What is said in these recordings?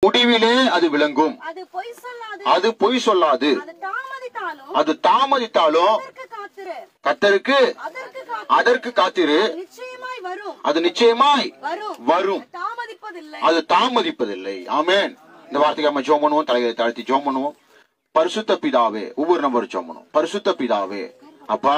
முடிவிலே அது விளங்கும் அது பொய் சொல்லாது அது பொய் சொல்லாது அது தாமதித்தாலும் அது தாமதித்தாலும் அதற்கு காத்திரு கத்தருக்கு அதற்கு காத்திரு அதற்கு காத்திரு நிச்சயமாய் வரும் அது நிச்சயமாய் வரும் வரும் தாமதிப்பதில்லை அது தாமதிப்பதில்லை ஆமென் இந்த வார்த்தைக்கு நம்ம ஜோம் பண்ணுவோம் தலைகளை தாழ்த்தி ஜோம் பண்ணுவோம் பரிசுத்த பிதாவே ஒவ்வொரு நம்பர் ஜோம் பண்ணுவோம் பரிசுத்த பிதாவே அப்பா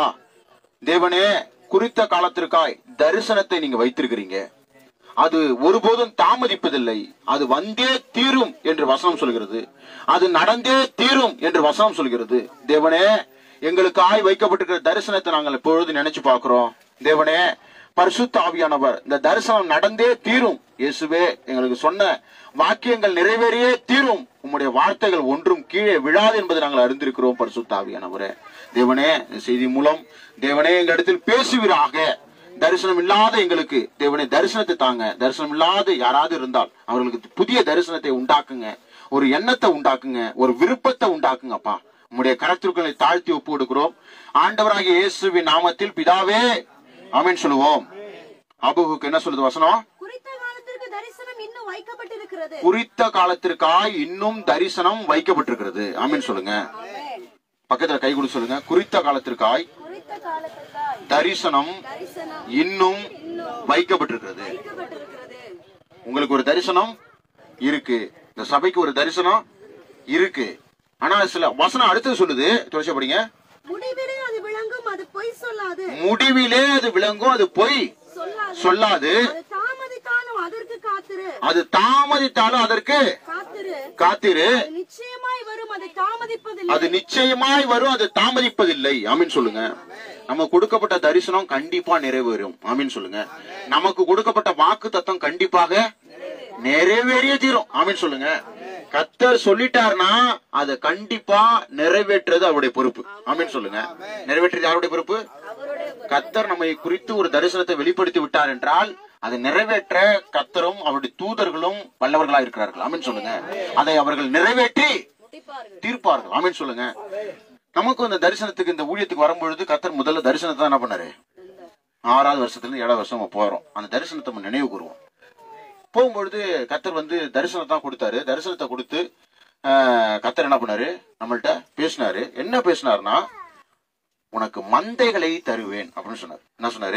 தேவனே குறித்த காலத்திற்காய் தரிசனத்தை நீங்க வைத்திருக்கிறீங்க அது ஒருபோதும் தாமதிப்பதில்லை அது வந்தே தீரும் என்று வசனம் சொல்கிறது அது நடந்தே தீரும் என்று வசனம் சொல்கிறது தேவனே எங்களுக்காய் வைக்கப்பட்டிருக்கிற தரிசனத்தை நாங்கள் எப்பொழுது நினைச்சு பார்க்கிறோம் தேவனே பரிசுத்த ஆவியானவர் இந்த தரிசனம் நடந்தே தீரும் இயேசுவே எங்களுக்கு சொன்ன வாக்கியங்கள் நிறைவேறியே தீரும் உம்முடைய வார்த்தைகள் ஒன்றும் கீழே விழாது என்பதை நாங்கள் அறிந்திருக்கிறோம் பரிசுத்த ஆவியானவரே தேவனே இந்த செய்தி மூலம் தேவனே எங்களிடத்தில் பேசுவீராக தரிசனம் இல்லாத எங்களுக்கு தேவனே தரிசனத்தை தாங்க தரிசனம் இல்லாத யாராவது இருந்தால் அவர்களுக்கு புதிய தரிசனத்தை உண்டாக்குங்க ஒரு எண்ணத்தை உண்டாக்குங்க ஒரு விருப்பத்தை உண்டாக்குங்கப்பா உம்முடைய கரத்திற்குள்ளை தாழ்த்தி ஒப்பு கொடுக்கிறோம் ஆண்டவராகிய இயேசுவின் நாமத்தில் பிதாவே ஆமென் சொல்லுவோம் அபுகுக்கு என்ன சொல்லுது வசனம் குறித்த காலத்திற்கு தரிசனம் இன்னும் வைக்கப்பட்டிருக்கிறது குறித்த காலத்திற்காய் இன்னும் தரிசனம் வைக்கப்பட்டிருக்கிறது ஆமென் சொல்லுங்க ஆமென். பக்கத்துல கை கொடு சொல்லுங்க குறித்த காலத்திற்காய் குறித்த காலத்திற்காய் தரிசனம் தரிசனம் இன்னும் வைக்கப்பட்டிருக்கிறது வைக்கப்பட்டிருக்கிறது உங்களுக்கு ஒரு தரிசனம் இருக்கு இந்த சபைக்கு ஒரு தரிசனம் இருக்கு ஆனா சில வசனம் அடுத்து சொல்லுது துளசி படிங்க முடிவிலே அது விளங்கும் அது பொய் சொல்லாது முடிவிலே அது விளங்கும் அது பொய் சொல்லாது சொல்லாது அது தாமதித்தாலும் அதற்கு காத்திரு அது தாமதித்தாலும் அதற்கு காத்திரு காத்திரு அது நிச்சயமாய் வரும் அதை தாமதிப்பதில்லை அது நிச்சயமாய் வரும் அது தாமதிப்பதில்லை ஆமீன் சொல்லுங்க நமக்கு கொடுக்கப்பட்ட தரிசனம் கண்டிப்பா நிறைவேறும் ஆமீன் சொல்லுங்க நமக்கு கொடுக்கப்பட்ட வாக்கு தத்தம் கண்டிப்பாக நிறைவேறிய தீரும் ஆமீன் சொல்லுங்க கத்தர் சொல்லிட்டாருன்னா அதை கண்டிப்பா நிறைவேற்றுறது அவருடைய பொறுப்பு ஆமீன் சொல்லுங்க நிறைவேற்றுறது யாருடைய பொறுப்பு கத்தர் நம்மை குறித்து ஒரு தரிசனத்தை வெளிப்படுத்தி விட்டார் என்றால் அதை நிறைவேற்ற கத்தரும் அவருடைய தூதர்களும் வல்லவர்களா இருக்கிறார்கள் ஆமீன் சொல்லுங்க அதை அவர்கள் நிறைவேற்றி தீர்ப்பார்கள் ஆமீன் சொல்லுங்க நமக்கு இந்த தரிசனத்துக்கு இந்த ஊழியத்துக்கு வரும்பொழுது கத்தர் முதல்ல தரிசனத்தை தான் என்ன பண்ணாரு ஆறாவது வருஷத்துல இருந்து ஏழாவது வருஷம் நம்ம போறோம் அந்த தரிசனத்தை நம்ம நினைவு கூறுவோம் போகும்பொழுது கத்தர் வந்து தரிசனத்தை தான் கொடுத்தாரு தரிசனத்தை கொடுத்து ஆஹ், கத்தர் என்ன பண்ணாரு நம்மள்ட்ட பேசினாரு என்ன பேசினாருன்னா உனக்கு மந்தைகளை தருவேன் அப்படின்னு சொன்னார் என்ன சொன்னாரு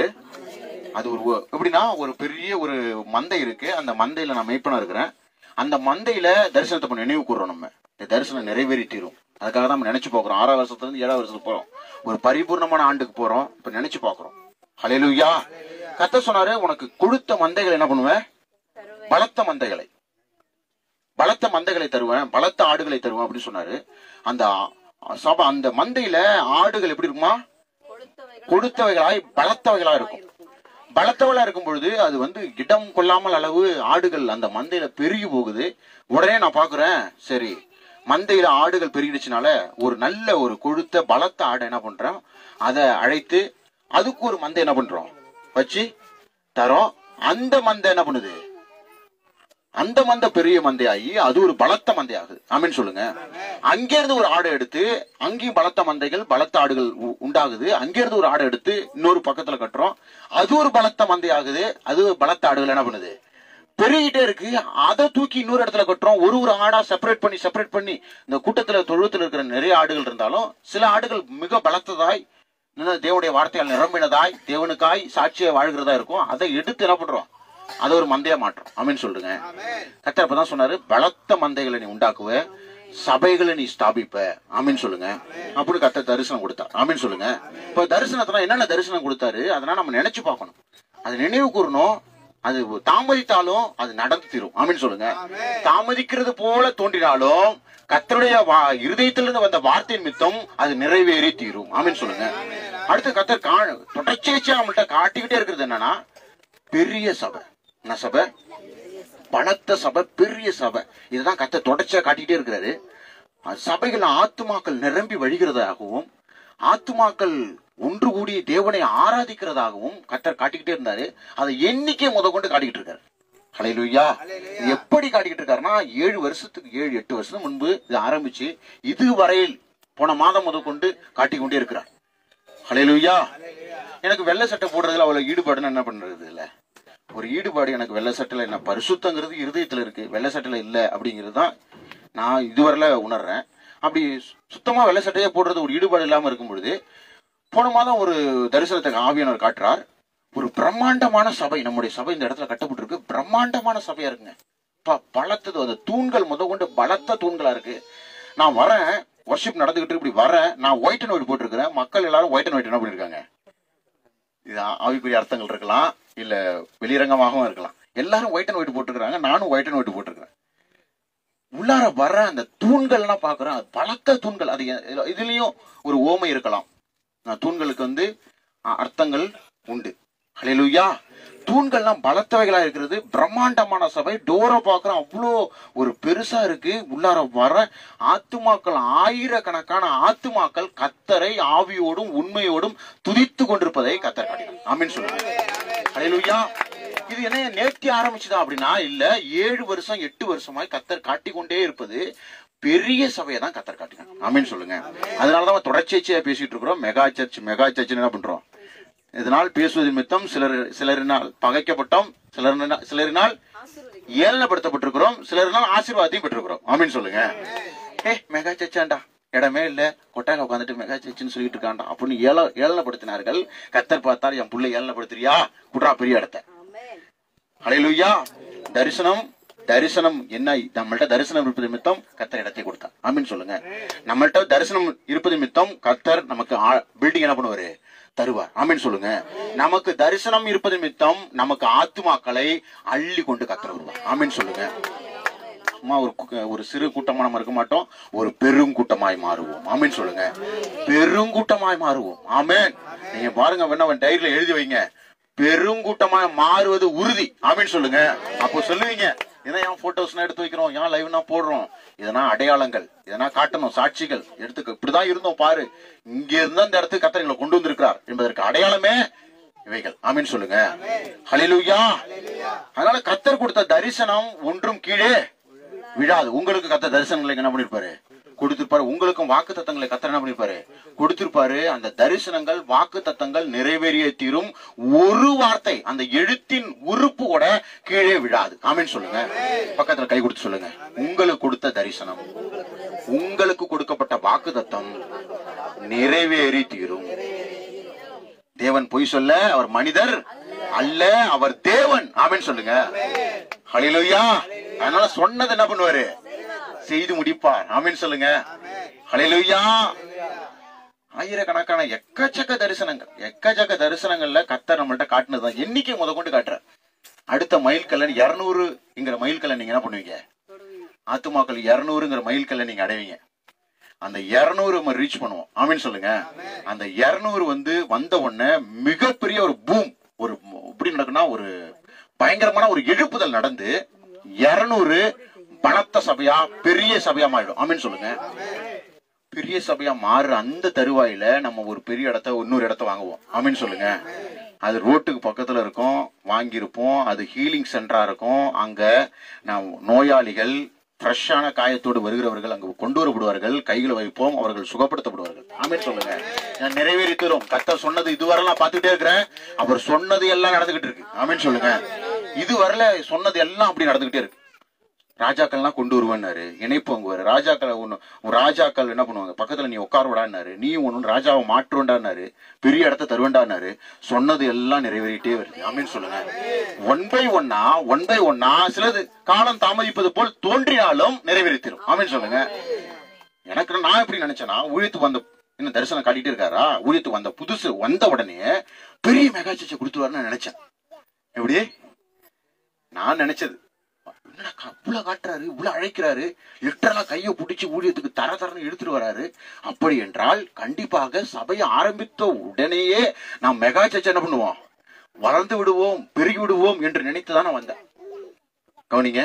அது ஒரு ஒ- எப்படின்னா ஒரு பெரிய ஒரு மந்தை இருக்கு அந்த மந்தையில நான் மெய்ப்பனா இருக்கிறேன் அந்த மந்தையில தரிசனத்தை நம்ம நினைவு கூறுறோம் நம்ம இந்த தரிசனம் நிறைவேறி தீரும் அதுக்காக தான் நம்ம நினைச்சு பார்க்கிறோம் ஆறாவது வருஷத்துல இருந்து ஏழாவது வருஷத்துக்கு போறோம் ஒரு பரிபூர்ணமான ஆண்டுக்கு போறோம் இப்ப நினைச்சு பார்க்கிறோம் ஹalleluya கத்த சொன்னாரு உனக்கு கொடுத்த மந்தைகளை என்ன பண்ணுவேன் பலத்த மந்தைகளை பலத்த மந்தைகளை தருவேன் பலத்த ஆடுகளை தருவேன் அப்படின்னு சொன்னாரு அந்த ஆ- சபை அந்த மந்தையில ஆடுகள் எப்படி இருக்குமா கொடுத்தவைகளாய் பலத்தவைகளா இருக்கும் பலத்தவளா இருக்கும் பொழுது அது வந்து இடம் கொள்ளாமல் அளவு ஆடுகள் அந்த மந்தையில பெருகி போகுது உடனே நான் பாக்குறேன் சரி மந்தையில ஆடுகள் பெருகிடுச்சுனால ஒரு நல்ல ஒரு கொழுத்த பலத்த ஆடை என்ன பண்றோம் அதை அழைத்து அதுக்கு ஒரு மந்தை என்ன பண்றோம் வச்சு தரோம் அந்த மந்தை என்ன பண்ணுது அந்த மந்தை பெரிய மந்தையாகி அது ஒரு பலத்த மந்தையாகுது ஆமீன் சொல்லுங்க அங்கிருந்து ஒரு ஆடை எடுத்து அங்கேயும் பலத்த மந்தைகள் பலத்த ஆடுகள் உ- உண்டாகுது அங்கிருந்து ஒரு ஆடை எடுத்து இன்னொரு பக்கத்துல கட்டுறோம் அது ஒரு பலத்த மந்தையாகுது அது ஒரு பலத்த ஆடுகள் என்ன பண்ணுது பெருகிட்டே இருக்கு அதை தூக்கி இன்னொரு இடத்துல கட்டுறோம் ஒரு ஒரு ஆடா செப்பரேட் பண்ணி செப்பரேட் பண்ணி இந்த கூட்டத்துல தொழுவத்தில் இருக்கிற நிறைய ஆடுகள் இருந்தாலும் சில ஆடுகள் மிக பலத்ததாய் இன்னும் தேவனுடைய வார்த்தையால் நிரம்பினதாய் தேவனுக்காய் சாட்சியை வாழ்கிறதா இருக்கும் அதை எடுத்து என்ன பண்றோம் அதை ஒரு மந்தையா மாற்றோம் ஆமீன் சொல்லுங்க கத்தர் அப்பதான் சொன்னாரு பலத்த மந்தைகளை நீ உண்டாக்குவ சபைகளை நீ ஸ்தாபிப்ப ஆமீன் சொல்லுங்க அப்படி கத்தர் தரிசனம் கொடுத்தார் ஆமீன் சொல்லுங்க இப்ப தரிசனத்துல என்னென்ன தரிசனம் கொடுத்தாரு அதெல்லாம் நம்ம நினைச்சு பார்க்கணும் அது நினைவு கூறணும் அது தாமதித்தாலும் அது நடந்து தீரும் ஆமீன் சொல்லுங்க தாமதிக்கிறது போல தோன்றினாலும் கத்தருடைய வா- இருதயத்திலிருந்து வந்த வார்த்தையின் மித்தம் அது நிறைவேறி தீரும் ஆமீன் சொல்லுங்க அடுத்து கத்தர் கா தொடர்ச்சியா நம்மள்ட்ட காட்டிக்கிட்டே இருக்கிறது என்னன்னா பெரிய சபை என்ன சபை பலத்த சபை பெரிய சபை இதுதான் கத்த தொடர்ச்சியா காட்டிக்கிட்டே இருக்கிறாரு அஹ் சபைகள் ஆத்துமாக்கள் நிரம்பி வழிகிறதாகவும் ஆத்துமாக்கள் ஒன்று கூடி தேவனை ஆராதிக்கிறதாகவும் கத்தர் காட்டிக்கிட்டே இருந்தாரு அதை எண்ணிக்கை முத கொண்டு காட்டிக்கிட்டு இருக்காரு ஹalleluya இது எப்படி காட்டிக்கிட்டு இருக்காருன்னா ஏழு வருஷத்துக்கு ஏழு எட்டு வருஷம் முன்பு இது ஆரம்பிச்சு இதுவரையில் போன மாதம் முத கொண்டு காட்டிக் கொண்டே இருக்கிறார் ஹalleluya எனக்கு வெள்ளை சட்டை போடுறதுல அவ்வளவு ஈடுபாடுன்னு என்ன பண்றது இல்ல ஒரு ஈடுபாடு எனக்கு வெள்ளை சட்டையில என்ன பரிசுத்தங்கிறது இருதயத்துல இருக்கு வெள்ளை சட்டையில இல்ல அப்படிங்கிறது தான் நான் இதுவரையில உணர்றேன் அப்படி சுத்தமா வெள்ளை சட்டையே போடுறது ஒரு ஈடுபாடு இல்லாம இருக்கும் பொழுது போன மாதம் ஒரு தரிசனத்தை ஆவியானவர் காட்டுறார் ஒரு பிரம்மாண்டமான சபை நம்முடைய சபை இந்த இடத்துல கட்டப்பட்டிருக்கு பிரம்மாண்டமான சபையா இருக்குங்க ப- பலத்தது அந்த தூண்கள் முத கொண்டு பலத்த தூண்களா இருக்கு நான் வரேன் ஒர்ஷிப் நடந்துகிட்டு இருக்கு, இப்படி வரேன் நான் ஒயிட் அண்ட் ஒயிட் போட்டிருக்கிறேன் மக்கள் எல்லாரும் ஒயிட் அண்ட் ஒயிட் என்ன பண்ணிருக்காங்க இது ஆவிக்குரிய அர்த்தங்கள் இருக்கலாம் இல்ல வெளிரங்கமாகவும் இருக்கலாம் எல்லாரும் ஒயிட் அண்ட் ஒயிட் போட்டிருக்காங்க நானும் ஒயிட் அண்ட் ஒயிட் போட்டிருக்கிறேன் உள்ளார வர அந்த தூண்கள்லாம் பாக்குறேன் அது பலத்த தூண்கள் அது எ- இதுலயும் ஒரு ஓமை இருக்கலாம் நான் தூண்களுக்கு வந்து அ- அர்த்தங்கள் உண்டு ஹalleluya தூண்கள்லாம் பலத்தவைகளா இருக்கிறது பிரம்மாண்டமான சபை டோரை பார்க்கறோம் அவ்வளோ ஒரு பெருசா இருக்கு உள்ளார வர ஆத்துமாக்கள் ஆயிரக்கணக்கான ஆத்துமாக்கள் கத்தரை ஆவியோடும் உண்மையோடும் துதித்து கொண்டிருப்பதை கத்தர் காட்டினார் ஆமென் சொல்லுங்க ஹalleluya இது என்ன நேர்த்தி ஆரம்பிச்சுதா அப்படின்னா இல்ல ஏழு வருஷம் எட்டு வருஷமாய் கத்தர் காட்டிக் கொண்டே இருப்பது பெரிய சபையை தான் கத்தர் காட்டுங்க ஆமீன் சொல்லுங்க அதனாலதான் தொடர்ச்சியா பேசிட்டு இருக்கிறோம் மெகா சர்ச் மெகா சர்ச் என்ன பண்றோம் இதனால் பேசுவது நிமித்தம் சிலர் சிலரினால் பகைக்கப்பட்டோம் சிலர் சிலரினால் ஏளனப்படுத்தப்பட்டிருக்கிறோம் சிலரினால் ஆசீர்வாதத்தையும் பெற்றிருக்கிறோம் ஆமீன் சொல்லுங்க ஏ மெகா சர்ச்சாண்டா இடமே இல்ல கொட்டாக உட்காந்துட்டு மெகா சர்ச்சுன்னு சொல்லிட்டு இருக்காண்டா அப்படின்னு ஏள ஏளனப்படுத்தினார்கள் கத்தர் பார்த்தால் என் புள்ளை ஏளனப்படுத்துறியா குட்ரா பெரிய இடத்த ஆமென் ஹalleluya தரிசனம் தரிசனம் என்ன நம்மள்ட்ட தரிசனம் இருப்பது நிமித்தம் கத்தர் இடத்தை கொடுத்தார் ஆமீன் சொல்லுங்க நம்மள்ட்ட தரிசனம் இருப்பது நிமித்தம் கத்தர் நமக்கு பில்டிங் என்ன பண்ணுவாரு தருவார் ஆமீன் சொல்லுங்க நமக்கு தரிசனம் இருப்பது நிமித்தம் நமக்கு ஆத்துமாக்களை அள்ளி கொண்டு கத்தர் வருவார் ஆமீன் சொல்லுங்க சும்மா ஒரு கு- ஒரு சிறு கூட்டமா நம்ம இருக்க மாட்டோம் ஒரு பெருங்கூட்டமாய் மாறுவோம் ஆமீன் சொல்லுங்க பெருங்கூட்டமாய் மாறுவோம் ஆமென் நீங்க பாருங்க வேணா டைரியில எழுதி வைங்க பெருங்கூட்டமாய் மாறுவது உறுதி ஆமீன் சொல்லுங்க அப்போ சொல்லுவீங்க இதை ஏன் போட்டோஸ் எடுத்து வைக்கிறோம் ஏன் லைவ்னா போடுறோம் இதெல்லாம் அடையாளங்கள் இதெல்லாம் காட்டணும் சாட்சிகள் எடுத்து இப்படிதான் இருந்தோம் பாரு இங்க இருந்தா இந்த இடத்துக்கு கத்தர் எங்களை கொண்டு வந்திருக்கிறார் என்பதற்கு அடையாளமே இவைகள் ஆமீன் சொல்லுங்க ஹalleluya அதனால கத்தர் கொடுத்த தரிசனம் ஒன்றும் கீழே விழாது உங்களுக்கு கத்த தரிசனங்களை என்ன பண்ணிருப்பாரு கொடுத்திருப்பாரு உங்களுக்கும் வாக்கு தத்தங்களை கத்தர் என்ன பண்ணிருப்பாரு கொடுத்திருப்பாரு அந்த தரிசனங்கள் வாக்கு தத்தங்கள் நிறைவேறிய தீரும் ஒரு வார்த்தை அந்த எழுத்தின் உறுப்பு கூட கீழே விழாது ஆமீன் சொல்லுங்க பக்கத்துல கை கொடுத்து சொல்லுங்க உங்களுக்கு கொடுத்த தரிசனம் உங்களுக்கு கொடுக்கப்பட்ட வாக்கு தத்தம் நிறைவேறி தீரும் தேவன் பொய் சொல்ல அவர் மனிதர் அல்ல அவர் தேவன் ஆமென் சொல்லுங்க ஹalleluya அதனால சொன்னது என்ன பண்ணுவாரு செய்து முடிப்பார் ஆமென் சொல்லுங்க ஹalleluya ஆயிரக்கணக்கான எக்கச்சக்க தரிசனங்கள் எக்கச்சக்க தரிசனங்கள்ல கத்தர் நம்மள்ட்ட காட்டினதுதான் எண்ணிக்கை முத கொண்டு காட்டுற அடுத்த மைல் கல்லன் இருநூறுங்கிற மைல் கல்லை நீங்க என்ன பண்ணுவீங்க ஆத்துமாக்கள் இருநூறுங்கிற மைல் கல்லை நீங்க அடைவீங்க அந்த இருநூறு நம்ம ரீச் பண்ணுவோம் ஆமீன் சொல்லுங்க அந்த இருநூறு வந்து வந்த உடனே மிகப்பெரிய ஒரு பூம் ஒரு எப்படி நடக்குன்னா ஒரு பயங்கரமான ஒரு எழுப்புதல் நடந்து இருநூறு பலத்த சபையா பெரிய சபையா மாறிடும் ஆமீன் சொல்லுங்க பெரிய சபையா மாறுற அந்த தருவாயில நம்ம ஒரு பெரிய இடத்த இன்னொரு இடத்த வாங்குவோம் ஆமீன் சொல்லுங்க அது ரோட்டுக்கு பக்கத்துல இருக்கும் வாங்கியிருப்போம் அது ஹீலிங் சென்டரா இருக்கும் அங்க நான் நோயாளிகள் ஃப்ரெஷ்ஷான காயத்தோடு வருகிறவர்கள் அங்கு கொண்டு வரப்படுவார்கள் கைகளை வைப்போம் அவர்கள் சுகப்படுத்தப்படுவார்கள் ஆமீன் சொல்லுங்க நான் நிறைவேறி தரும் கத்தர் சொன்னது இதுவரெல்லாம் பார்த்துட்டே இருக்கிறேன் அவர் சொன்னது எல்லாம் நடந்துகிட்டு இருக்கு ஆமீன் சொல்லுங்க இது வரல சொன்னது எல்லாம் அப்படி நடந்துகிட்டே இருக்கு ராஜாக்கள்லாம் கொண்டு வருவேன்னாரு இணைப்பு வாங்குவாரு ராஜாக்கள் ஒண்ணு ராஜாக்கள் என்ன பண்ணுவாங்க பக்கத்துல நீ உட்கார விடான்னாரு நீயும் ஒண்ணு ராஜாவை மாற்றுவேண்டான்னாரு பெரிய இடத்த தருவேண்டான்னாரு சொன்னது எல்லாம் நிறைவேறிட்டே வருது ஆமீன் சொல்லுங்க one by one one by one சிலது காலம் தாமதிப்பது போல் தோன்றினாலும் நிறைவேறித்திரும் ஆமீன் சொல்லுங்க எனக்கு நான் எப்படி நினைச்சேன்னா ஊழியத்துக்கு வந்த இன்னும் தரிசனம் காட்டிட்டே இருக்காரா ஊழியத்துக்கு வந்த புதுசு வந்த உடனே பெரிய மெகா சர்ச்சை கொடுத்துருவாருன்னு நினைச்சேன் எப்படி நான் நினைச்சது என்னடா க- இவ்வளவு காட்டுறாரு இவ்வளவு அழைக்கிறாரு லிட்டரலா கையை பிடிச்சி ஊழியத்துக்கு தர தரன்னு எடுத்துட்டு வராரு அப்படி என்றால் கண்டிப்பாக சபையை ஆரம்பித்த உடனேயே நாம் மெகா சர்ச் என்ன பண்ணுவோம் வளர்ந்து விடுவோம் பெருகி விடுவோம் என்று நினைத்துதான் நான் வந்தேன் கவனிங்க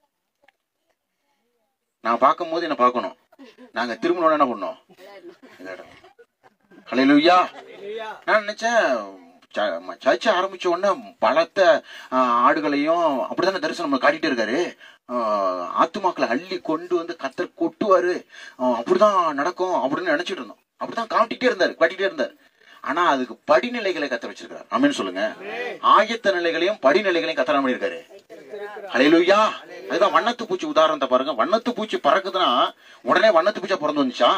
நான் பார்க்கும்போது என்ன பார்க்கணும் நாங்க திரும்பணும் என்ன பண்ணோம் ஹalleluya நான் நினைச்சேன் சர்ச்சை ஆரம்பிச்ச உடனே பலத்த ஆஹ், ஆடுகளையும் அப்படித்தானே தரிசனம் நம்ம காட்டிட்டே இருக்காரு ஆஹ், ஆத்துமாக்களை அள்ளி கொண்டு வந்து கத்தர் கொட்டுவாரு ஆஹ், அப்படிதான் நடக்கும் அப்படின்னு நினைச்சிட்டு இருந்தோம் அப்படிதான் காட்டிட்டே இருந்தாரு காட்டிட்டே இருந்தார் ஆனா அதுக்கு படிநிலைகளை கத்த வச்சிருக்காரு ஆமென் சொல்லுங்க ஆயத்த நிலைகளையும் படிநிலைகளையும் கத்தர பண்ணிருக்காரு ஹalleluya அதுதான் வண்ணத்து பூச்சி உதாரணத்தை பாருங்க வண்ணத்து பூச்சி பறக்குதுன்னா உடனே வண்ணத்து பூச்சா பிறந்து வந்துச்சா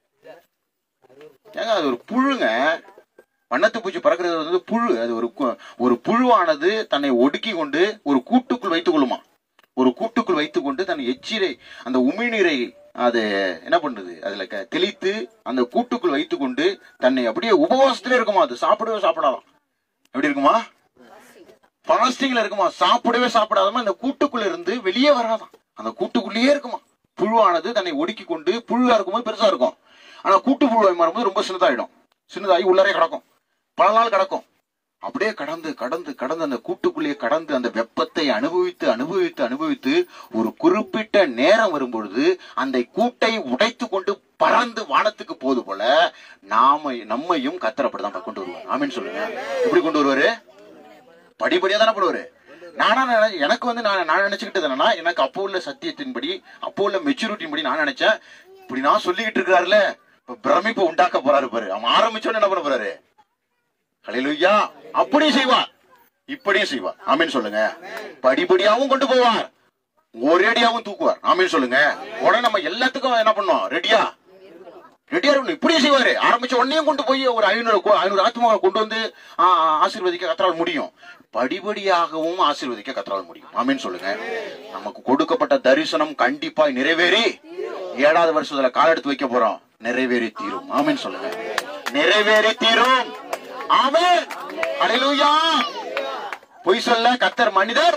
ஏங்க அது ஒரு புழுங்க வண்ணத்து பூச்சி பறக்கிறது வந்து புழு அது ஒரு கு- ஒரு புழுவானது தன்னை ஒடுக்கி கொண்டு ஒரு கூட்டுக்குள் வைத்துக் கொள்ளுமா ஒரு கூட்டுக்குள் வைத்துக் கொண்டு தன் எச்சிரை அந்த உமிழ்நீரை அது என்ன பண்ணுது அதுல க- தெளித்து அந்த கூட்டுக்குள் வைத்துக் கொண்டு தன்னை அப்படியே உபவாசத்திலே இருக்குமா அது சாப்பிடவே சாப்பிடாதாம் எப்படி இருக்குமா பாஸ்டிங்ல இருக்குமா சாப்பிடவே சாப்பிடாதமா அந்த கூட்டுக்குள்ள இருந்து வெளியே வராதாம் அந்த கூட்டுக்குள்ளேயே இருக்குமா புழுவானது தன்னை ஒடுக்கி கொண்டு புழுவா இருக்கும்போது பெருசா இருக்கும் ஆனா கூட்டு புழுவாய் மாறும்போது ரொம்ப சின்னதாயிடும் சின்னதாகி உள்ளரே கிடக்கும் பல நாள் கிடக்கும் அப்படியே கடந்து கடந்து கடந்து அந்த கூட்டுக்குள்ளேயே கடந்து அந்த வெப்பத்தை அனுபவித்து அனுபவித்து அனுபவித்து ஒரு குறிப்பிட்ட நேரம் வரும்பொழுது அந்த கூட்டை உடைத்து கொண்டு பறந்து வானத்துக்கு போது போல நாம நம்மையும் கத்தரப்படிதான் கொண்டு வருவார் ஆமீன் சொல்லுங்க எப்படி கொண்டு வருவாரு படிப்படியா தானே போடுவாரு நானா நினை- எனக்கு வந்து நான் நான் நினைச்சுக்கிட்டது என்னன்னா எனக்கு அப்போ உள்ள சத்தியத்தின்படி அப்போ உள்ள மெச்சூரிட்டியின் படி நான் நினைச்சேன் இப்படி நான் சொல்லிக்கிட்டு இருக்கிறாருல இப்ப பிரமிப்பு உண்டாக்க போறாரு பாரு அவன் ஆரம்பிச்சோன்னு என்ன பண்ண போறாரு ஹalleluya அப்படியும் செய்வார் இப்படியும் செய்வார் ஆமீன் சொல்லுங்க படிப்படியாவும் கொண்டு போவார் ஒரேடியாவும் தூக்குவார் ஆமீன் சொல்லுங்க உடனே நம்ம எல்லாத்துக்கும் என்ன பண்ணோம் ரெடியா ரெடியா இருக்கணும் இப்படியும் செய்வாரு ஆரம்பிச்ச உடனே கொண்டு போய் ஒரு ஐநூறு கோ- ஐநூறு ஆத்மாவை கொண்டு வந்து ஆ, ஆ, ஆசீர்வதிக்க கத்தரால் முடியும் படிப்படியாகவும் ஆசீர்வதிக்க கத்தரால் முடியும் ஆமீன் சொல்லுங்க நமக்கு கொடுக்கப்பட்ட தரிசனம் கண்டிப்பா நிறைவேறி ஏழாவது வருஷத்துல கால் எடுத்து வைக்க போறோம் நிறைவேறி தீரும் ஆமீன் சொல்லுங்க நிறைவேறி தீரும் ஆமென் ஹalleluya பொய் சொல்ல கத்தர் மனிதர்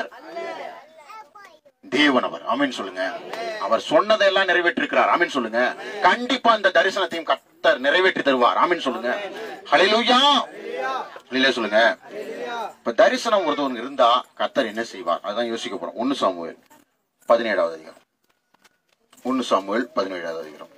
தேவன் அவர் ஆமீன் சொல்லுங்க அவர் சொன்னதெல்லாம் நிறைவேற்றிருக்கிறார் ஆமீன் சொல்லுங்க கண்டிப்பா இந்த தரிசனத்தையும் கத்தர் நிறைவேற்றி தருவார் ஆமீன் சொல்லுங்க ஹalleluya ஹalleluya சொல்லுங்க இப்ப தரிசனம் ஒருத்தவங்க இருந்தா கத்தர் என்ன செய்வார் அதான் யோசிக்க போறோம் ஒன்னு சாமுவேல் பதினேழாவது அதிகாரம் ஒன்னு சாமுவேல் பதினேழாவது அதிகாரம்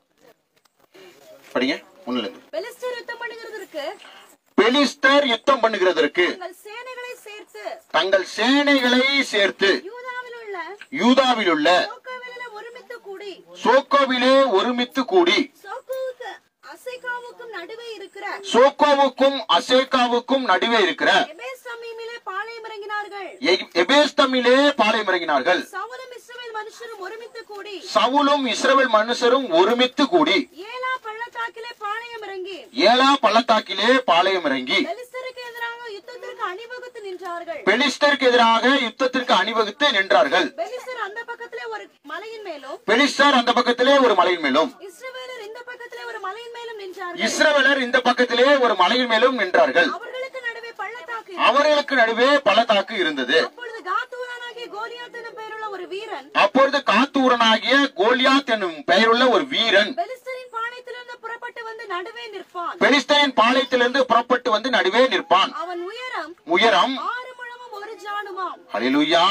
படிங்க ஒண்ணுல இருந்து பெலிஸ்தர் யுத்தம் பண்ணுகிறதற்கு பெலிஸ்தர் யுத்தம் பண்ணுகிறதற்கு தங்கள் சேனைகளை சேர்த்து தங்கள் சேனைகளை சேர்த்து யூதாவில் உள்ள யூதாவில் உள்ள சோக்கோவிலே ஒருமித்து கூடி சோக்கோவிலே ஒருமித்து கூடி சோக்கோவுக்கு அசைகாவுக்கும் நடுவே இருக்கிற சோக்கோவுக்கும் அசேக்காவுக்கும் நடுவே இருக்கிற எபேஸ் சமீமிலே பாளையம் இறங்கினார்கள் எ- எபேஸ்தமிலே பாளையம் இறங்கினார்கள் சவுலும் இஸ்ரவேல் மனுஷரும் ஒருமித்து கூடி சவுலும் இஸ்ரவேல் மனுஷரும் ஒருமித்து கூடி ஏலா பள்ளத்தாக்கிலே பாளையம் இறங்கி ஏலா பள்ளத்தாக்கிலே பாளையம் இறங்கி பெலிஸ்தருக்கு எதிராக யுத்தத்திற்கு அணிவகுத்து நின்றார்கள் பெலிஸ்தருக்கு எதிராக யுத்தத்திற்கு அணிவகுத்து நின்றார்கள் பெலிஸ்தர் அந்த பக்கத்திலே ஒரு மலையின் மேலும் பெலிஸ்தர் அந்த பக்கத்திலே ஒரு மலையின் மேலும் இஸ்ரவேலர் இந்த பக்கத்திலே ஒரு மலையின் மேலும் நின்றார்கள் இஸ்ரவேலர் இந்த பக்கத்திலே ஒரு மலையின் மேலும் நின்றார்கள் அவர்களுக்கு நடுவே பள்ளத்தாக்கு அவர்களுக்கு நடுவே பள்ளத்தாக்கு இருந்தது அப்பொழுது காத்தூரானாகிய கோலியாத் எனும் பெயருள்ள ஒரு வீரன் அப்பொழுது காத்தூரனாகிய கோலியாத் என்னும் பெயருள்ள ஒரு வீரன் பெலிஸ்தரின் பாளையத்திலிருந்து புறப்பட்டு வந்து நடுவே நிற்பான் பெலிஸ்தரின் பாளையத்திலிருந்து புறப்பட்டு வந்து நடுவே நிற்பான் அவன் உயரம் உயரம் ஆறு முழமும் ஒரு ஜானுமாம் ஹalleluya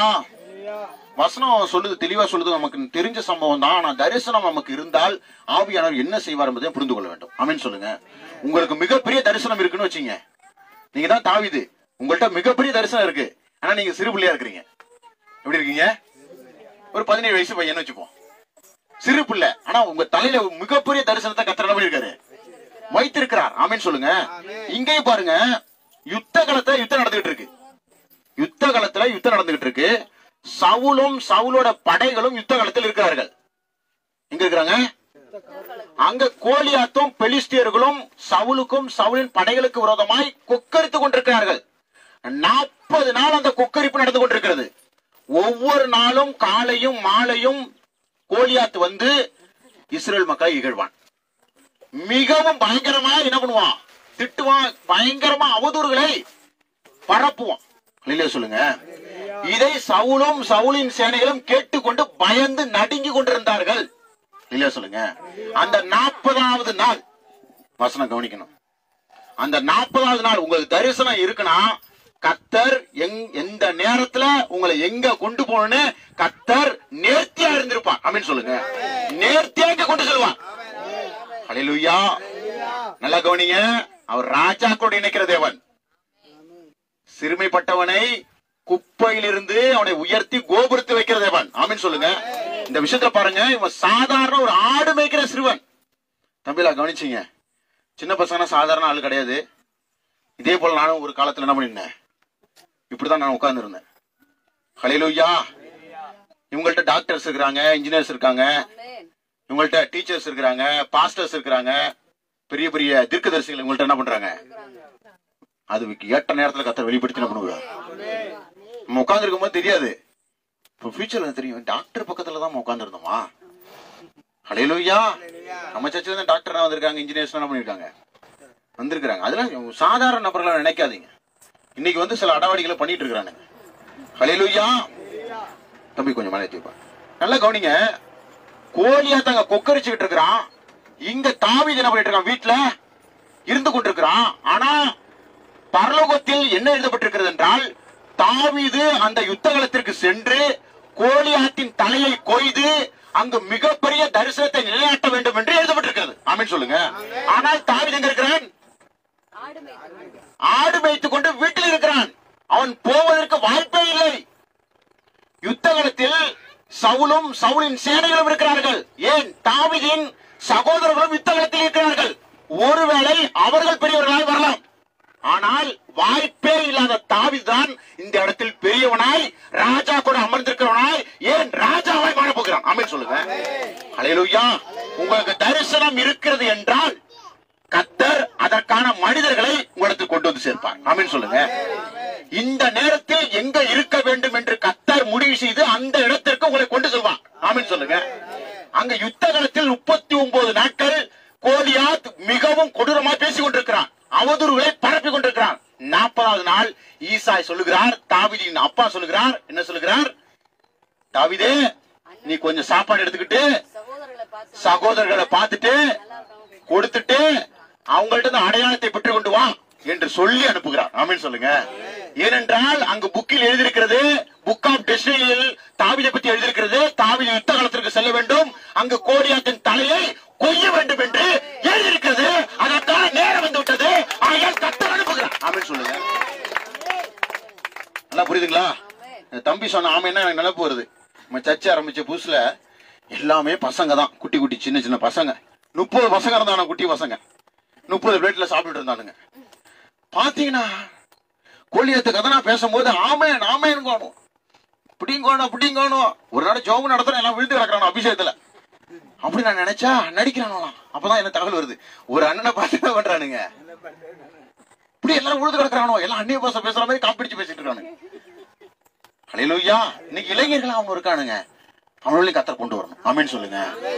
வசனம் சொல்லுது தெளிவா சொல்லுது நமக்கு தெரிஞ்ச சம்பவம் தான் ஆனா தரிசனம் நமக்கு இருந்தால் ஆவியானவர் என்ன செய்வார் என்பதை புரிந்து கொள்ள வேண்டும் ஆமென் சொல்லுங்க உங்களுக்கு மிகப்பெரிய தரிசனம் இருக்குன்னு வச்சீங்க நீங்க தான் தாவிது உங்கள்ட்ட மிகப்பெரிய தரிசனம் இருக்கு ஆனா நீங்க சிறு பிள்ளையா இருக்கிறீங்க எப்படி இருக்கீங்க ஒரு பதினேழு வயசு பையன் வச்சுப்போம் சிறு பிள்ளை ஆனா உங்க தலையில மிகப்பெரிய தரிசனத்தை கத்திர பண்ணிருக்காரு வைத்திருக்கிறார் ஆமென் சொல்லுங்க இங்கேயும் பாருங்க யுத்த களத்தை யுத்தம் நடந்துகிட்டு இருக்கு யுத்த களத்துல யுத்தம் நடந்துகிட்டு இருக்கு சவுலும் சவுலோட படைகளும் யுத்த களத்தில் இருக்கிறார்கள் எங்க இருக்கிறாங்க அங்க கோலியாத்தும் பெலிஸ்தியர்களும் சவுலுக்கும் சவுலின் படைகளுக்கு விரோதமாய் கொக்கரித்துக் கொண்டிருக்கிறார்கள் நாற்பது நாள் அந்த கொக்கரிப்பு நடந்து கொண்டிருக்கிறது ஒவ்வொரு நாளும் காலையும் மாலையும் கோலியாத் வந்து இஸ்ரேல் மக்களை இகழ்வான் மிகவும் பயங்கரமா என்ன பண்ணுவான் திட்டுவான் பயங்கரமா அவதூறுகளை பரப்புவான் இல்லையா சொல்லுங்க இதை சவுலும் சவுலின் சேனைகளும் கேட்டுக்கொண்டு பயந்து நடுங்கி கொண்டிருந்தார்கள் இல்லையா சொல்லுங்க அந்த நாற்பதாவது நாள் வசனம் கவனிக்கணும் அந்த நாற்பதாவது நாள் உங்களுக்கு தரிசனம் இருக்குன்னா கத்தர் எங் எந்த நேரத்துல உங்களை எங்க கொண்டு போகணும்னு கத்தர் நேர்த்தியா இருந்திருப்பார் அப்படின்னு சொல்லுங்க நேர்த்தியா இங்க கொண்டு செல்வார் ஹalleluya நல்லா கவனிங்க அவர் ராஜா கூட இணைக்கிற தேவன் சிறுமைப்பட்டவனை குப்பையிலிருந்து அவனை உயர்த்தி கோபுரத்து வைக்கிற தேவன் ஆமென் சொல்லுங்க இந்த விஷயத்துல பாருங்க இவன் சாதாரண ஒரு ஆடு மேய்க்கிற சிறுவன் தம்பிலா கவனிச்சீங்க சின்ன பசங்கன்னா சாதாரண ஆள் கிடையாது இதே போல நானும் ஒரு காலத்துல என்ன பண்ணிருந்தேன் இப்படிதான் நான் உட்கார்ந்து இருந்தேன் ஹலையிலுயா இவங்கள்ட்ட டாக்டர்ஸ் இருக்கிறாங்க இன்ஜினியர்ஸ் இருக்காங்க இவங்கள்ட்ட டீச்சர்ஸ் இருக்கிறாங்க பாஸ்டர்ஸ் இருக்கிறாங்க பெரிய பெரிய தீர்க்கதரிசிகள் இவங்கள்ட்ட என்ன பண்றாங்க அதுக்கு ஏற்ற நேரத்துல கத்த வெளிப்படுத்தி என்ன பண்ணுவாங்க நம்ம உட்கார்ந்து போது தெரியாது இப்போ ஃபியூச்சர்ல தெரியும் டாக்டர் பக்கத்துல தான் உட்கார்ந்து இருந்தோமா ஹலையிலுயா நம்ம சர்ச்சில் தான் டாக்டர் வந்திருக்காங்க இன்ஜினியர்ஸ் என்ன பண்ணிருக்காங்க வந்திருக்கிறாங்க அதெல்லாம் சாதாரண நபர்களை நினைக்காதீங்க இன்னைக்கு வந்து சில அடவாடிகளை பண்ணிட்டு இருக்கிறானுங்க ஹலையிலுயா தம்பி கொஞ்சம் மலை தூப்பா நல்லா கவனிங்க கோழியா தாங்க கொக்கரிச்சுக்கிட்டு இருக்கிறான் இங்க தாவி என்ன பண்ணிட்டு இருக்கான் வீட்டுல இருந்து கொண்டிருக்கிறான் ஆனா பரலோகத்தில் என்ன எழுதப்பட்டிருக்கிறது என்றால் தாவீது அந்த யுத்தகலத்திற்கு சென்று கோலியாத்தின் தலையை கொய்து அங்கு மிகப்பெரிய தரிசனத்தை நிலைநாட்ட வேண்டும் என்று எழுதப்பட்டிருக்கிறது ஆமென் சொல்லுங்க ஆனால் தாவீது எங்க இருக்கிறான் ஆடு மேய்த்து ஆடு மேய்த்துக் கொண்டு வீட்டில் இருக்கிறான் அவன் போவதற்கு வாய்ப்பே இல்லை யுத்தகலத்தில் சவுலும் சவுலின் சேனைகளும் இருக்கிறார்கள் ஏன் தாவீதின் சகோதரர்களும் யுத்தகலத்தில் இருக்கிறார்கள் ஒருவேளை அவர்கள் பெரியவர்களாய் வரலாம் ஆனால் வாய்ப்பே இல்லாத தாவிதான் இந்த இடத்தில் பெரியவனாய் ராஜா கூட அமர்ந்திருக்கிறவனாய் ஏன் ராஜாவாய் வாழ போகிறான் அமீன் சொல்லுங்க ஹalleluya உங்களுக்கு தரிசனம் இருக்கிறது என்றால் கத்தர் அதற்கான மனிதர்களை உங்களுக்கு கொண்டு வந்து சேர்ப்பார் அமீன் சொல்லுங்க இந்த நேரத்தில் எங்க இருக்க வேண்டும் என்று கத்தர் முடிவு செய்து அந்த இடத்திற்கு உங்களை கொண்டு செல்வார் ஆமீன் சொல்லுங்க அங்க யுத்த காலத்தில் முப்பத்தி ஒன்பது நாட்கள் கோலியாத் மிகவும் கொடூரமா பேசிக் கொண்டிருக்கிறான் அவதூறுகளை பரப்பி கொண்டிருக்கிறான் நாற்பதாவது நாள் ஈசாய் சொல்லுகிறார் தாவிதின் அப்பா சொல்லுகிறார் என்ன சொல்லுகிறார் தாவிதே நீ கொஞ்சம் சாப்பாடு எடுத்துக்கிட்டு சகோதரர்களை பார்த்து சகோதரர்களை பார்த்துட்டு கொடுத்துட்டு அவங்கள்ட்ட இருந்து அடையாளத்தை பெற்றுக் கொண்டு வா என்று சொல்லி அனுப்புகிறார் ஆமென் சொல்லுங்க ஏனென்றால் அங்கு புக்கில் எழுதியிருக்கிறது புக் ஆஃப் டெஸ்டினியில் தாவிதை பத்தி எழுதியிருக்கிறது தாவித யுத்த காலத்திற்கு செல்ல வேண்டும் அங்கு கோரியாத்தின் தலையை கொய்ய வேண்டும் என்று எழுதியிருக்கிறது அதற்கான நேரம் வந்து விட்டது ஆகையால் கத்தர் அனுப்புகிறார் ஆமென் சொல்லுங்க நல்லா புரியுதுங்களா இந்த தம்பி சொன்ன ஆமைன்னா எனக்கு நினைப்பு வருது நம்ம சர்ச்சை ஆரம்பிச்ச புதுசுல எல்லாமே பசங்க தான் குட்டி குட்டி சின்ன சின்ன பசங்க முப்பது பசங்க இருந்தாங்க குட்டி பசங்க முப்பது பிளேட்ல சாப்பிட்டுட்டு இருந்தானுங்க பாத்தீங்கன்னா கோழியத்து கதை நான் பேசும்போது ஆமேன் ஆமேன் காணும் இப்படிங்கோணும் அப்படிங்கோணும் ஒரு நாள் ஜோபு நடத்துறேன் எல்லாம் விழுந்து கிடக்குறான் அபிஷேகத்துல அப்படி நான் நினைச்சா நடிக்கிறானாம் அப்பதான் என்ன தகவல் வருது ஒரு அண்ணனை பார்த்து என்ன பண்றானுங்க இப்படி எல்லாரும் உழுது கிடக்குறானோ எல்லாம் அந்நிய பாசம் பேசுற மாதிரி காப்பிடிச்சு பேசிட்டு இருக்கானுங்க ஹalleluya இன்னைக்கு இளைஞர்கள் அவங்க இருக்கானுங்க அவங்களையும் கத்தர் கொண்டு வரணும் ஆமென் சொல்லுங்க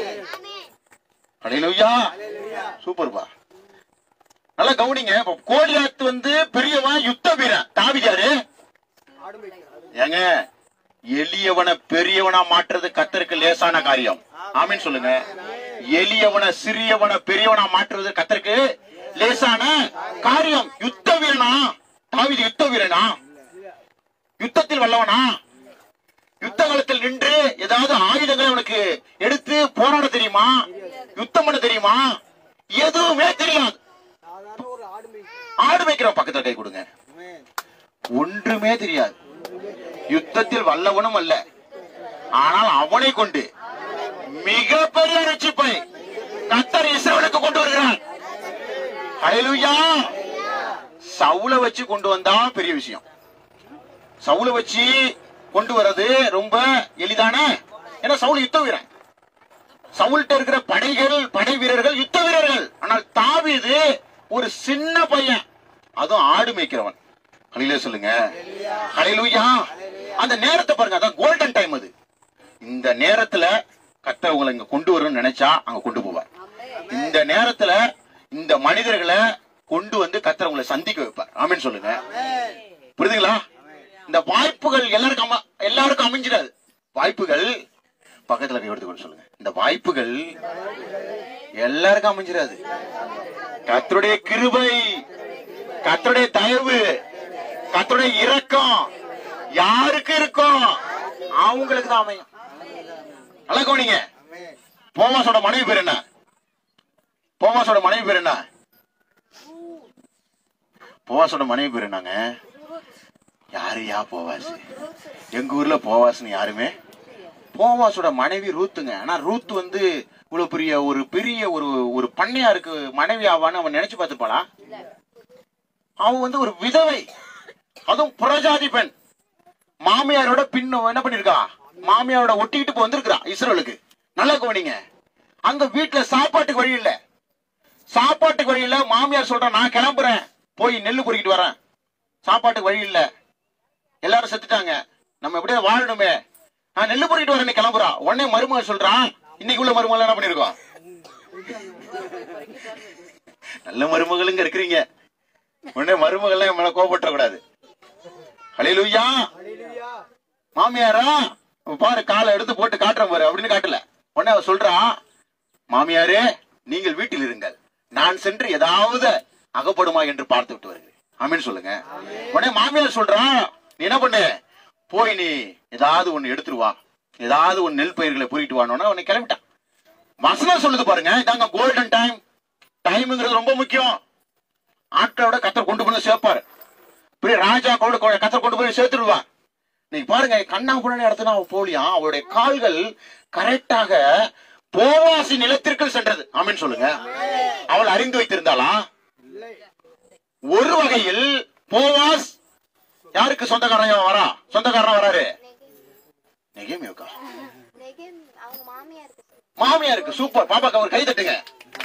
ஹalleluya சூப்பர்பா நல்லா கவனிங்க இப்ப கோலியாத் வந்து பெரியவன் யுத்த வீரன் தாவிதாரு ஏங்க எளியவனை பெரியவனா மாற்றுறது கத்தருக்கு லேசான காரியம் ஆமென் சொல்லுங்க எளியவனை சிறியவனை பெரியவனா மாற்றுறது கத்தருக்கு லேசான காரியம் யுத்த வீரனா தாவிது யுத்த வீரனா யுத்தத்தில் வல்லவனா யுத்த காலத்தில் நின்று ஏதாவது ஆயுதங்களை உனக்கு எடுத்து போராட தெரியுமா யுத்தம் பண்ண தெரியுமா எதுவுமே தெரியாது சாதாரண ஒரு ஆடு மேய்க்கு ஆடு மேய்க்கிறவன் பக்கத்துல கை கொடுங்க ஒன்றுமே தெரியாது யுத்தத்தில் வல்லவனும் அல்ல ஆனால் அவனை கொண்டு மிகப்பெரிய ரட்சிப்பை கத்தர் இஸ்ரவேலுக்கு கொண்டு வருகிறார் ஹalleluya சவுல வச்சு கொண்டு வந்தா பெரிய விஷயம் சவுல வச்சு கொண்டு வர்றது ரொம்ப எளிதான ஏன்னா சவுல் யுத்த வீரன் சவுல்ட்ட இருக்கிற படைகள் படை வீரர்கள் யுத்த வீரர்கள் ஆனால் தாவீது ஒரு சின்ன பையன் அதுவும் ஆடு மேய்க்கிறவன் ஹalleluya சொல்லுங்க ஹalleluya அந்த நேரத்தை பாருங்க அதான் கோல்டன் டைம் அது இந்த நேரத்துல கர்த்தர் உங்களை இங்க கொண்டு வரணும்னு நினைச்சா அங்க கொண்டு போவார் இந்த நேரத்துல இந்த மனிதர்களை கொண்டு வந்து கர்த்தர் உங்களை சந்திக்க வைப்பார் ஆமென் சொல்லுங்க புரியுதுங்களா இந்த வாய்ப்புகள் எல்லாருக்கும் அம- எல்லாருக்கும் அமைஞ்சிடாது வாய்ப்புகள் பக்கத்துல கை எடுத்து கொண்டு சொல்லுங்க இந்த வாய்ப்புகள் எல்லாருக்கும் அமைஞ்சிடாது கர்த்தருடைய கிருபை கர்த்தருடைய தயவு கர்த்தருடைய இரக்கம் யாருக்கு இருக்கும் அவங்களுக்கு தான் அமையும் நல்லா கவனிங்க போவாசோட மனைவி பேர் என்ன போவாசோட மனைவி பேர் என்ன போவாசோட மனைவி பேர் என்னங்க யாரு யா போவாஸ் எங்க ஊர்ல போவாஸ்னு யாருமே போவாஸோட மனைவி ரூத்துங்க ஆனா ரூத் வந்து இவ்வளவு பெரிய ஒரு பெரிய ஒரு ஒரு பண்ணையாருக்கு மனைவி ஆவான்னு அவன் நினைச்சு பார்த்துப்பாளா அவ வந்து ஒரு விதவை அதுவும் புறஜாதி பெண் மாமியாரோட பின்னு என்ன பண்ணிருக்கா மாமியாரோட ஒட்டிக்கிட்டு இப்ப வந்திருக்கிறா இஸ்ரேலுக்கு நல்லா கவனிங்க அங்க வீட்டுல சாப்பாட்டுக்கு வழி இல்ல சாப்பாட்டுக்கு வழி இல்ல மாமியார் சொல்றா நான் கிளம்புறேன் போய் நெல்லு பொறுக்கிட்டு வரேன் சாப்பாட்டுக்கு வழி இல்ல எல்லாரும் செத்துட்டாங்க நம்ம எப்படியா வாழணுமே நான் நெல்லு பொறுக்கிட்டு வரேன் கிளம்புறா உடனே மருமகள் சொல்றான் இன்னைக்கு உள்ள மருமகள் என்ன பண்ணிருக்கோம் நல்ல மருமகளுங்க இருக்கிறீங்க உடனே மருமகள் என் மேல கோபப்பட்ட கூடாது ஹalleluya ஹalleluya மாமியாரா பாரு காலை எடுத்து போட்டு காட்டுறேன் பாரு அப்படின்னு காட்டல உடனே அவ சொல்றா மாமியாரே நீங்கள் வீட்டில் இருங்கள் நான் சென்று ஏதாவது அகப்படுமா என்று பார்த்து விட்டு வருகிறேன் ஆமீன் சொல்லுங்க உடனே மாமியார் சொல்றா நீ என்ன பண்ணு போய் நீ ஏதாவது ஒண்ணு எடுத்துட்டு வா ஏதாவது ஒரு நெல் பயிர்களை புரிட்டு வானோன்னா உன்னை கிளம்பிட்டான் வசனம் சொல்லுது பாருங்க இதாங்க கோல்டன் டைம் டைம்ங்கிறது ரொம்ப முக்கியம் ஆட்களோட கத்தர் கொண்டு போய் சேர்ப்பாரு பெரிய ராஜா கூட கத்தர் கொண்டு போய் சேர்த்துடுவார் நீங்க பாருங்க கண்ணா புண்ணு இடத்துல அவ போலியா அவளுடைய கால்கள் கரெக்டாக போவாசி நிலத்திற்கு சென்றது ஆமீன் சொல்லுங்க அவள் அறிந்து வைத்திருந்தாளா இல்லை ஒரு வகையில் போவாஸ் யாருக்கு சொந்தக்காரன் வரா சொந்தக்காரன் வராரு நெகேமியோக்கா நெகேம் அவங்க மாமியாருக்கு மாமியாருக்கு சூப்பர் பாப்பாக்கு அவர் கை தட்டுங்க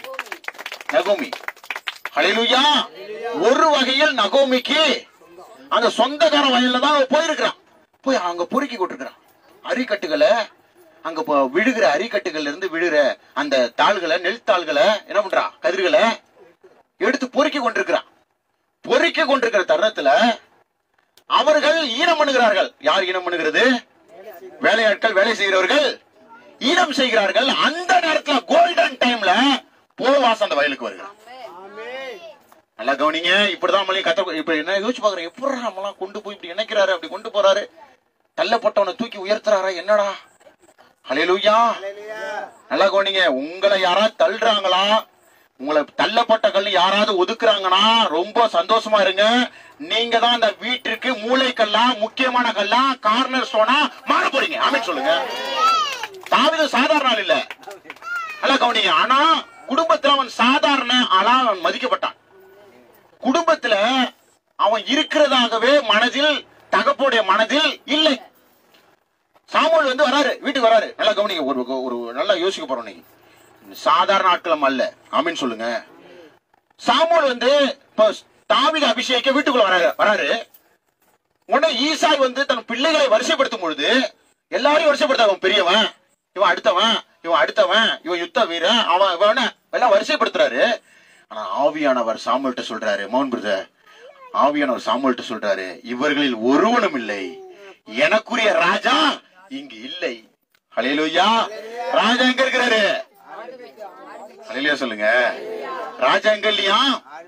நகோமி ஹalleluya ஒரு வகையில் நகோமிக்கு அந்த சொந்தக்கார வயல்ல தான் அவ போயிருக்கிறான் போய் அங்க பொறுக்கி கொண்டிருக்கிறான் அரிக்கட்டுகளை அங்க போ- விழுகிற அரிக்கட்டுகள்ல இருந்து விழுகிற அந்த தாள்களை நெல் தாள்களை என்ன பண்றா கதிர்களை எடுத்து பொறுக்கி கொண்டிருக்கிறான் பொறுக்கி கொண்டிருக்கிற தருணத்துல அவர்கள் ஈனம் பண்ணுகிறார்கள் யார் ஈனம் பண்ணுகிறது வேலையாட்கள் வேலை செய்கிறவர்கள் ஈனம் செய்கிறார்கள் அந்த நேரத்துல கோல்டன் டைம்ல போவாஸ் அந்த வயலுக்கு வருகிறான் ஆமென் நல்லா கவனிங்க இப்படிதான் நம்மளையும் கத்த இப்ப என்ன யோசிச்சு பாக்குறேன் எப்படி நம்மளாம் கொண்டு போய் இப்படி இணைக்கிறாரு அப்படி கொண்டு போறாரு தள்ளப்பட்டவனை தூக்கி உயர்த்துறாரா என்னடா ஹalleluya நல்லா கவனிங்க உங்களை யாராவது தள்ளுறாங்களா உங்களை தள்ளப்பட்ட கல் யாராவது ஒதுக்குறாங்கன்னா ரொம்ப சந்தோஷமா இருங்க நீங்க தான் அந்த வீட்டிற்கு மூளைக்கல்லா முக்கியமான கல்லா கார்னர் ஸ்டோனா மாற போறீங்க ஆமென் சொல்லுங்க தாவீது சாதாரண ஆள் இல்ல நல்லா கவனிங்க ஆனா குடும்பத்துல அவன் சாதாரண ஆளா அவன் மதிக்கப்பட்டான் குடும்பத்துல அவன் இருக்கிறதாகவே மனதில் தகப்போடைய மனதில் இல்லை சாமுவேல் வந்து வராரு வீட்டுக்கு வராரு நல்லா கவனிங்க ஒரு ஒரு நல்லா யோசிக்க போறோம் இன்னைக்கு சாதாரண ஆட்களும் அல்ல ஆமீன் சொல்லுங்க சாமுவேல் வந்து இப்ப தாவீது அபிஷேக வீட்டுக்குள்ள வராரு வராரு உடனே ஈசாய் வந்து தன் பிள்ளைகளை வரிசைப்படுத்தும் பொழுது எல்லாரையும் வரிசைப்படுத்த அவன் பெரியவன் இவன் அடுத்தவன் இவன் அடுத்தவன் இவன் யுத்த வீரன் அவன் இவன் எல்லாம் வரிசைப்படுத்துறாரு ஆனா ஆவியானவர் சாமுவேல்ட்ட சொல்றாரு மௌன் பிரதர் ஆவியானவர் சாமுவேல்ட்ட சொல்றாரு இவர்களில் ஒருவனும் இல்லை எனக்குரிய ராஜா இங்கு இல்லை ஹalleluya ராஜா எங்க இருக்கிறாரு ஹalleluya சொல்லுங்க ராஜா எங்க இல்லையா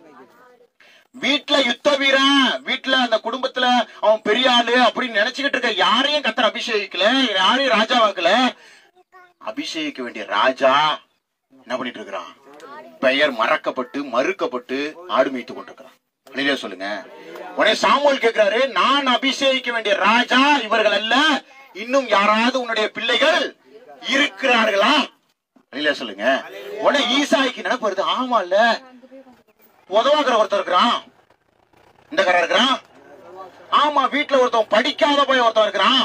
வீட்டுல யுத்த வீரன் வீட்டுல அந்த குடும்பத்துல அவன் பெரிய ஆளு அப்படின்னு நினைச்சுக்கிட்டு இருக்க யாரையும் கத்தர் அபிஷேகிக்கல யாரையும் ராஜாவாக்கல அபிஷேகிக்க வேண்டிய ராஜா என்ன பண்ணிட்டு இருக்கிறான் பெயர் மறக்கப்பட்டு மறுக்கப்பட்டு ஆடு மேய்த்து கொண்டிருக்கிறான் வெளியில சொல்லுங்க உடனே சாமுவேல் கேட்கிறாரு நான் அபிஷேகிக்க வேண்டிய ராஜா இவர்கள் அல்ல இன்னும் யாராவது உன்னுடைய பிள்ளைகள் இருக்கிறார்களா வெளியில சொல்லுங்க உடனே ஈசாய்க்கு நினைப்பு வருது ஆமா இல்ல உதவாக்கிற ஒருத்தர் இருக்கிறான் இந்த கரை இருக்கிறான் ஆமா வீட்டுல ஒருத்தன் படிக்காத போய் ஒருத்தன் இருக்கிறான்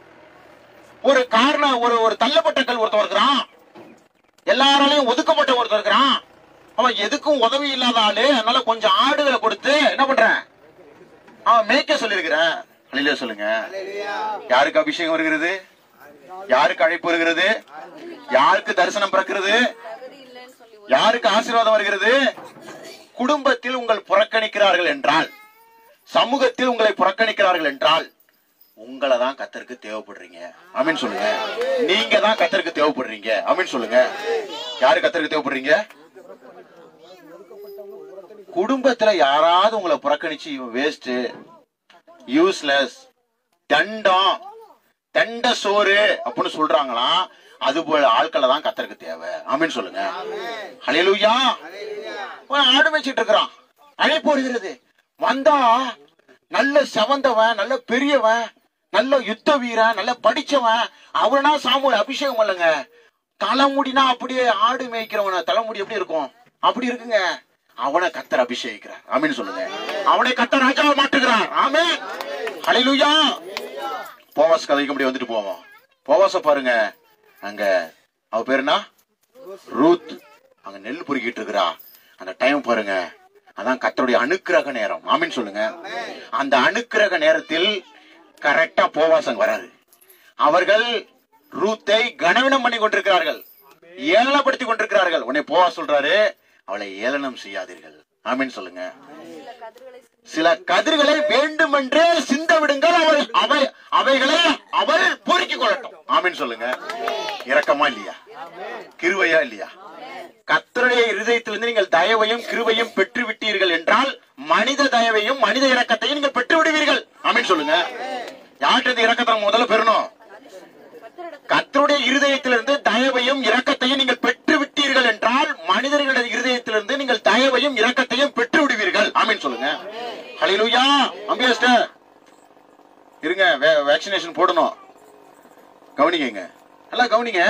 ஒரு காரண ஒரு ஒரு தள்ளப்பட்ட கல் ஒருத்தன் இருக்கிறான் எல்லாராலையும் ஒதுக்கப்பட்ட ஒருத்தர் இருக்கிறான் அவன் எதுக்கும் உதவி இல்லாத ஆளு அதனால கொஞ்சம் ஆடுகளை கொடுத்து என்ன பண்றேன் அவன் மேய்க்க சொல்லியிருக்கிறேன் அழில சொல்லுங்க யாருக்கு அபிஷேகம் வருகிறது யாருக்கு அழைப்பு வருகிறது யாருக்கு தரிசனம் பிறக்கிறது தகுதி இல்லைன்னு சொல்லி யாருக்கு ஆசீர்வாதம் வருகிறது குடும்பத்தில் உங்கள் புறக்கணிக்கிறார்கள் என்றால் சமூகத்தில் உங்களை புறக்கணிக்கிறார்கள் என்றால் உங்களை தான் கத்தருக்கு தேவைப்படுறீங்க அமீன் சொல்லுங்க நீங்க தான் கத்தருக்கு தேவைப்படுறீங்க அமீன் சொல்லுங்க யாரு கத்தருக்கு தேவைப்படுறீங்க குடும்பத்துல யாராவது உங்களை புறக்கணிச்சு வேஸ்ட் யூஸ்லெஸ் தண்டம் தண்ட சோறு அப்படின்னு சொல்றாங்களா அது போல ஆட்களை தான் கத்தருக்கு தேவை ஆமீன் சொல்லுங்க ஹalleluya அவன் ஆடு மேய்ச்சிட்டு இருக்கிறான் அழைப்பு வருகிறது வந்தா நல்ல செவந்தவன் நல்ல பெரியவன் நல்ல யுத்த வீரன் நல்ல படிச்சவன் அவனா சாமுவேல் அபிஷேகம் இல்லைங்க தலைமுடினா அப்படியே ஆடு மேய்க்கிறவன தலைமுடி எப்படி இருக்கும் அப்படி இருக்குங்க அவனை கத்தர் அபிஷேகிக்கிறார் ஆமீன் சொல்லுங்க அவனை கத்தர் ராஜாவை மாட்டுகிறார் ஆமே ஹalleluya போவாஸ் கதைக்கு அப்படி வந்துட்டு போவோம் போவாச பாருங்க அங்க அவ பேர் என்ன ரூத் அங்க நெல் பொறுக்கிட்டு இருக்கிறா அந்த டைம் பாருங்க அதான் கத்தருடைய அனுக்கிரக நேரம் ஆமீன் சொல்லுங்க அந்த அனுக்கிரக நேரத்தில் கரெக்டா போவாசம் வராரு அவர்கள் ரூத்தை கனவினம் பண்ணி கொண்டிருக்கிறார்கள் ஏளனப்படுத்தி கொண்டிருக்கிறார்கள் உன்னை போவா சொல்றாரு அவளை ஏளனம் செய்யாதீர்கள் ஆமீன் சொல்லுங்க சில கதிர்களை சிந்தி- சில கதிர்களை வேண்டுமென்றே சிந்த விடுங்கள் அவர் அவை அவைகளை அவர் பொறுக்கிக் கொள்ளட்டும் ஆமீன் சொல்லுங்க இரக்கமா இல்லையா கிருபையா இல்லையா கத்தருடைய இருதயத்திலிருந்து நீங்கள் தயவையும் கிருபையும் பெற்று விட்டீர்கள் என்றால் மனித தயவையும் மனித இரக்கத்தையும் நீங்கள் பெற்று விடுவீர்கள் ஆமீன் சொல்லுங்க யார்கிட்ட இந்த இரக்கத்தை முதல்ல பெறணும் கர்த்தரிடத்தில் கத்தருடைய இருதயத்திலிருந்து தயவையும் இரக்கத்தையும் நீங்கள் பெற்று விட்டீர்கள் என்றால் மனிதர்களுடைய இருதயத்திலிருந்து நீங்கள் தயவையும் இரக்கத்தையும் பெற்று விடுவீர்கள் ஆமீன் சொல்லுங்க ஹalleluya அம்பியஸ்டர் இருங்க வேக்சினேஷன் போடணும் கவனிக்கங்க நல்லா கவனிங்க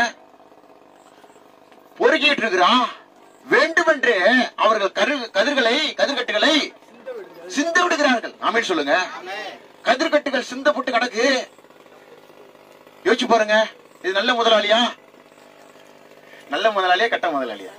பொறுக்கிட்டு இருக்கிறா வேண்டுமென்றே அவர்கள் கரு கதிர்களை கதிர்கட்டுகளை சிந்த விடுகிறார்கள் ஆமீன் சொல்லுங்க கதிர்கட்டுகள் சிந்தப்பட்டு கிடக்கு யோசிச்சு பாருங்க இது நல்ல முதலாளியா நல்ல முதலாளியா கெட்ட முதலாளியா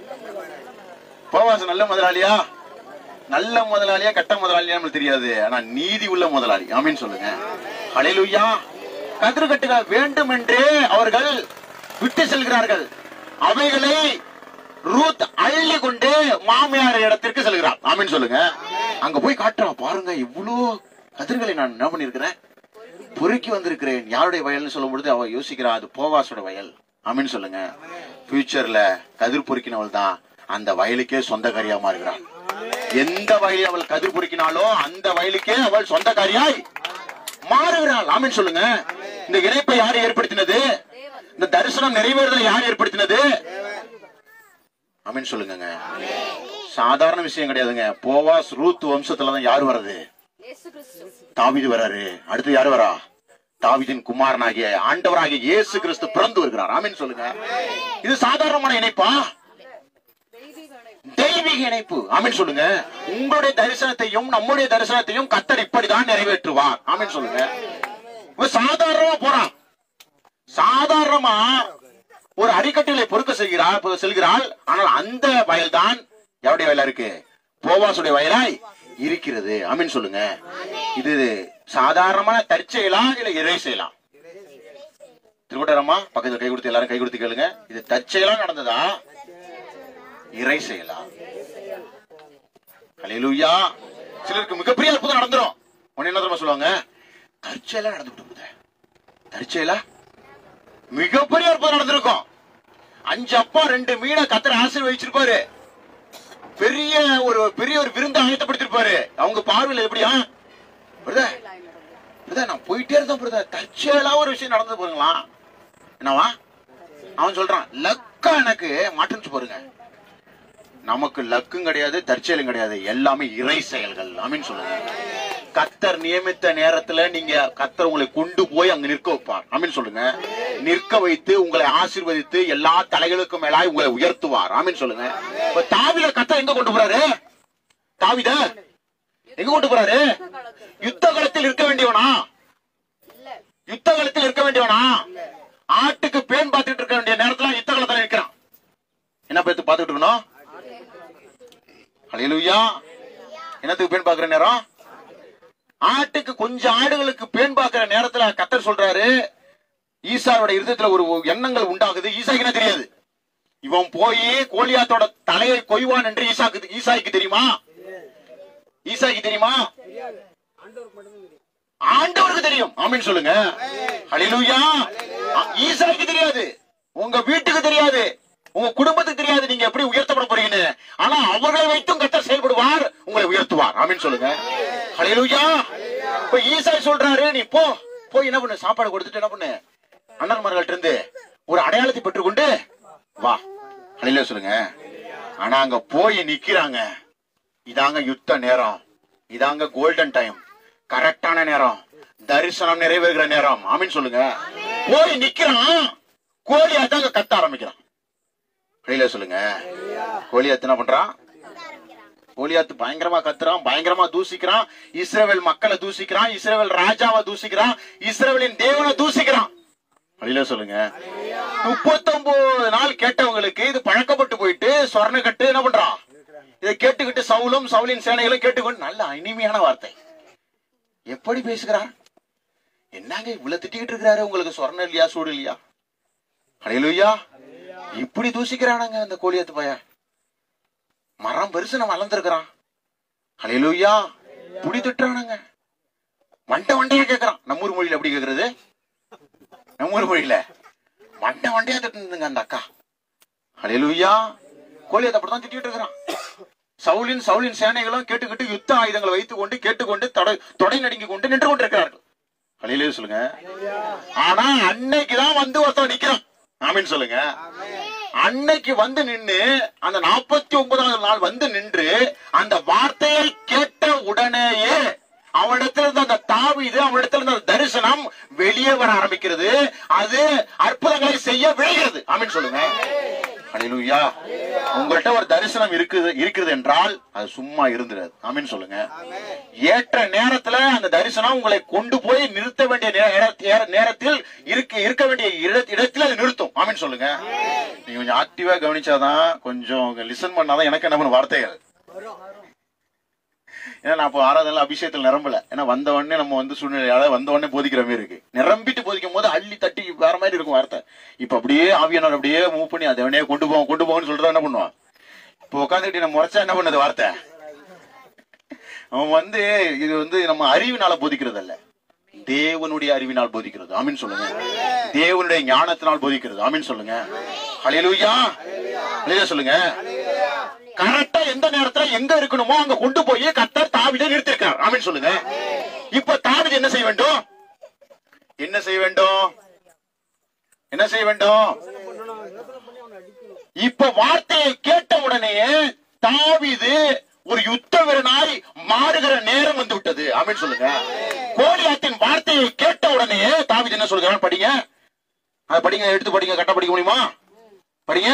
போவாச நல்ல முதலாளியா நல்ல முதலாளியா கெட்ட முதலாளியா நம்மளுக்கு தெரியாது ஆனா நீதி உள்ள முதலாளி ஆமீன் சொல்லுங்க ஹalleluya கதிர்கட்டுகள் வேண்டும் என்றே அவர்கள் விட்டு செல்கிறார்கள் அவைகளை ரூத் அள்ளி கொண்டு மாமியார் இடத்திற்கு செல்கிறார் ஆமீன் சொல்லுங்க அங்க போய் காட்டுறா பாருங்க இவ்வளோ கதிர்களை நான் என்ன பண்ணிருக்கிறேன் பொறுக்கி வந்திருக்கிறேன் யாருடைய வயல்னு சொல்லும் பொழுது அவ யோசிக்கிறா அது போவாசோட வயல் ஆமீன் சொல்லுங்க ஃபியூச்சர்ல கதிர் பொறுக்கினவள் தான் அந்த வயலுக்கே சொந்தக்காரியா மாறுகிறாள் எந்த வயலில் அவள் கதிர் பொறுக்கினாலோ அந்த வயலுக்கே அவள் சொந்தக்காரியாய் மாறுகிறாள் ஆமீன் சொல்லுங்க இந்த இணைப்பை யார் ஏற்படுத்தினது இந்த தரிசனம் நிறைவேறுதலை யார் ஏற்படுத்தினது ஆமீன் சொல்லுங்க சாதாரண விஷயம் கிடையாதுங்க போவாஸ் ரூத் வம்சத்துல தான் யார் வர்றது இயேசு கிறிஸ்து தாவீது வராரு அடுத்து யார் வரா தாவீதின் குமாரனாகிய ஆண்டவராகிய இயேசு கிறிஸ்து பிறந்து வருகிறார் ஆமீன் சொல்லுங்க இது சாதாரணமான இணைப்பா தெய்வீக இணைப்பு. தெய்வீக இணைப்பு ஆமீன் சொல்லுங்க உங்களுடைய தரிசனத்தையும் நம்முடைய தரிசனத்தையும் கத்தர் இப்படிதான் நிறைவேற்றுவார் ஆமீன் சொல்லுங்க இவன் சாதாரணமா போறான் சாதாரணமா ஒரு அடிக்கட்டிலை பொறுக்க செய்கிறார் பொ- செல்கிறாள் ஆனால் அந்த வயல்தான் எவருடைய வயலா இருக்கு போவாசுடைய வயலாய் இருக்கிறது ஆமீன் சொல்லுங்க இது சாதாரணமான தற்செயலா இல்ல இறை செய்யலாம் திருவட்டரம்மா பக்கத்துல கை கொடுத்து எல்லாரும் கை கொடுத்து கேளுங்க இது தற்செயலா நடந்ததா இறை செய்யலா ஹalleluya சிலருக்கு மிகப்பெரிய அற்புதம் நடந்துரும் உடனே என்ன தெரியுமா சொல்லுவாங்க தற்செயலா நடந்து விட்டு தற்செயலா மிகப்பெரிய அற்புதம் நடந்திருக்கும் அஞ்சு அப்பா ரெண்டு மீனை கத்திர ஆசீர்வதிச்சிருப்பாரு பெரிய ஒரு பெரிய ஒரு விருந்து ஆயத்தப்படுத்திருப்பாரு அவங்க பார்வையில எப்படியா பிரதர் பிரதர் நான் போயிட்டே இருந்தேன் பிரதர் தற்செயலா ஒரு விஷயம் நடந்து போறீங்களா என்னவா அவன் சொல்றான் லக்கா எனக்கு மாட்டுன்னு பாருங்க நமக்கு லக்கும் கிடையாது தற்செயலும் கிடையாது எல்லாமே இறை செயல்கள் ஆமீன் சொல்லுங்க கத்தர் நியமித்த நேரத்துல நீங்க கத்தர் உங்களை கொண்டு போய் அங்க நிற்க வைப்பார் ஆமீன் சொல்லுங்க நிற்க வைத்து உங்களை ஆசீர்வதித்து எல்லா தலைகளுக்கும் மேலாய் உங்களை உயர்த்துவார் ஆமீன் சொல்லுங்க இப்ப தாவித கத்தர் எங்க கொண்டு போறாரு தாவித எங்க கொண்டு போறாரு யுத்த களத்தில் இருக்க வேண்டியவனா இல்ல யுத்த களத்தில் இருக்க வேண்டியவனா ஆட்டுக்கு பேன் பார்த்துட்டு இருக்க வேண்டிய நேரத்துல யுத்த களத்துல நிற்கிறான் என்ன பேத்து பார்த்துட்டு இருக்கணும் ஹalleluya என்னத்துக்கு பேன் பார்க்கிற நேரம் ஆட்டுக்கு கொஞ்சம் ஆடுகளுக்கு பேன் பார்க்கிற நேரத்துல கத்தர் சொல்றாரு ஈசாவோட இருதயத்துல ஒரு எண்ணங்கள் உண்டாகுது ஈசாக்கு என்ன தெரியாது இவன் போய் கோலியாத்தோட தலையை கொய்வான் என்று ஈசாக்கு ஈசாய்க்கு தெரியுமா ஈசாய்க்கு தெரியுமா ஆண்டவருக்கு தெரியும் ஆமீன் சொல்லுங்க ஹalleluya ஈசாய்க்கு தெரியாது உங்க வீட்டுக்கு தெரியாது உங்க குடும்பத்துக்கு தெரியாது நீங்க எப்படி உயர்த்தப்பட போறீங்கன்னு ஆனா அவர்களை வைத்தும் கத்தர் செயல்படுவார் உங்களை உயர்த்துவார் ஆமீன் சொல்லுங்க ஹalleluya இப்ப ஈசாய் சொல்றாரு நீ போ போய் என்ன பண்ணு சாப்பாடு கொடுத்துட்டு என்ன பண்ணு அண்ணன்மார்கள்ட்ட இருந்து ஒரு அடையாளத்தை பெற்றுக்கொண்டு வா ஹalleluya சொல்லுங்க ஆனா அங்க போய் நிக்கிறாங்க இதாங்க யுத்த நேரம் இதாங்க கோல்டன் டைம் கரெக்டான நேரம் தரிசனம் நிறைவேறுகிற நேரம் ஆமீன் சொல்லுங்க போய் நிக்கிறான் கோழி அதாங்க கத்த ஆரம்பிக்கிறான் வெளியில சொல்லுங்க கோலியாத்து என்ன பண்றான் கோலியாத்து பயங்கரமா கத்துறான் பயங்கரமா தூசிக்கிறான் இஸ்ரேல் மக்களை தூசிக்கிறான் இஸ்ரேல் ராஜாவை தூசிக்கிறான் இஸ்ரேலின் தேவனை தூசிக்கிறான் வெளியில சொல்லுங்க முப்பத்தொன்பது நாள் கேட்டவங்களுக்கு இது பழக்கப்பட்டு போயிட்டு சொர்ண கட்டு என்ன பண்றான் இதை கேட்டுக்கிட்டு சவுலும் சவுலின் சேனைகளும் கேட்டுக்கொண்டு நல்ல இனிமையான வார்த்தை எப்படி பேசுகிறார் என்னங்க இவ்வளவு திட்டிக்கிட்டு இருக்கிறாரு உங்களுக்கு சொர்ணம் இல்லையா சூடு இல்லையா அலையிலுயா இப்படி தூசிக்கிறானுங்க அந்த கோழியத்து பையன் மரம் பெருசு நம்ம வளர்ந்துருக்கிறான் அலையிலுயா புடி திட்டுறானுங்க மண்டை மண்டையா கேக்குறான் நம்ம ஊர் மொழியில எப்படி கேக்குறது நம்ம ஊர் மொழியில மண்டை மண்டையா திட்டுங்க அந்த அக்கா அலையிலுயா கோழியத்தை அப்படிதான் திட்டிட்டு இருக்கிறான் சவுலின் சவுலின் சேனைகளும் கேட்டுக்கிட்டு யுத்த ஆயுதங்களை வைத்துக் கொண்டு கேட்டுக்கொண்டு தொடை தொடை நடுங்கி கொண்டு நின்று கொண்டிருக்கிறார்கள் அலையிலே சொல்லுங்க ஆனா அன்னைக்குதான் வந்து ஒருத்தன் நிக்கிறான் ஆமீன் சொல்லுங்க அன்னைக்கு வந்து நின்னு அந்த நாற்பத்தி ஒன்பதாவது நாள் வந்து நின்று அந்த வார்த்தையை கேட்ட உடனேயே அவனிடத்துல இருந்த அந்த தாவீது அவனிடத்துல இருந்த அந்த தரிசனம் வெளியே வர ஆரம்பிக்கிறது அது அற்புதங்களை செய்ய விளைகிறது ஆமீன் சொல்லுங்க ஹalleluya உங்கள்கிட்ட ஒரு தரிசனம் இருக்குது இருக்கிறது என்றால் அது சும்மா இருந்துடாது ஆமீன் சொல்லுங்க ஏற்ற நேரத்துல அந்த தரிசனம் உங்களை கொண்டு போய் நிறுத்த வேண்டிய நேர- நேர- நேரத்தில் இருக்க இருக்க வேண்டிய இட- இடத்துல அது நிறுத்தும் ஆமீன் சொல்லுங்க நீங்க கொஞ்சம் ஆக்டிவா கவனிச்சாதான் கொஞ்சம் லிசன் பண்ணாதான் எனக்கு என்ன பண்ண வார்த்தைகள் ஏன்னா நான் இப்போ ஆராதனை அபிஷேகத்தில் நிரம்பல ஏன்னா வந்த உடனே நம்ம வந்து சூழ்நிலையால வந்த உடனே போதிக்கிற மாதிரி இருக்கு நிரம்பிட்டு போதிக்கும் போது அள்ளி தட்டி வேற மாதிரி இருக்கும் வார்த்தை இப்ப அப்படியே ஆவியானவர் அப்படியே மூவ் பண்ணி அதை உடனே கொண்டு போவோம் கொண்டு போவோம்னு சொல்றா என்ன பண்ணுவான் இப்போ உட்காந்துக்கிட்டு நம்ம முறைச்சா என்ன பண்ணுது வார்த்தை அவன் வந்து இது வந்து நம்ம அறிவினால போதிக்கிறது அல்ல தேவனுடைய அறிவினால் போதிக்கிறது ஆமீன் சொல்லுங்க தேவனுடைய ஞானத்தினால் போதிக்கிறது ஆமீன் சொல்லுங்க ஹalleluya ஹalleluya சொல்லுங்க கரெக்டா எந்த நேரத்துல எங்க இருக்கணுமோ அங்க கொண்டு போய் கத்தர் தாவிதை நிறுத்திருக்கார் ஆமீன் சொல்லுங்க இப்ப தாவிது என்ன செய்ய வேண்டும் என்ன செய்ய வேண்டும் என்ன செய்ய வேண்டும் இப்ப வார்த்தையை கேட்ட உடனேயே தாவீது ஒரு யுத்த வீரனாய் மாறுகிற நேரம் வந்து விட்டது ஆமீன் சொல்லுங்க கோலியாத்தின் வார்த்தையை கேட்ட உடனேயே தாவீது என்ன சொல்கிறான் படிங்க அதை படிங்க எடுத்து படிங்க கட்ட படிக்க முடியுமா படிங்க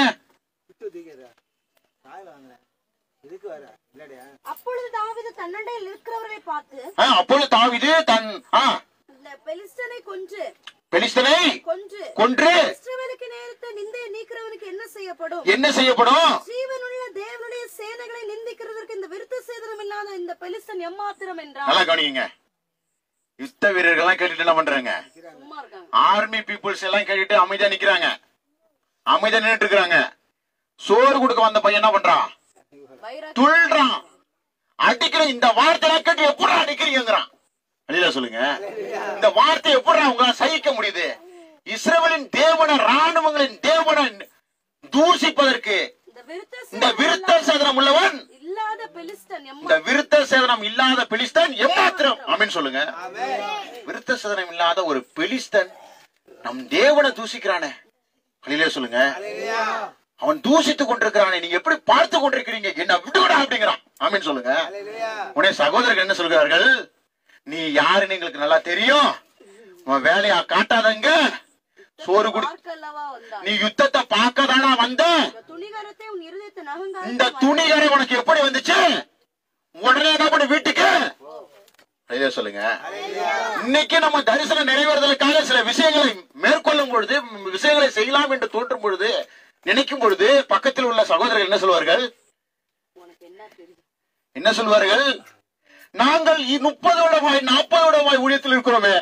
இதுக்கு வர இல்லடியா அப்பொழுது தாவீது தன்னண்டையில் இருக்கிறவர்களை பார்த்து ஆ, அப்பொழுது தாவீது தன் ஆ, இந்த பெலிஸ்தனை கொன்று பெலிஸ்தனை கொன்று கொன்று இஸ்ரவேலுக்கு நேரிட்ட நிந்தையை நீக்கிறவனுக்கு என்ன செய்யப்படும் என்ன செய்யப்படும் ஜீவனுள்ள தேவனுடைய சேனைகளை நிந்திக்கிறதற்கு இந்த விருத்த சேதனம் இல்லாத இந்த பெலிஸ்தன் எம்மாத்திரம் என்றார் நல்லா கவனிங்க யுத்த வீரர்கள் எல்லாம் கேட்டுட்டு என்ன பண்றாங்க சும்மா இருக்காங்க ஆர்மி பீப்புள்ஸ் எல்லாம் கேட்டுட்டு அமைதியா நிக்கிறாங்க அமைதியா நின்னுட்டு இருக்காங்க சோறு கொடுக்க வந்த பையன் என்ன பண்றான் வைராக்கியம் துள்றான் அடிக்கிற இந்த வார்த்தையெல்லாம் கேட்டு எப்படி அடிக்கிறீங்கிறான் வெளியில சொல்லுங்க இந்த வார்த்தை எப்படி உங்களால சகிக்க முடியுது இஸ்ரவேலின் தேவன ராணுவங்களின் தேவனை தூசிப்பதற்கு இந்த விருத்த இந்த சேதனம் விருத்த சேதனம் உள்ளவன் இல்லாத பெலிஸ்தன் இந்த எம்மா விருத்த சேதனம் இல்லாத பெலிஸ்தன் எம்மாத்திரம் ஆமென் சொல்லுங்க விருத்த சேதனம் இல்லாத ஒரு பெலிஸ்தன் நம் தேவனை தூசிக்கிறானே வெளியில சொல்லுங்க அவன் தூசித்துக் கொண்டிருக்கிறானே நீங்க எப்படி பார்த்து கொண்டிருக்கிறீங்க என்ன விடுவிடா அப்படிங்கிறான் ஆமென் சொல்லுங்க உடனே சகோதரர்கள் என்ன சொல்கிறார்கள் நீ யாருன்னு எங்களுக்கு நல்லா தெரியும் உன் வேலையா காட்டாதங்க சோறு குடி பார்க்கல்லவா வந்தான் நீ யுத்தத்தை பார்க்கதானா வந்த இந்த துணிகரத்தை உன் இருதயத்தின் இந்த அகங்காரத்தை துணிகரை உனக்கு எப்படி வந்துச்சு உடனே என்ன பண்ணு வீட்டுக்கு ஐயா சொல்லுங்க இன்னைக்கு நம்ம தரிசனம் நிறைவேறுதலுக்காக சில விஷயங்களை மேற்கொள்ளும் பொழுது ம், விஷயங்களை செய்யலாம் என்று தோன்றும் பொழுது நினைக்கும் பொழுது பக்கத்தில் உள்ள சகோதரர்கள் என்ன சொல்வார்கள் உனக்கு என்ன தெரியும் என்ன சொல்வார்கள் நாங்கள் முப்பது வருடமாய் நாற்பது வருடமாய் ஊழியத்தில் இருக்கிறோமே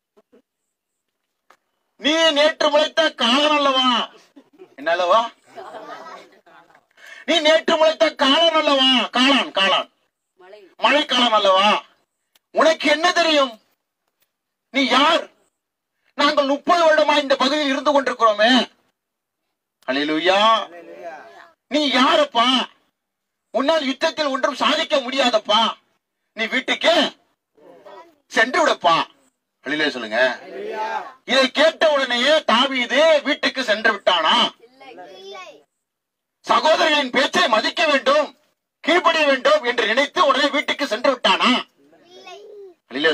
நீ நேற்று முளைத்த காலம் அல்லவா என்ன அல்லவா நீ நேற்று முளைத்த காலம் அல்லவா காளான் காளான் மழை மழைக்காலம் அல்லவா உனக்கு என்ன தெரியும் நீ யார் நாங்கள் முப்பது வருடமா இந்த பகுதியில் இருந்து கொண்டிருக்கிறோமே அல்லேலூயா நீ யாரப்பா உன்னால் யுத்தத்தில் ஒன்றும் சாதிக்க முடியாதப்பா நீ வீட்டுக்கு சென்று விடப்பா வெளியில சொல்லுங்க இதை கேட்ட உடனேயே தாவீது வீட்டுக்கு சென்று விட்டானா இல்லை சகோதரர்களின் பேச்சை மதிக்க வேண்டும் கீழ்ப்படிய வேண்டும் என்று நினைத்து உடனே வீட்டுக்கு சென்று விட்டானா வெளியில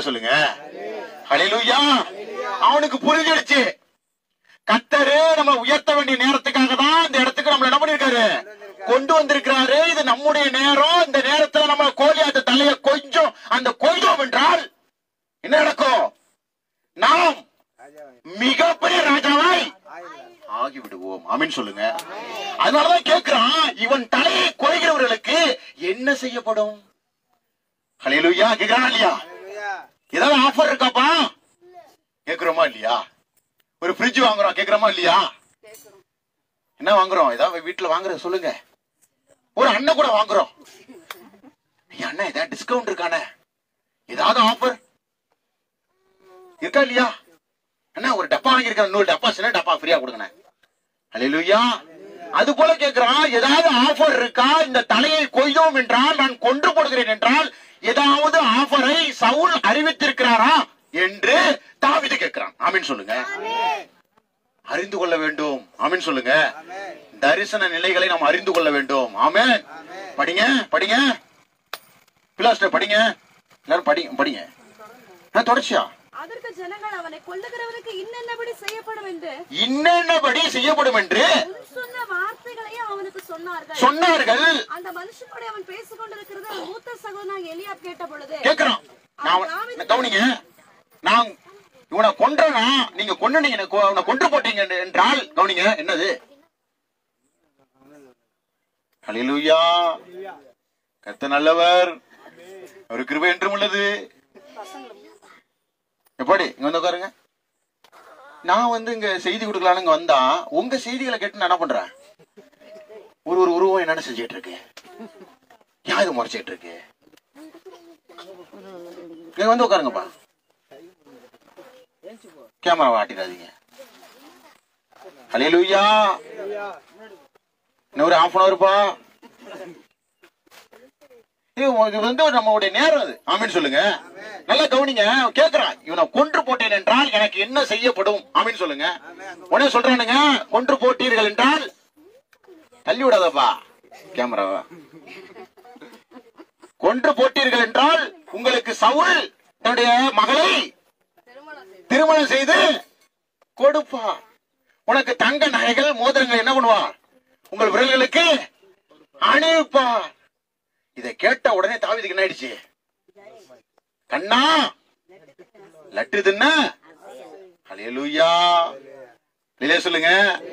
சொல்லுங்க ஹalleluya அவனுக்கு புரிஞ்சிடுச்சு கத்தரு நம்ம உயர்த்த வேண்டிய நேரத்துக்காக தான் இந்த இடத்துக்கு நம்மள என்ன பண்ணிருக்காரு கொண்டு வந்திருக்கிறாரு இது நம்முடைய நேரம் இந்த நேரத்துல நம்ம கோலியாத்த தலைய கொஞ்சம் அந்த கொய்தோம் என்றால் என்ன நடக்கும் நாம் மிகப்பெரிய ராஜாவாய் ஆகி விடுவோம் ஆமீன் சொல்லுங்க அதனாலதான் கேட்கிறான் இவன் தலையை குறைகிறவர்களுக்கு என்ன செய்யப்படும் ஹalleluya கேக்குறானா இல்லையா ஏதாவது ஆஃபர் இருக்காப்பா கேக்குறோமா இல்லையா ஒரு ஃப்ரிட்ஜ் வாங்குறோம் கேக்குறோமா இல்லையா என்ன வாங்குறோம் ஏதாவது வீட்டுல வாங்குற சொல்லுங்க ஒரு அண்ணன் கூட வாங்குறோம் ஐயா அண்ணா ஏதாவது டிஸ்கவுண்ட் இருக்கானே ஏதாவது ஆஃபர் இருக்கா இல்லையா அண்ணா ஒரு டப்பா வாங்கியிருக்கேன் நூறு டப்பா சின்ன டப்பா ஃப்ரீயா கொடுங்கண்ணே அல்லேலூயா அது போல கேட்கிறான் ஏதாவது ஆஃபர் இருக்கா இந்த தலையை கொய்தோம் என்றால் நான் கொன்று போடுகிறேன் என்றால் ஏதாவது ஆஃபரை சவுல் அறிவித்திருக்கிறாரா என்று தாவிது கேட்கிறான் ஆமீன் சொல்லுங்க அறிந்து கொள்ள வேண்டும் ஆமீன் சொல்லுங்க தரிசன நிலைகளை நாம் அறிந்து கொள்ள வேண்டும் ஆமென் படிங்க படிங்க பிலாஸ்டர் படிங்க எல்லாரும் படி படிங்க நான் தொடர்ச்சியா அதற்கு ஜனங்கள் அவனை கொல்லுகிறவனுக்கு இன்னென்னபடி செய்யப்படும் என்று இன்னென்னபடி செய்யப்படும் என்று முன் சொன்ன வார்த்தைகளையும் அவனுக்கு சொன்னார்கள் சொன்னார்கள் அந்த மனுஷனோட அவன் பேசிக் கொண்டிருக்கிறது அவன் மூத்த சகோதரனாக எலியாப் கேட்ட பொழுது கேக்குறான் நான் அவன்- கவனிங்க நான் இவனை கொன்றனா நீங்க கொன்னுனீங்க எனக்கு அவனை கொன்று போட்டீங்க என்று- என்றால் கவனிங்க என்னது ஹalleluya கர்த்தர் நல்லவர் ஒரு கிருபை என்றும் உள்ளது எப்படி இங்க வந்து உட்காருங்க நான் வந்து இங்க செய்தி கொடுக்கலான்னு இங்க வந்தா உங்க செய்திகளை கேட்டு நான் என்ன பண்றேன் ஒரு ஒரு உருவம் என்னென்ன செஞ்சுட்டு இருக்கு யா இது முறைச்சிட்டு இருக்கு இங்க வந்து உட்காருங்கப்பா கேமரா ஆட்டிடாதீங்க ஹalleluya இன்னும் ஒரு ஹாஃப் அன் அவர்ப்பா இது இது வந்து நம்மளுடைய நேரம் அது ஆமீன் சொல்லுங்க நல்லா கவனிங்க கேக்குறான் இவனை கொன்று போட்டேன் என்றால் எனக்கு என்ன செய்யப்படும் ஆமீன் சொல்லுங்க உடனே சொல்றானுங்க கொன்று போட்டீர்கள் என்றால் தள்ளி விடாதப்பா கேமராவா கொன்று போட்டீர்கள் என்றால் உங்களுக்கு சவுல் தன்னுடைய மகளை திருமணம் செய்து கொடுப்பா உனக்கு தங்க நகைகள் மோதிரங்கள் என்ன பண்ணுவார் உங்கள் விரல்களுக்கு அணிவிப்பார் இதை கேட்ட உடனே தாவிதுக்கு என்ன ஆயிடுச்சு கண்ணா லட்டு தின்ன ஹalleluya இல்லையா சொல்லுங்க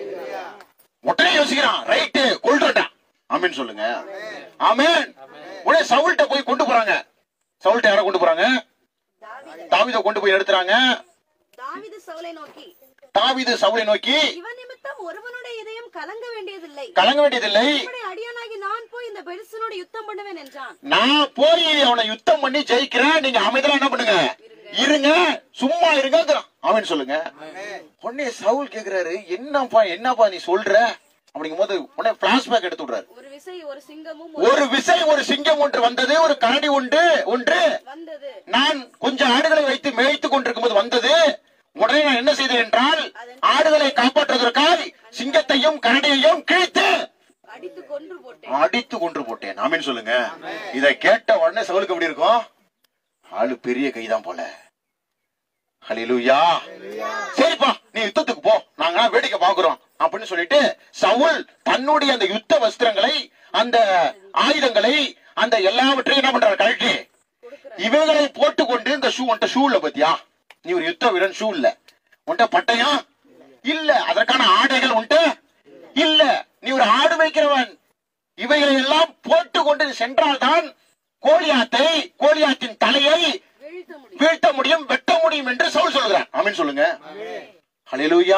உடனே யோசிக்கிறான் ரைட்டு கொள்றடா ஆமீன் சொல்லுங்க ஆமென் உடனே சவுல்ட்ட போய் கொண்டு போறாங்க சவுல்ட்ட யாரை கொண்டு போறாங்க தாவீதை கொண்டு போய் எடுத்துறாங்க தாவீது சவுலை நோக்கி தாவீது சவுலை நோக்கி இவன் நிமித்தம் ஒருவனுடைய இதயம் கலங்க வேண்டியதில்லை கலங்க வேண்டியதில்லை உம்முடைய அடியானாகி நான் போய் இந்த பெலிஸ்தனோடு யுத்தம் பண்ணுவேன் என்றான் நான் போய் அவனை யுத்தம் பண்ணி ஜெயிக்கிறேன் நீங்க அமைதியா என்ன பண்ணுங்க இருங்க சும்மா இருங்கிறான் அவன் சொல்லுங்க உடனே சவுல் கேக்குறாரு என்னப்பா என்னப்பா நீ சொல்ற அப்படிங்கும் போது உடனே பிளாஷ்பேக் எடுத்து விடுறாரு ஒரு விசை ஒரு சிங்கமும் ஒரு விசை ஒரு சிங்கம் ஒன்று வந்தது ஒரு கரடி உண்டு ஒன்று வந்தது நான் கொஞ்சம் ஆடுகளை வைத்து மேய்த்துக் கொண்டிருக்கும் போது வந்தது உடனே நான் என்ன செய்தேன் என்றால் ஆடுகளை காப்பாற்றுவதற்காய் சிங்கத்தையும் கரடியையும் கிழித்து அடித்து கொன்று போட்டேன் அடித்து கொன்று போட்டேன் ஆமீன் சொல்லுங்க இதை கேட்ட உடனே சவுலுக்கு எப்படி இருக்கும் ஆளு பெரிய கைதான் போல ஹalleluya சரிப்பா நீ யுத்தத்துக்கு போ நாங்க வேடிக்கை பாக்குறோம் அப்படின்னு சொல்லிட்டு சவுல் தன்னுடைய அந்த யுத்த வஸ்திரங்களை அந்த ஆயுதங்களை அந்த எல்லாவற்றையும் என்ன பண்றாரு கழட்டி இவைகளை போட்டுக்கொண்டு இந்த ஷூ உன்ட்ட ஷூ இல்ல பத்தியா நீ ஒரு யுத்த வீரன் ஷூ இல்ல உன்ட்ட பட்டயம் இல்ல அதற்கான ஆடைகள் உன்ட்ட இல்ல நீ ஒரு ஆடு வைக்கிறவன் இவைகளை எல்லாம் போட்டுக்கொண்டு நீ சென்றால்தான் கோலியாத்தை கோலியாத்தின் தலையை வீழ்த்த முடியும் வீழ்த்த முடியும் வெட்ட முடியும் என்று சவுல் சொல்லுகிறான் ஆமீன் சொல்லுங்க ஹalleluya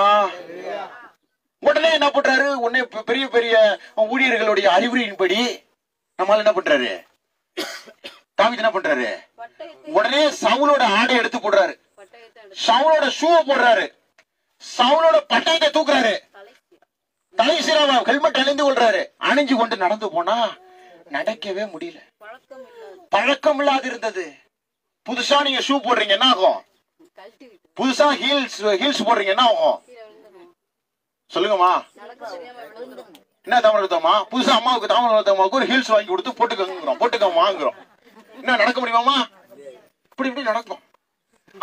உடனே என்ன பண்றாரு உடனே பெ- பெரிய பெரிய ஊழியர்களுடைய அறிவுரையின்படி நம்மால என்ன பண்றாரு தாவீது என்ன பண்றாரு பட்டயத்தை உடனே சவுலோட ஆடை எடுத்து போடுறாரு பட்டயத்தை எடுத்து சவுலோட ஷூவை போடுறாரு சவுலோட பட்டயத்தை தூக்குறாரு தலை தலை சீராவ ஹெல்மெட் அணிந்து கொள்றாரு அணிஞ்சு கொண்டு நடந்து போனா நடக்கவே முடியல பழக்கம் இல்லாது பழக்கம் இல்லாது இருந்தது புதுசா நீங்க ஷூ போடுறீங்க என்ன ஆகும் கழட்டி விட்டு புதுசா ஹீல்ஸ் ஹீல்ஸ் போடுறீங்க என்ன ஆகும் கீழே விழுந்துடும் சொல்லுங்கம்மா நடக்க தெரியாம விழுந்துடும் என்ன தமிழகத்தம்மா புதுசா அம்மாவுக்கு தமிழகத்தம்மாவுக்கு ஒரு ஹீல்ஸ் வாங்கி கொடுத்து போட்டுக்கோங்கிறோம் போட்டுக்கோங்க வாங்குறோம் என்ன நடக்க முடியுமாமா இப்படி இப்படி நடக்கும்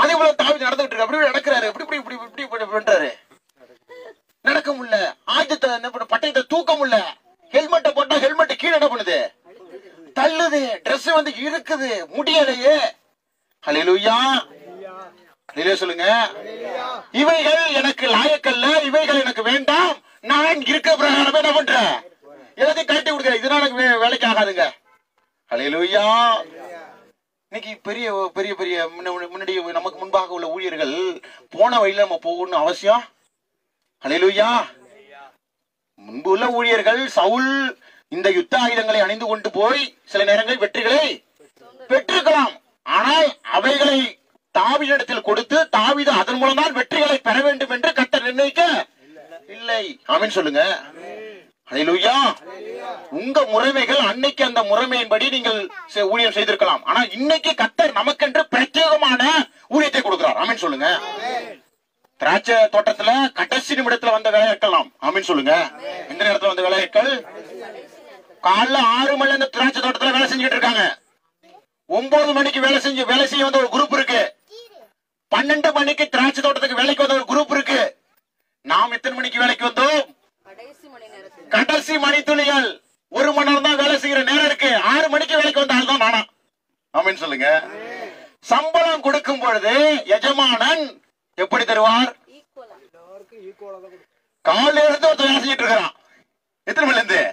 அதே போல தாவி நடந்துகிட்டு இருக்கு அப்படி இப்படி நடக்கிறாரு இப்படி இப்படி இப்படி இப்படி இப்படி பண்றாரு நடக்க முடியல ஆயுதத்தை என்ன பண்ண பட்டயத்தை தூக்க முடியல ஹெல்மெட்டை போட்டா ஹெல்மெட் கீழே என்ன பண்ணுது தள்ளுது Dress வந்து இழுக்குது முடியலையே ஹalleluya ஹalleluya சொல்லுங்க இவைகள் எனக்கு லாயக்கல்ல இவைகள் எனக்கு வேண்டாம் நான் இருக்க பிரகாரமே என்ன பண்றேன் எல்லாத்தையும் கட்டி கொடுக்குறேன் இதனால எனக்கு வே- வேலைக்கு ஆகாதுங்க ஹalleluya இன்னைக்கு பெரிய பெரிய பெரிய முன்ன- முன்னாடி நமக்கு முன்பாக உள்ள ஊழியர்கள் போன வழியில நம்ம போகணும்னு அவசியம் ஹalleluya முன்பு உள்ள ஊழியர்கள் சவுல் இந்த யுத்த ஆயுதங்களை அணிந்து கொண்டு போய் சில நேரங்களில் வெற்றிகளை பெற்றிருக்கலாம் ஆனால் அவைகளை தாவியிடத்தில் கொடுத்து தாவித அதன் மூலம் தான் வெற்றிகளை பெற வேண்டும் என்று கர்த்தர் நிர்ணயிக்க இல்லை ஆமென் சொல்லுங்க ஹalleluya உங்க முறைமைகள் அன்னைக்கு அந்த முறைமையின்படி நீங்கள் செ- ஊழியம் செய்திருக்கலாம் ஆனா இன்னைக்கு கர்த்தர் நமக்கென்று பிரத்யேகமான ஊழியத்தை கொடுக்கிறார் ஆமென் சொல்லுங்க திராட்சை தோட்டத்துல கடைசி நிமிடத்துல வந்த வேலையாட்களாம் ஆமீன் சொல்லுங்க எந்த நேரத்துல வந்த வேலையாட்கள் காலைல ஆறு மணில இந்த திராட்சை தோட்டத்துல வேலை செஞ்சுட்டு இருக்காங்க ஒன்பது மணிக்கு வேலை செஞ்சு வேலை செய்ய வந்த ஒரு குரூப் இருக்கு பன்னெண்டு மணிக்கு திராட்சை தோட்டத்துக்கு வேலைக்கு வந்த ஒரு குரூப் இருக்கு நாம் எத்தனை மணிக்கு வேலைக்கு வந்தோம் கடைசி மணி நேரத்தில் கடைசி மணித்துளிகள் ஒரு மணி நேரம் தான் வேலை செய்யற நேரம் இருக்கு ஆறு மணிக்கு வேலைக்கு வந்த ஆள் தான் நானா ஆமீன் சொல்லுங்க சம்பளம் கொடுக்கும் பொழுது எஜமானன் எப்படி தருவார் ஈக்குவலா எல்லாருக்கும் ஈக்குவலா தான் கொடுக்கும் காலையில இருந்து ஒருத்தன் வேலை செஞ்சுட்டு இருக்கிறான் எத்தனை மணில இருந்து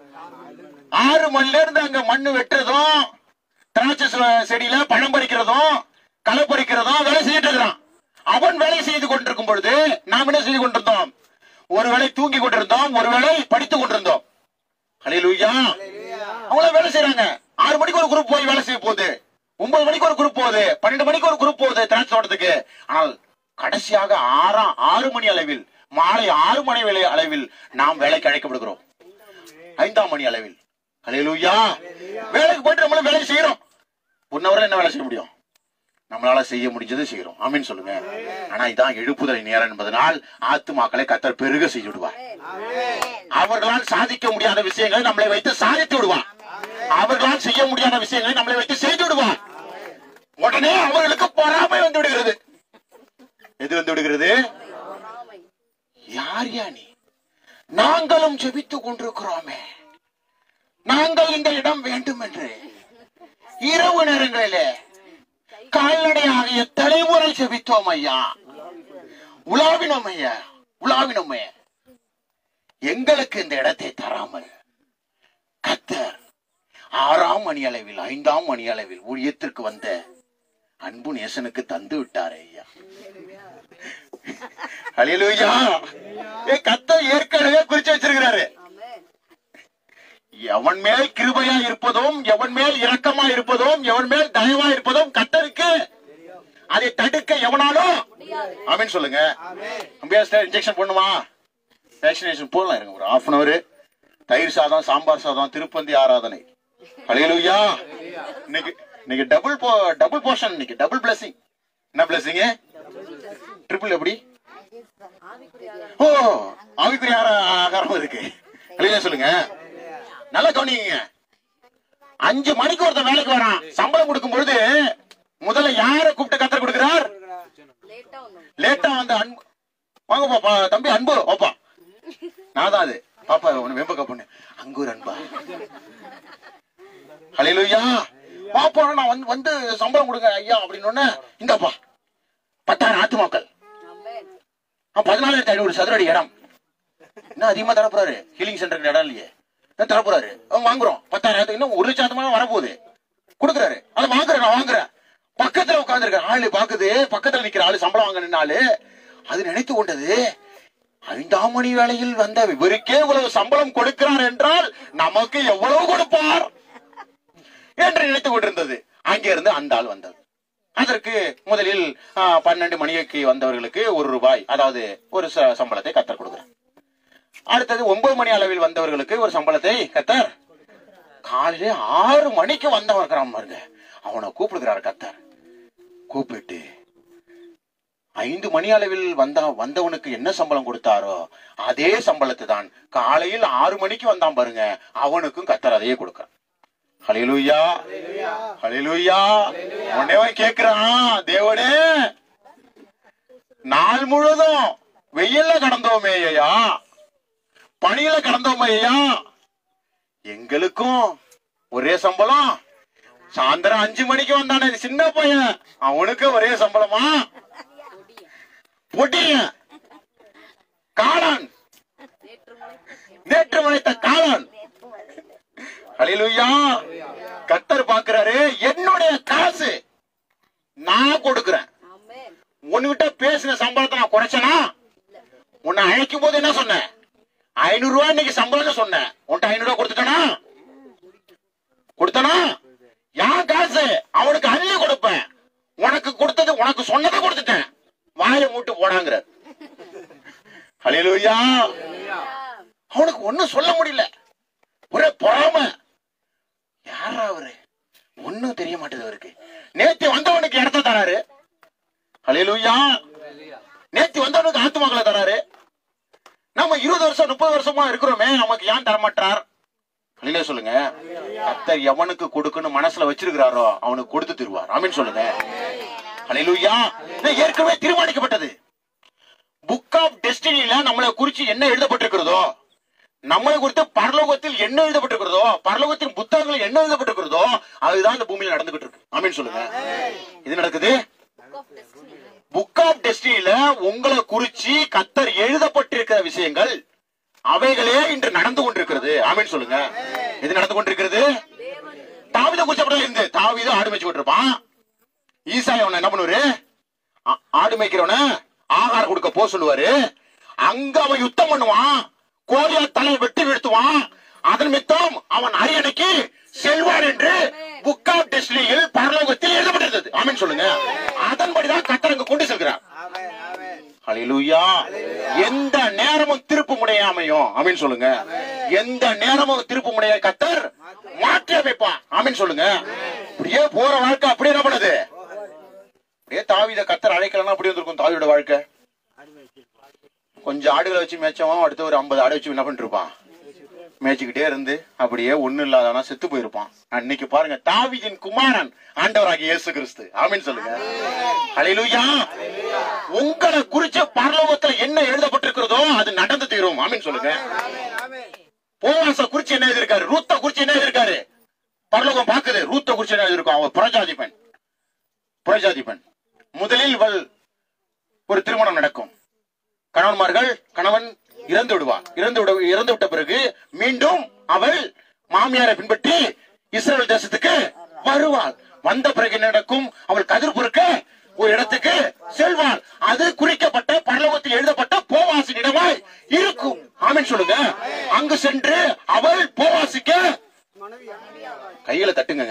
ஆறு மணில இருந்து அங்க மண்ணு வெட்டுறதும் திராட்சை செ- செடியில பழம் பறிக்கிறதும் களை பறிக்கிறதும் வேலை செஞ்சுட்டு இருக்கிறான் அவன் வேலை செய்து கொண்டிருக்கும் பொழுது நாம் என்ன செய்து கொண்டிருந்தோம் ஒருவேளை தூங்கி கொண்டிருந்தோம் ஒருவேளை படித்துக் கொண்டிருந்தோம் ஹalleluya அவங்கள வேலை செய்யறாங்க ஆறு மணிக்கு ஒரு குரூப் போய் வேலை செய்ய போகுது ஒன்பது மணிக்கு ஒரு குரூப் போகுது பன்னெண்டு மணிக்கு ஒரு குரூப் போகுது திராட்சை தோட்டத்துக்கு ஆனால் கடைசியாக ஆறாம் ஆறு மணி அளவில் மாலை ஆறு மணி வேலை அளவில் நாம் வேலைக்கு அழைக்கப்படுகிறோம் ஐந்தாம் மணி அளவில் ஹalleluya வேலைக்கு போயிட்டு நம்மளும் வேலை செய்யறோம் ஒன் ஹவர்ல என்ன வேலை செய்ய முடியும் நம்மளால செய்ய முடிஞ்சது செய்யறோம் ஆமீன் சொல்லுங்க ஆனா இதான் எழுப்புதலை நேரம் என்பதனால் ஆத்துமாக்களை கத்தர் பெருக செய்து விடுவார் அவர்களால் சாதிக்க முடியாத விஷயங்களை நம்மளை வைத்து சாதித்து விடுவார் அவர்களால் செய்ய முடியாத விஷயங்களை நம்மளை வைத்து செய்து விடுவார் உடனே அவர்களுக்கு பொறாமை வந்து விடுகிறது எது வந்து விடுகிறது பொறாமை யார் யா நீ நாங்களும் ஜெபித்துக் கொண்டிருக்கிறோமே நாங்கள் இந்த இடம் வேண்டும் என்று இரவு நேரங்களிலே கால்நடையாகிய தலைமுறை ஜெபித்தோம் ஐயா உலாவினோம் ஐயா உலாவினோம் ஐயா எங்களுக்கு இந்த இடத்தை தராமல் கத்தர் ஆறாம் மணி அளவில் ஐந்தாம் மணி அளவில் ஊழியத்திற்கு வந்த அன்பு நேசனுக்கு தந்து விட்டாரே ஐயா ஹalleluya ஏ கத்தர் ஏற்கனவே குறிச்சு வச்சிருக்கிறாரு ஆமென் எவன் மேல் கிருபையா இருப்பதும் எவன் மேல் இரக்கமா இருப்பதும் எவன் மேல் தயவா இருப்பதும் கத்தருக்கு அதை தடுக்க எவனாலும் ஆமீன் சொல்லுங்க அம்பியாஸ்டர் இன்ஜெக்ஷன் பண்ணுமா வேக்சினேஷன் போடலாம் இருங்க ஒரு ஹாஃப் அன் அவர் தயிர் சாதம் சாம்பார் சாதம் திருப்பந்தி ஆராதனை ஹalleluya இன்னைக்கு இன்னைக்கு டபுள் போ டபுள் போர்ஷன் இன்னைக்கு டபுள் பிளஸிங் என்ன பிளஸிங் ட்ரிபிள் எப்படி ஓ ஆவிக்குரிய ஆர- ஆகாரம் இருக்கு இல்லையா சொல்லுங்க நல்லா கவனிங்க அஞ்சு மணிக்கு ஒருத்தன் வேலைக்கு வரான் சம்பளம் கொடுக்கும் பொழுது முதல்ல யார கூப்பிட்டு கத்தர் கொடுக்கிறார் லேட்டா வந்தோம் லேட்டா வந்த அன்பு வாங்க பாப்பா தம்பி அன்பு பாப்பா நான் தான் அது பாப்பா உன்னை வெம்பக்க பொண்ணு அங்க ஒரு அன்பா ஹalleluya பாப்பா நான் வந்து வந்து சம்பளம் கொடுங்க ஐயா அப்படின்னு உடனே இந்தாப்பா பத்தாயிரம் ஆத்துமாக்கள் ஆமென் ஆ, பதினாலாயிரத்தி ஐநூறு சதுர அடி இடம் இன்னும் அதிகமா தரப்போறாரு ஹீலிங் சென்டருக்கு இடம் இல்லையே என்ன தரப்போறாரு அவங்க வாங்குறோம் பத்தாயிரத்துக்கு இன்னும் ஒரு லட்சத்துமா வரப்போகுது கொடுக்குறாரு அதை வாங்குறேன் நான் வாங்குறேன் பக்கத்துல உட்காந்துருக்க ஆளு பாக்குது பக்கத்துல நிக்கிற ஆளு சம்பளம் வாங்க நின்னாலு அது நினைத்து கொண்டது ஐந்தாம் மணி வேளையில் வந்த இவருக்கே இவ்வளவு சம்பளம் கொடுக்கிறார் என்றால் நமக்கு எவ்வளவு கொடுப்பார் என்று நினைத்துக் கொண்டிருந்தது அங்கே இருந்து அந்த ஆள் வந்தது அதற்கு முதலில் ஆ, பன்னெண்டு மணிக்கு வந்தவர்களுக்கு ஒரு ரூபாய் அதாவது ஒரு ச- சம்பளத்தை கத்தர் கொடுக்கிறார் அடுத்தது ஒன்பது மணி அளவில் வந்தவர்களுக்கு ஒரு சம்பளத்தை கத்தர் காலையில ஆறு மணிக்கு வந்தவன் இருக்கிறான் பாருங்க அவனை கூப்பிடுகிறார் கத்தர் கூப்பிட்டு ஐந்து மணி அளவில் வந்த வந்தவனுக்கு என்ன சம்பளம் கொடுத்தாரோ அதே சம்பளத்தை தான் காலையில் ஆறு மணிக்கு வந்தான் பாருங்க அவனுக்கும் கத்தர் அதையே கொடுக்கிறார் ஹalleluya ஹalleluya உடனே கேக்குறான் தேவனே நாள் முழுதும் வெயில்ல கடந்தோமே ஐயா பனியில கடந்தோமே ஐயா எங்களுக்கும் ஒரே சம்பளம் சாயந்தரம் அஞ்சு மணிக்கு வந்தானே சின்ன பையன் அவனுக்கு ஒரே சம்பளமா பொட்டிய காளான் நேற்று முளைத்த காளான் ஹalleluya கத்தர் பாக்குறாரு என்னுடைய காசு நான் கொடுக்கிறேன் ஆமென் உன்கிட்ட பேசின சம்பளத்தை நான் குறைச்சனா உன்னை அழைக்கும் போது என்ன சொன்னேன் ஐநூறு ரூபாய் இன்னைக்கு சம்பளம் சொன்னேன் உன்கிட்ட ஐநூறு ரூபாய் கொடுத்துட்டனா கொடுத்தனா யான் காசு அவனுக்கு அள்ளி கொடுப்பேன் உனக்கு கொடுத்தது உனக்கு சொன்னதை கொடுத்துட்டேன் வாயை மூட்டு போடாங்கிற ஹalleluya அவனுக்கு ஒண்ணும் சொல்ல முடியல ஒரே பொறாம யாரா அவரு ஒண்ணும் தெரிய மாட்டேது அவருக்கு நேத்து வந்தவனுக்கு இடத்த தராரு ஹalleluya நேத்து வந்தவனுக்கு ஆத்துமாக்களை தராரு நம்ம இருபது வருஷம் முப்பது வருஷமா இருக்கிறோமே நமக்கு ஏன் தரமாட்டார் ஹalleluya சொல்லுங்க கத்தர் எவனுக்கு கொடுக்கணும் மனசுல வச்சிருக்கிறாரோ அவனுக்கு கொடுத்து தருவார் ஆமீன் சொல்லுங்க ஹalleluya இது ஏற்கனவே தீர்மானிக்கப்பட்டது புக் ஆஃப் டெஸ்டினில நம்மளை குறிச்சு என்ன எழுதப்பட்டிருக்கிறதோ நம்மளை குறித்து பரலோகத்தில் என்ன எழுதப்பட்டிருக்கிறதோ பரலோகத்தின் புத்தகங்கள் என்ன எழுதப்பட்டிருக்கிறதோ அதுதான் இந்த பூமியில நடந்துகிட்டு இருக்கு ஆமீன் சொல்லுங்க இது நடக்குது புக் ஆஃப் டெஸ்டினில உங்களை குறிச்சு கத்தர் எழுதப்பட்டிருக்கிற விஷயங்கள் அவைகளே இன்று நடந்து கொண்டிருக்கிறது ஆமீன் சொல்லுங்க இது நடந்து கொண்டிருக்கிறது தாவித குறிச்சப்பட இருந்து தாவித ஆடு மேய்ச்சி கொண்டிருப்பான் ஈசாய் அவனை என்ன பண்ணுவாரு ஆ- ஆடு மேய்க்கிறவன ஆகாரம் கொடுக்க போ சொல்லுவாரு அங்க அவன் யுத்தம் பண்ணுவான் கோலியா தலையை வெட்டி வீழ்த்துவான் அதன் மித்தம் அவன் அரியணைக்கு செல்வார் என்று புக் ஆஃப் டெஸ்டினியில் பரலோகத்தில் எழுதப்பட்டிருந்தது ஆமீன் சொல்லுங்க அதன்படிதான் கத்தர் அங்க கொண்டு செல்கிறார் ஆமென் ஆமென் ஹalleluya எந்த நேரமும் திருப்பு முனைய அமையும் ஆமீன் சொல்லுங்க எந்த நேரமும் திருப்பு முனைய கத்தர் மாற்றி அமைப்பான் ஆமீன் சொல்லுங்க அப்படியே போற வாழ்க்கை அப்படியே என்ன பண்ணுது அப்படியே தாவித கத்தர் அழைக்கலாம் அப்படி வந்திருக்கும் தாவியோட வாழ்க்கை கொஞ்சம் ஆடுகளை வச்சு மேய்ச்சவன் அடுத்து ஒரு ஐம்பது ஆடு வச்சு என்ன பண்ணிட்டு இருப்பான் மேய்ச்சிக்கிட்டே இருந்து அப்படியே ஒண்ணு இல்லாதவனா செத்து போயிருப்பான் அன்னைக்கு பாருங்க தாவியின் குமாரன் ஆண்டவராகிய இயேசு கிறிஸ்து ஆமீன் சொல்லுங்க ஹalleluya உங்களை குறிச்ச பரலோகத்துல என்ன எழுதப்பட்டிருக்கிறதோ அது நடந்து தீரும் ஆமீன் சொல்லுங்க ஆமென் ஆமென் போவாச குறிச்சு என்ன எழுதிருக்காரு ரூத்த குறிச்சு என்ன எழுதிருக்காரு பரலோகம் பாக்குது ரூத்த குறிச்சு என்ன எழுதிருக்கும் அவன் புறஜாதி பெண் புறஜாதி பெண் முதலில் இவள் ஒரு திருமணம் நடக்கும் கணவன்மார்கள் கணவன் இறந்து விடுவார் இறந்து விட இறந்து விட்ட பிறகு மீண்டும் அவள் மாமியாரை பின்பற்றி இஸ்ரேல் தேசத்துக்கு வருவாள் வந்த பிறகு என்ன நடக்கும் அவள் கதிர் பொறுக்க ஒரு இடத்துக்கு செல்வாள் அது குறிக்கப்பட்ட பரலோகத்தில் எழுதப்பட்ட போவாசின் இடமாய் இருக்கும் ஆமென் சொல்லுங்க அங்கு சென்று அவள் போவாசிக்க கையில தட்டுங்க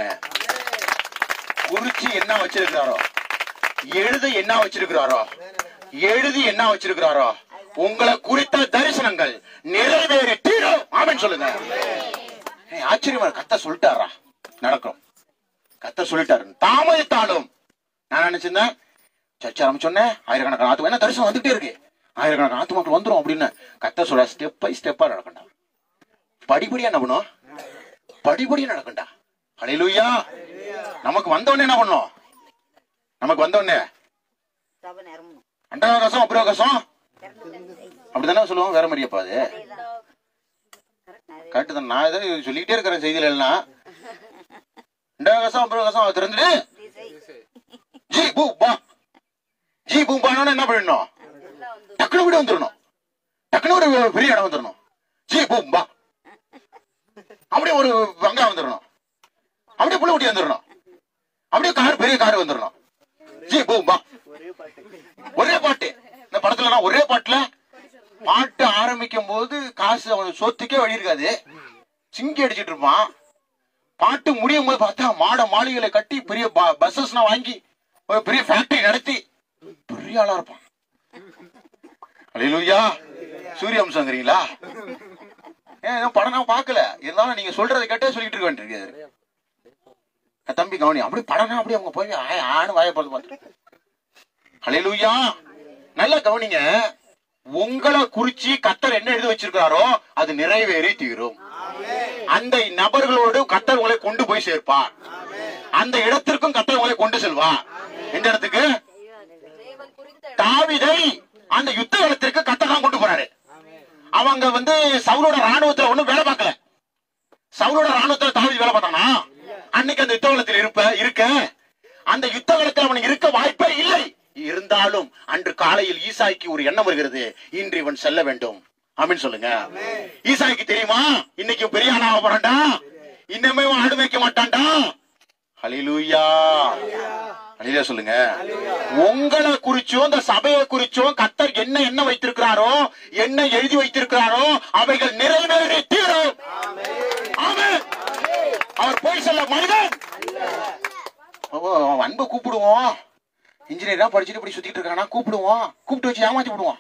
குறிச்சி என்ன வச்சிருக்கிறாரோ எழுதி என்ன வச்சிருக்கிறாரோ எழுதி என்ன வச்சிருக்கிறாரோ உங்களை குறித்த தரிசனங்கள் நிறைவேறி தீரும் ஆமென் சொல்லுங்க ஏய், ஆச்சரியமா இருக்கு. கத்த சொல்லிட்டாரா நடக்கும் கத்த சொல்லிட்டாரு தாமதித்தாலும் நான் நினைச்சிருந்தேன் சர்ச்சை ஆரம்பிச்சோன்னே ஆயிரக்கணக்கான ஆத்து என்ன தரிசனம் வந்துட்டே இருக்கு ஆயிரக்கணக்கான ஆத்து மக்கள் வந்துரும் அப்படின்னு கத்த சொல்ல ஸ்டெப் பை ஸ்டெப்பா நடக்கண்டா படிப்படியா என்ன பண்ணும் படிப்படியா நடக்கண்டா ஹalleluya நமக்கு வந்தவொடனே என்ன பண்ணோம் நமக்கு வந்தவொடனே அண்டவகாசம் அப்புறவகாசம் அப்படிதானே சொல்லுவோம் வேற மாதிரியாப்பா அது கரெக்ட் தான் நான் ஏதோ சொல்லிக்கிட்டே இருக்கிறேன் செய்தியில எல்லாம் அண்டவகாசம் அப்புறவகாசம் திறந்துடு ஜி பூ பா ஜி பூ பானோன்னு என்ன பண்ணணும் டக்குனு வீடு வந்துடணும் டக்குனு ஒரு பெரிய இடம் வந்துடணும் ஜி பூ பா அப்படியே ஒரு வெங்காயம் வந்துடணும் அப்படியே புள்ள குட்டி வந்துடணும் அப்படியே கார் பெரிய கார் வந்துடணும் ஜி பூ பா ஒரே பாட்டு இந்த படத்துல ஒரே பாட்டுல பாட்டு ஆரம்பிக்கும் போது காசு அவன் சொத்துக்கே வழி இருக்காது சிங்கி அடிச்சிட்டு இருப்பான் பாட்டு முடியும் போது பார்த்தா மாட மாளிகளை கட்டி பெரிய பஸ்ஸஸ் வாங்கி ஒரு பெரிய ஃபேக்டரி நடத்தி பெரிய ஆளா இருப்பான் அலையிலுயா சூரிய வம்சங்கிறீங்களா ஏன் இன்னும் படம் நான் பார்க்கல இருந்தாலும் நீங்க சொல்றதை கேட்டே சொல்லிட்டு இருக்க வேண்டியிருக்காரு என் தம்பி கவனி அப்படி படம் அப்படி அவங்க போய் ஆ- ஆணு வாய பார்த்து பார்த்து ஹalleluya நல்லா கவனிங்க உங்களை குறிச்சு கத்தர் என்ன எழுதி வச்சிருக்காரோ அது நிறைவேறி தீரும் அந்த நபர்களோடு கத்தர் உங்களை கொண்டு போய் சேர்ப்பார் அந்த இடத்திற்கும் கத்தர் உங்களை கொண்டு செல்வார் எந்த இடத்துக்கு தேவன் குறித்த தாவிதை அந்த யுத்த களத்திற்கு கத்தர் தான் கொண்டு போறாரு அவங்க வந்து சவுலோட ராணுவத்துல ஒண்ணும் வேலை பார்க்கல சவுலோட ராணுவத்துல தாவிதி வேலை பார்த்தானா அன்னைக்கு அந்த யுத்த களத்தில் இருப்ப இருக்க அந்த யுத்த களத்தில் அவனுக்கு இருக்க வாய்ப்பே இல்லை இருந்தாலும் அன்று காலையில் ஈசாய்க்கு ஒரு எண்ணம் வருகிறது இன்று இவன் செல்ல வேண்டும் ஆமீன் சொல்லுங்க ஈசாய்க்கு தெரியுமா இன்னைக்கு பெரிய ஆளாக போறான்டா இன்னமே இவன் ஆடு மேய்க்க மாட்டான்டா ஹலிலூயா ஹலிலூயா சொல்லுங்க உங்களை குறிச்சும் இந்த சபையை குறிச்சும் கத்தர் என்ன என்ன வைத்திருக்கிறாரோ என்ன எழுதி வைத்திருக்கிறாரோ அவைகள் நிறைவேறி தீரும் ஆமென். அவர் போய் சொல்ல மனிதன் ஓ, அவன் அன்பை கூப்பிடுவோம் இன்ஜினியரா படிச்சுட்டு இப்படி சுத்திட்டு இருக்கானா கூப்பிடுவோம் கூப்பிட்டு வச்சு ஏமாத்தி விடுவோம்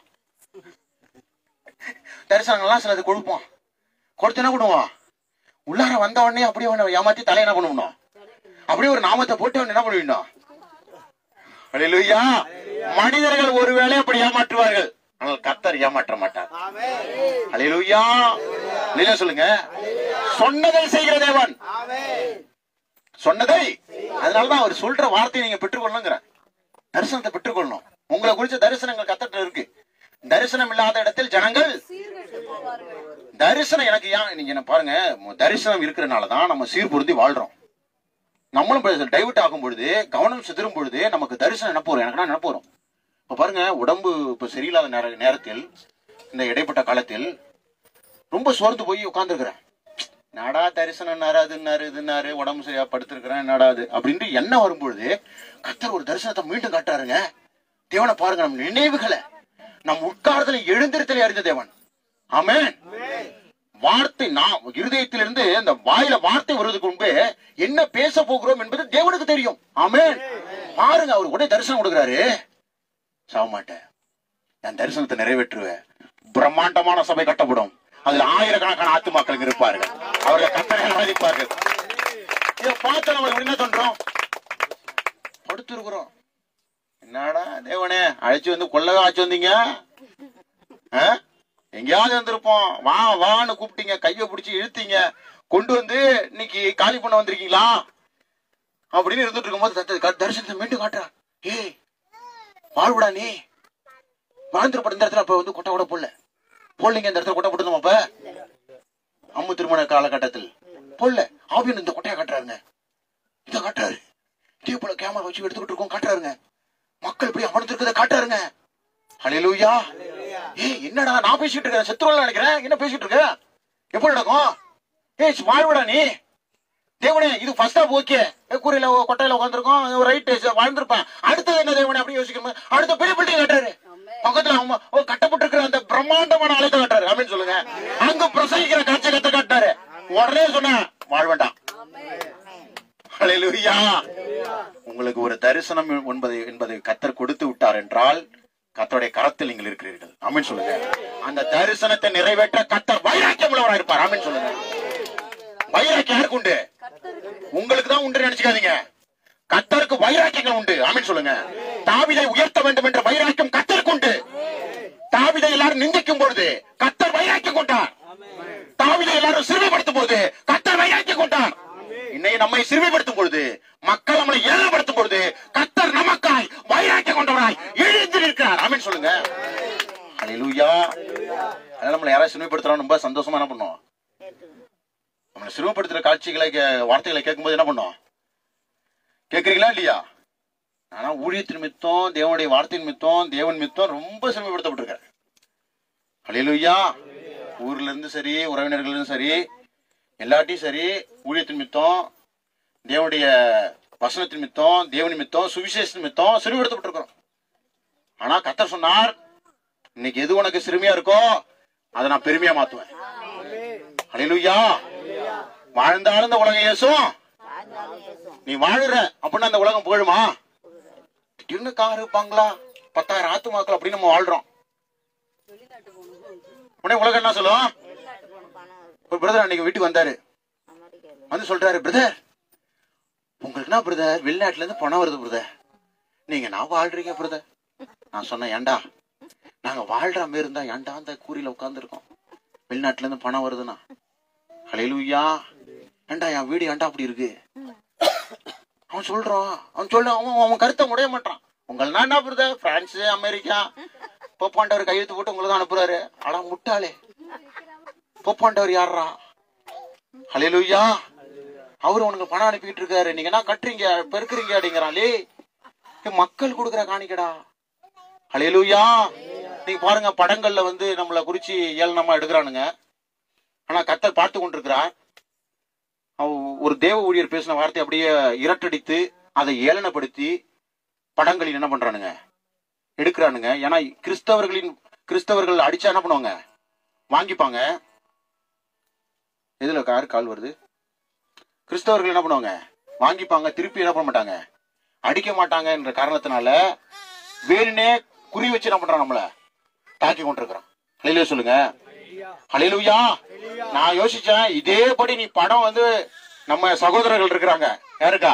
தரிசனங்கள்லாம் சிலது கொடுப்போம் கொடுத்து என்ன பண்ணுவோம் உள்ளார வந்த உடனே அப்படியே அவனை ஏமாத்தி தலை என்ன பண்ணணும் அப்படியே ஒரு நாமத்தை போட்டு அவன் என்ன பண்ணுவீங்க அல்லேலூயா மனிதர்கள் ஒருவேளை அப்படி ஏமாற்றுவார்கள் ஆனால் கத்தர் ஏமாற்ற மாட்டார் ஆமென் அல்லேலூயா அல்லேலூயா சொல்லுங்க சொன்னதை செய்கிற தேவன் ஆமென் சொன்னதை அதனாலதான் அவர் சொல்ற வார்த்தையை நீங்க பெற்றுக்கொள்ளணுங்கிற தரிசனத்தை பெற்றுக்கொள்ளணும் உங்களை குறிச்ச தரிசனங்கள் கத்தட்ட இருக்கு தரிசனம் இல்லாத இடத்தில் ஜனங்கள் சீர்கெட்டு போவார்கள் தரிசனம் எனக்கு ஏன் நீங்க என்ன பாருங்க மு- தரிசனம் இருக்கிறனால தான் நம்ம சீர் பொருந்தி வாழ்றோம் நம்மளும் டைவர்ட் ஆகும் பொழுது கவனம் சிதறும் பொழுது நமக்கு தரிசனம் என்ன போறோம் எனக்கு என்ன போறோம் இப்ப பாருங்க உடம்பு இப்ப சரியில்லாத நேர நேரத்தில் இந்த இடைப்பட்ட காலத்தில் ரொம்ப சோர்ந்து போய் உட்கார்ந்துருக்கிறேன் நாடா தரிசனம் அதுன்னாரு இதுன்னாரு உடம்பு சரியா படுத்திருக்கிறேன் என்னடா அது அப்படின்ட்டு என்ன வரும்பொழுது கத்தர் ஒரு தரிசனத்தை மீண்டும் காட்டுறாருங்க தேவனை பாருங்க நம்ம நினைவுகளை நம் உட்கார்தலை எழுந்திருத்தலை அறிந்த தேவன் ஆமென் வார்த்தை நான் இருதயத்திலிருந்து அந்த வாயில வார்த்தை வருவதற்கு முன்பே என்ன பேச போகிறோம் என்பது தேவனுக்கு தெரியும் ஆமென் பாருங்க அவர் உடனே தரிசனம் கொடுக்குறாரு சாக மாட்டேன் என் தரிசனத்தை நிறைவேற்றுவேன் பிரம்மாண்டமான சபை கட்டப்படும் அதுல ஆயிரக்கணக்கான ஆத்துமாக்கள் இருப்பார்கள் அவர்கள் கத்தனை ஆராதிப்பார்கள் இதை பார்த்து நம்ம என்ன தோன்றோம் படுத்திருக்கிறோம் என்னடா தேவனே அழைச்சு வந்து கொள்ளவே ஆச்சு வந்தீங்க ஆ? எங்கேயாவது வந்திருப்போம் வா வான்னு கூப்பிட்டீங்க கையை பிடிச்சி இழுத்தீங்க கொண்டு வந்து இன்னைக்கு காலி பண்ண வந்திருக்கீங்களா அப்படின்னு இருந்துட்டு இருக்கும்போது தத்த- க- தரிசனத்தை மீண்டும் காட்டுறான் ஏய் வாழ்வுடா நீ வாழ்ந்துருப்பட இந்த இடத்துல அப்ப வந்து கொட்டை கூட போடல போடலீங்க இந்த இடத்துல கொட்டை போட்டுருந்தோம் அப்ப அம்மு திருமண காலகட்டத்தில் போடல ஆவியன் இந்த கொட்டையை காட்டுறாருங்க இதை காட்டுறாரு இதே போல கேமரா வச்சு எடுத்துக்கிட்டு இருக்கோம் காட்டுறாருங்க மக்கள் இப்படி அமர்ந்திருக்கிறத காட்டுறாருங்க ஹalleluya ஏய் என்னடா நான் பேசிட்டு இருக்கேன் செத்துருவல நினைக்கிறேன் என்ன பேசிட்டு இருக்க எப்படி நடக்கும் ஏய் வாழ்வுடா நீ தேவனே இது ஃபர்ஸ்ட் ஆஃப் ஓகே கூரையில கொட்டையில உட்காந்துருக்கோம் ரைட் வாழ்ந்திருப்பேன் அடுத்தது என்ன தேவனே அப்படியே யோசிக்கணும் அடுத்த பெரிய பில்டிங் கட்டுறாரு பக்கத்துல அவங்க ஓ கட்டப்பட்டிருக்கிற அந்த பிரம்மாண்டமான ஆலயத்தை கட்டுறாரு அப்படின்னு சொல்லுங்க அங்க பிரசங்கிக்கிற காட்சி கத்த காட்டாரு உடனே சொன்னேன் வாழ்வேண்டாம் ஹalleluya உங்களுக்கு ஒரு தரிசனம் என்பதை என்பதை கத்தர் கொடுத்து விட்டார் என்றால் கத்தருடைய கரத்தில் நீங்கள் இருக்கிறீர்கள் ஆமென் சொல்லுங்க அந்த தரிசனத்தை நிறைவேற்ற கத்தர் வைராக்கியம் உள்ளவராக இருப்பார் ஆமென் சொல்லுங்க வைராக்கியம் யாருக்கு உண்டு உங்களுக்கு தான் உண்டு நினைச்சுக்காதீங்க கத்தருக்கு வைராக்கியங்கள் உண்டு ஆமென் சொல்லுங்க தாவிதை உயர்த்த வேண்டும் என்ற வைராக்கியம் கத்தருக்கு உண்டு தாவிதை எல்லாரும் நிந்திக்கும் பொழுது கத்தர் வைராக்கியம் கொண்டார் தாவிதை எல்லாரும் சிறுமைப்படுத்தும் பொழுது கத்தர் வைராக்கியம் கொண்டார் இன்னைக்கு நம்மை சிறுமைப்படுத்தும் பொழுது மக்கள் நம்மளை ஏழப்படுத்தும் பொழுது கத்தர் நமக்காய் வைராக்கியம் கொண்டவராய் எழுந்து நிற்கிறார் ஆமென் சொல்லுங்க ஹalleluya அதனால நம்மளை யாராவது சிறுமைப்படுத்துறோம் ரொம்ப சந்தோஷமா என்ன பண்ணுவோம் நம்மளை சிறுமைப்படுத்துற காட்சிகளை கே- வார்த்தைகளை கேட்கும்போது என்ன பண்ணுவோம் கேக்குறீங்களா இல்லையா ஆனா ஊழியத்தின் மித்தம் தேவனுடைய வார்த்தையின் மித்தம் தேவன் மித்தம் ரொம்ப சிறுமைப்படுத்தப்பட்டிருக்காரு ஹalleluya ஊர்ல இருந்து சரி உறவினர்கள் இருந்து சரி எல்லாட்டையும் சரி ஊழியத்தின் மித்தம் தேவனுடைய வசனத்தின் மித்தம் தேவன் மித்தம் சுவிசேஷத்தின் மித்தம் சிறுமைப்படுத்தப்பட்டிருக்கிறோம் ஆனா கத்தர் சொன்னார் இன்னைக்கு எது உனக்கு சிறுமையா இருக்கோ அதை நான் பெருமையா மாத்துவேன் ஹalleluya வாழ்ந்தாலும் இந்த உலகம் ஏசும் நீ வாழுற அப்படின்னா அந்த உலகம் புகழுமா திடீர்னு காரு பங்களா பத்தாயிரம் ஆத்துமாக்கள் அப்படின்னு நம்ம வாழ்றோம் உடனே உலகம் என்ன சொல்லும் ஒரு பிரதர் அன்னைக்கு வீட்டுக்கு வந்தாரு வந்து சொல்றாரு பிரதர் உங்களுக்கு என்ன பிரதர் வெளிநாட்டுல இருந்து பணம் வருது பிரதர் நீங்க நான் வாழ்றீங்க பிரதர் நான் சொன்னேன் ஏன்டா நாங்க வாழ்ற மாதிரி இருந்தா ஏன்டா அந்த கூரியில உட்கார்ந்து இருக்கோம் வெளிநாட்டுல இருந்து பணம் வருதுன்னா ஹalleluya ஏன்டா என் வீடு ஏன்டா அப்படி இருக்கு அவன் சொல்றான் அவன் சொல்ல அவன் அவன் கருத்தை உடைய மாட்டான் உங்களா என்ன புரியுது பிரான்ஸ் அமெரிக்கா போப்பாண்டவர் கையெழுத்து போட்டு உங்களை தான் அனுப்புறாரு அடா முட்டாளே போப்பாண்டவர் யாரா ஹalleluya அவரு உனக்கு பணம் அனுப்பிட்டு இருக்காரு நீங்க என்ன கட்டுறீங்க பெருக்குறீங்க அப்படிங்கிறாளே மக்கள் கொடுக்குற காணிக்கடா ஹalleluya நீங்க பாருங்க படங்கள்ல வந்து நம்மள குறிச்சு ஏளனமா எடுக்கிறானுங்க ஆனா கத்தர் பார்த்து கொண்டிருக்கிறார் அவ- ஒரு தேவ ஊழியர் பேசின வார்த்தை அப்படியே இரட்டடித்து அதை ஏளனப்படுத்தி படங்களில் என்ன பண்றானுங்க எடுக்கிறானுங்க ஏன்னா கிறிஸ்தவர்களின் கிறிஸ்தவர்கள் அடிச்சா என்ன பண்ணுவாங்க வாங்கிப்பாங்க எதுல கார் கால் வருது கிறிஸ்தவர்கள் என்ன பண்ணுவாங்க வாங்கிப்பாங்க திருப்பி என்ன பண்ண மாட்டாங்க அடிக்க மாட்டாங்க என்ற காரணத்தினால வேணுனே குறி வச்சு என்ன பண்றான் நம்மள தாக்கி கொண்டிருக்கிறான் ஹalleluya சொல்லுங்க ஹalleluya நான் யோசிச்சேன் இதேபடி நீ படம் வந்து நம்ம சகோதரர்கள் இருக்கிறாங்க யாருக்கா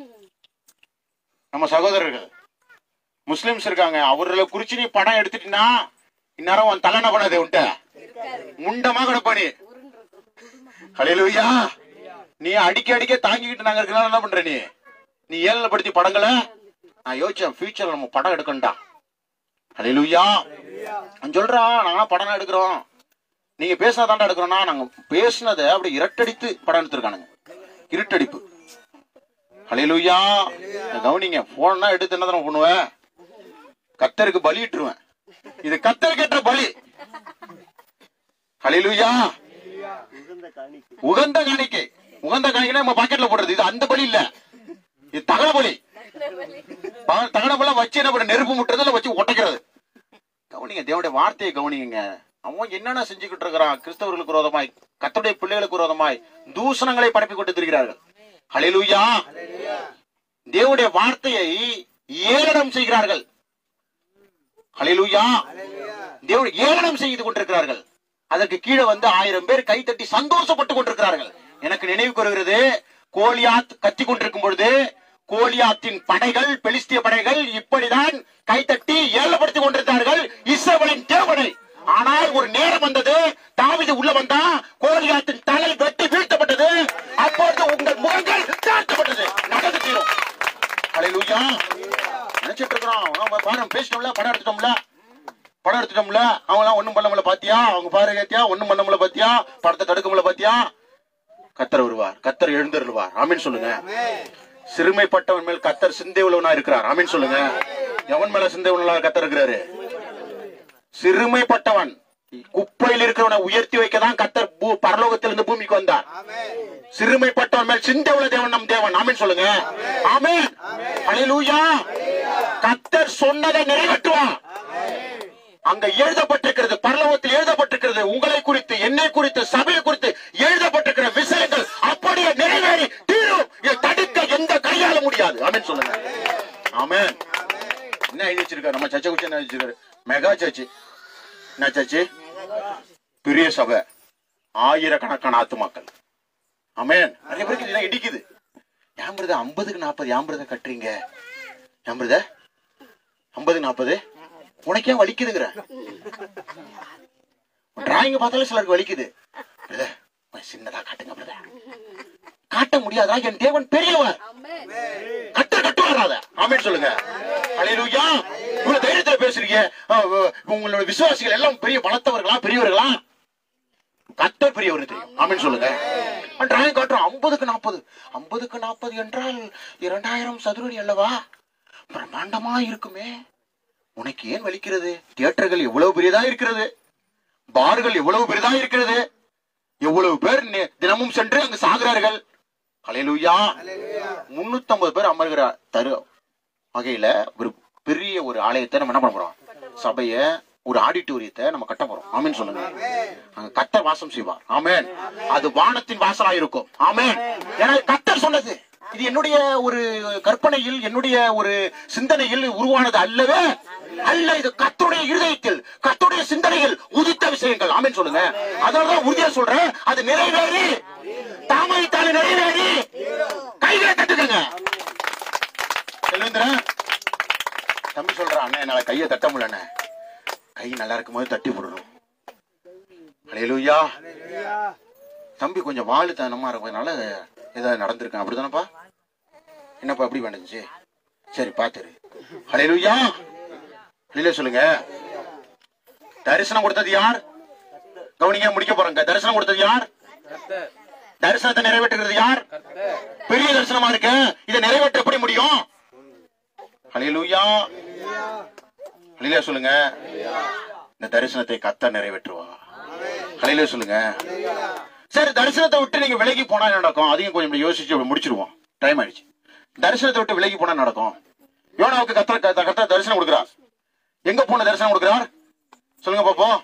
நம்ம சகோதரர்கள் முஸ்லிம்ஸ் இருக்காங்க அவர்களை குறிச்சு நீ படம் எடுத்துட்டீங்கன்னா இந்நேரம் உன் தலை என்ன பண்ணாது உன்ட்ட முண்டமா கிடப்பானி ஹalleluya நீ அடிக்க அடிக்க தாங்கிக்கிட்டு நாங்க இருக்கலாம் என்ன பண்ற நீ நீ ஏழனைப்படுத்தி படங்களை நான் யோசிச்சேன் ஃபியூச்சர்ல நம்ம படம் எடுக்கண்டா ஹalleluya அவன் சொல்றான் நாங்க படம் எடுக்கிறோம் நீங்க பேசினதாண்டா எடுக்கிறோம்னா நாங்க பேசினதை அப்படி இரட்டடித்து படம் எடுத்திருக்கானுங்க இருட்டடிப்பு ஹalleluya கவனிங்க போன்னா எடுத்து என்ன தெரியுமா பண்ணுவேன் கத்தருக்கு பலியிட்டுருவேன் இது கத்தர் கேட்ட பலி ஹalleluya உகந்த காணிக்கை உகந்த காணிக்கை நம்ம பாக்கெட்ல போடுறது இது அந்த பலி இல்ல இது தகன பலி ப- தகன பலம் வச்சு என்ன பண்ண நெருப்பு முட்டுறதுல வச்சு ஒட்டைக்கிறது கவனிங்க தேவனுடைய வார்த்தையை கவனிங்க அவன் என்னென்ன செஞ்சுக்கிட்டு இருக்கிறான் கிறிஸ்தவர்களுக்கு விரோதமாய் கத்தருடைய பிள்ளைகளுக்கு விரோதமாய் தூஷணங்களை பரப்பி கொண்டு திரிகிறார்கள் ஹalleluya தேவனுடைய வார்த்தையை ஏளனம் செய்கிறார்கள் ஹalleluya தேவன் ஏளனம் செய்து கொண்டிருக்கிறார்கள் அதற்கு கீழே வந்து ஆயிரம் பேர் கைத்தட்டி சந்தோஷப்பட்டு கொண்டிருக்கிறார்கள் எனக்கு நினைவு வருகிறது கோலியாத் கத்தி கொண்டிருக்கும் பொழுது கோலியாத்தின் படைகள் பெலிஸ்திய படைகள் இப்படிதான் கைத்தட்டி ஏளப்படுத்திக் கொண்டிருந்தார்கள் இஸ்ரவேலின் தேவனை ஆனால் ஒரு நேரம் வந்தது தாவீது உள்ள வந்தா கோலியாத்தின் தலை வெட்டி வீழ்த்தப்பட்டது அப்பொழுது உங்கள் முகங்கள் தாழ்த்தப்பட்டது நடந்து தீரும் ஹalleluya நினைச்சிட்டு இருக்கிறோம் நம்ம பாருங்க பேசிட்டோம்ல படம் எடுத்துட்டோம்ல படம் எடுத்துட்டோம்ல அவங்க எல்லாம் ஒண்ணும் பண்ண முடியல பாத்தியா அவங்க பாரு கேத்தியா ஒண்ணும் பண்ண முடியல பாத்தியா படத்தை தடுக்க முடியல பாத்தியா கத்தர் வருவார் கத்தர் எழுந்தருள்வார் ஆமீன் சொல்லுங்க சிறுமைப்பட்டவன் மேல் கத்தர் சிந்தை உள்ளவனா இருக்கிறார் ஆமீன் சொல்லுங்க எவன் மேல சிந்தை உள்ளவனா கத்தர் இருக்கிறாரு சிறுமைப்பட்டவன் குப்பையில் இருக்கிறவனை உயர்த்தி வைக்க தான் கத்தர் பூ- பரலோகத்திலிருந்து பூமிக்கு வந்தார் சிறுமைப்பட்டவன் மேல் சிந்தை உள்ள தேவன் நம் தேவன் ஆமீன் சொல்லுங்க ஆமீன் ஹalleluya கத்தர் சொன்னதை நிறைவேற்றுவார் அங்க எழுதப்பட்டிருக்கிறது பரலோகத்தில் எழுதப்பட்டிருக்கிறது உங்களை குறித்து என்னை குறித்து சபையை குறித்து எழுதப்பட்டிருக்கிற விஷயங்கள் அப்படியே நிறைவேறி தீரும் இதை தடுக்க எந்த கையால முடியாது ஆமென் சொல்லுங்க ஆமென் என்ன எழுதி வச்சிருக்காரு நம்ம சர்ச்சை குறிச்சு என்ன எழுதி வச்சிருக்காரு மெகா சர்ச்சு என்ன சர்ச்சு பெரிய சபை ஆயிரக்கணக்கான ஆத்துமாக்கள் ஆமென் நிறைய பேருக்கு இதெல்லாம் இடிக்குது ஏன் பிரதர் ஐம்பதுக்கு நாற்பது ஏன் பிரதர் கட்டுறீங்க ஏன் பிரதர் ஐம்பது நாற்பது உனக்கு ஏன் வலிக்குதுங்கிற டிராயிங் பார்த்தாலே சிலருக்கு வலிக்குது பிரதர் கொஞ்சம் சின்னதா காட்டுங்க பிரதர் காட்ட முடியாதா என் தேவன் பெரியவர் கட்ட கட்டுவாராத ஆமென் சொல்லுங்க ஹalleluya இவ்வளவு தைரியத்துல பேசுறீங்க அஹ், அஹ், உங்களோட விசுவாசிகள் எல்லாம் பெரிய பலத்தவர்களா பெரியவர்களா கத்தர் பெரியவர் தெரியும் ஆமென் சொல்லுங்க டிராயிங் காட்டுறோம் ஐம்பதுக்கு நாற்பது ஐம்பதுக்கு நாற்பது என்றால் இரண்டாயிரம் சதுரடி அல்லவா பிரம்மாண்டமா இருக்குமே உனக்கு ஏன் வலிக்கிறது தியேட்டர்கள் எவ்வளவு பெரியதா இருக்கிறது பார்கள் எவ்வளவு பெரிதா இருக்கிறது எவ்வளவு பேர் நி- தினமும் சென்று அங்கு சாகிறார்கள் ஹalleluya முன்னூத்தம்பது பேர் அமர்கிற தரு வகையில ஒரு பெரிய ஒரு ஆலயத்தை நம்ம என்ன பண்ண போறோம் சபைய ஒரு ஆடிட்டோரியத்தை நம்ம கட்ட போறோம் ஆமென் சொல்லுங்க அங்க கத்தர் வாசம் செய்வார் ஆமென் அது வானத்தின் வாசலா இருக்கும் ஆமென் ஏன்னா கத்தர் சொன்னது இது என்னுடைய ஒரு கற்பனையில் என்னுடைய ஒரு சிந்தனையில் உருவானது அல்லவே அல்ல இது கத்துடைய இருதயத்தில் கத்துடைய சிந்தனையில் உதித்த விஷயங்கள் ஆமென் சொல்லுங்க அதனாலதான் உறுதியா சொல்றேன் அது நிறைவேறி தாமதித்தாலே நிறைவேறி கைகளை தட்டுக்கங்க செல்வேந்திரன் தம்பி சொல்றான் அண்ணன் என்னால கையை தட்ட முடியல கை நல்லா இருக்கும் போது தட்டி போடணும் அலையலூயா தம்பி கொஞ்சம் வாழுத்தனமா இருக்கிறதுனால ஏதாவது நடந்திருக்கேன் அப்படிதானப்பா என்னப்பா எப்படி பண்ணுச்சு சரி பாத்துரு ஹalleluya இல்ல சொல்லுங்க தரிசனம் கொடுத்தது யார் கவனிங்க முடிக்க போறேங்க தரிசனம் கொடுத்தது யார் தரிசனத்தை நிறைவேற்றுகிறது யார் பெரிய தரிசனமா இருக்கு இதை நிறைவேற்ற எப்படி முடியும் ஹalleluya ஹalleluya சொல்லுங்க இந்த தரிசனத்தை கத்த நிறைவேற்றுவா ஹalleluya சொல்லுங்க சரி தரிசனத்தை விட்டு நீங்க விலகி போனா என்ன நடக்கும் அதையும் கொஞ்சம் இப்படி யோசிச்சு இப்படி முடிச்சிருவோம் டைம் ஆயிடுச்சு தரிசனத்தை விட்டு விலகி போனா என்ன நடக்கும் யோனாவுக்கு கத்தர் க- கத்தர் தரிசனம் கொடுக்கிறார் எங்க போன தரிசனம் கொடுக்கிறார் சொல்லுங்க பாப்போம்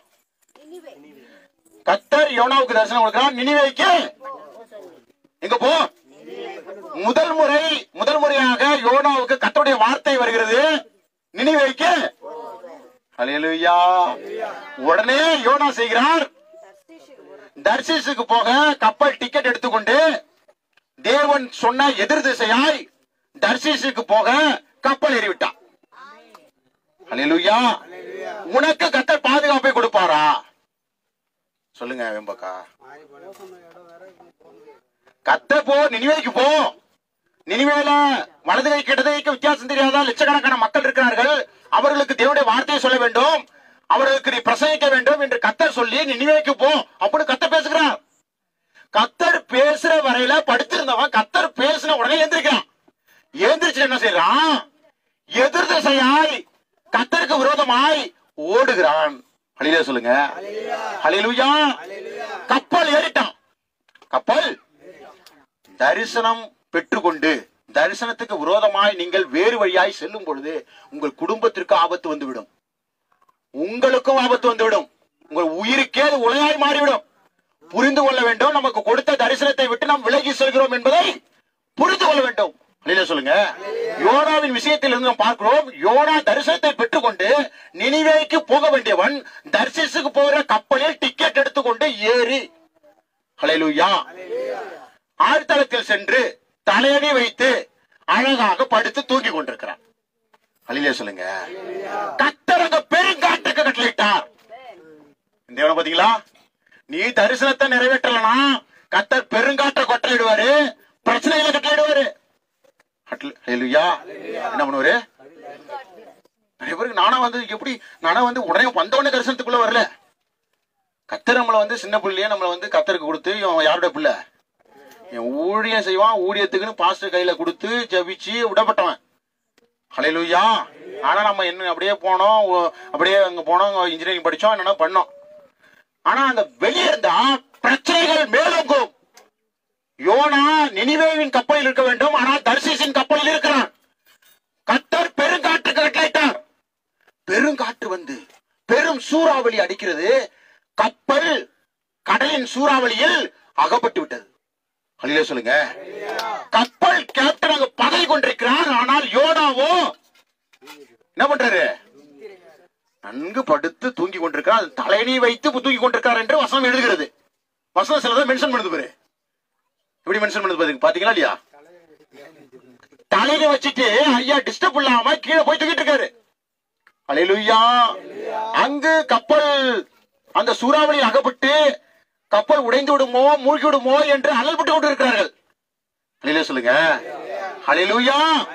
கத்தர் யோனாவுக்கு தரிசனம் கொடுக்கிறார் நினிவேக்கு எங்க போ முதல் முறை முதல் முறையாக யோனாவுக்கு கத்தருடைய வார்த்தை வருகிறது நினிவேக்கு ஹalleluya உடனே யோனா செய்கிறார் தர்சிசுக்கு போக கப்பல் டிக்கெட் எடுத்துக்கொண்டு தேவன் சொன்ன எதிர் திசையாய் தர்சிசுக்கு போக கப்பல் ஏறிவிட்டான் ஹalleluya உனக்கு கத்தர் பாதுகாப்பை கொடுப்பாரா சொல்லுங்க வெம்பக்கா கத்த போ நினிவேக்கு போ நினிவேல வலது கை இடது கைக்கு வித்தியாசம் தெரியாத லட்சக்கணக்கான மக்கள் இருக்கிறார்கள் அவர்களுக்கு தேவனுடைய வார்த்தையை சொல்ல வேண்டும் அவர்களுக்கு நீ பிரசங்கிக்க வேண்டும் என்று கத்தர் சொல்லி நினிவேக்கு போ அப்படி கத்தர் பேசுகிறார் கத்தர் பேசுற வரையில படுத்திருந்தவன் கத்தர் பேசின உடனே எந்திரிக்கிறான் எந்திரிச்சு என்ன செய்யறான் எதிர் திசையாய் கத்தருக்கு விரோதமாய் ஓடுகிறான் ஹலிலே சொல்லுங்க ஹலிலுயா கப்பல் ஏறிட்டான் கப்பல் தரிசனம் பெற்றுக்கொண்டு தரிசனத்துக்கு விரோதமாய் நீங்கள் வேறு வழியாய் செல்லும் பொழுது உங்கள் குடும்பத்திற்கு ஆபத்து வந்துவிடும் உங்களுக்கும் ஆபத்து வந்துவிடும் உங்கள் உயிருக்கே அது உலையாய் மாறிவிடும் புரிந்து கொள்ள வேண்டும் நமக்கு கொடுத்த தரிசனத்தை விட்டு நாம் விலகி செல்கிறோம் என்பதை புரிந்து கொள்ள வேண்டும் வெளியில சொல்லுங்க யோனாவின் விஷயத்தில் இருந்து நாம் பார்க்கிறோம் யோனா தரிசனத்தை பெற்றுக்கொண்டு நினிவேக்கு போக வேண்டியவன் தர்சிசுக்கு போகிற கப்பலில் டிக்கெட் எடுத்துக்கொண்டு ஏறி ஹalleluya ஆழ்தளத்தில் சென்று தலையணி வைத்து அழகாக படுத்து தூங்கி கொண்டிருக்கிறார் ஹalleluya சொல்லுங்க கத்தர் அங்க பெருங்காட்டுக்கு கட்டளையிட்டார் தேவனை பாத்தீங்களா நீ தரிசனத்தை நிறைவேற்றலனா கத்தர் பெருங்காற்ற கொட்டளிடுவாரு பிரச்சனைகளை கட்டளிடுவாரு கட்டளை- ஹalleluya. என்ன பண்ணுவாரு நிறைய பேருக்கு நானா வந்து எப்படி நானா வந்து உடனே வந்த உடனே தரிசனத்துக்குள்ள வரல கத்தர் நம்மளை வந்து சின்ன பிள்ளையே நம்மளை வந்து கத்தருக்கு கொடுத்து இவன் யாருடைய பிள்ளை என் ஊழியம் செய்வான் ஊழியத்துக்குன்னு பாஸ்டர் கையில கொடுத்து ஜபிச்சு விடப்பட்டவன் ஹalleluya ஆனா நம்ம என்ன அப்படியே போனோம் ஓ- அப்படியே அங்க போனோம் இன்ஜினியரிங் படிச்சோம் என்னென்ன பண்ணோம் ஆனா அந்த வெளியே இருந்தா பிரச்சனைகள் மேலோங்கும் யோனா நினிவேவின் கப்பலில் இருக்க வேண்டும் ஆனால் தர்சீசின் கப்பலில் இருக்கிறான் கத்தர் பெருங்காற்றுக்கு கட்டளையிட்டார் பெருங்காற்று வந்து பெரும் சூறாவளி அடிக்கிறது கப்பல் கடலின் சூறாவளியில் அகப்பட்டு விட்டது ஹalleluya சொல்லுங்க கப்பல் கேப்டன் அங்க பதவி கொண்டிருக்கிறார் ஆனால் யோனாவோ என்ன பண்றாரு நன்கு படுத்து தூங்கி கொண்டிருக்கிறார் அது தலையணி வைத்து தூங்கி கொண்டிருக்கார் என்று வசனம் எழுதுகிறது வசனம் சிலதை மென்ஷன் பண்ணுது பாரு எப்படி மென்ஷன் பண்ணுது பாருங்க பாத்தீங்களா இல்லையா தலையில வச்சுட்டு ஐயா டிஸ்டர்ப் இல்லாம கீழே போய் தூக்கிட்டு இருக்காரு அலையிலுயா அங்கு கப்பல் அந்த சூறாவளியில் அகப்பட்டு கப்பல் உடைந்து விடுமோ மூழ்கி விடுமோ என்று அனல்பட்டு கொண்டு இருக்கிறார்கள் அலையில சொல்லுங்க அலையிலுயா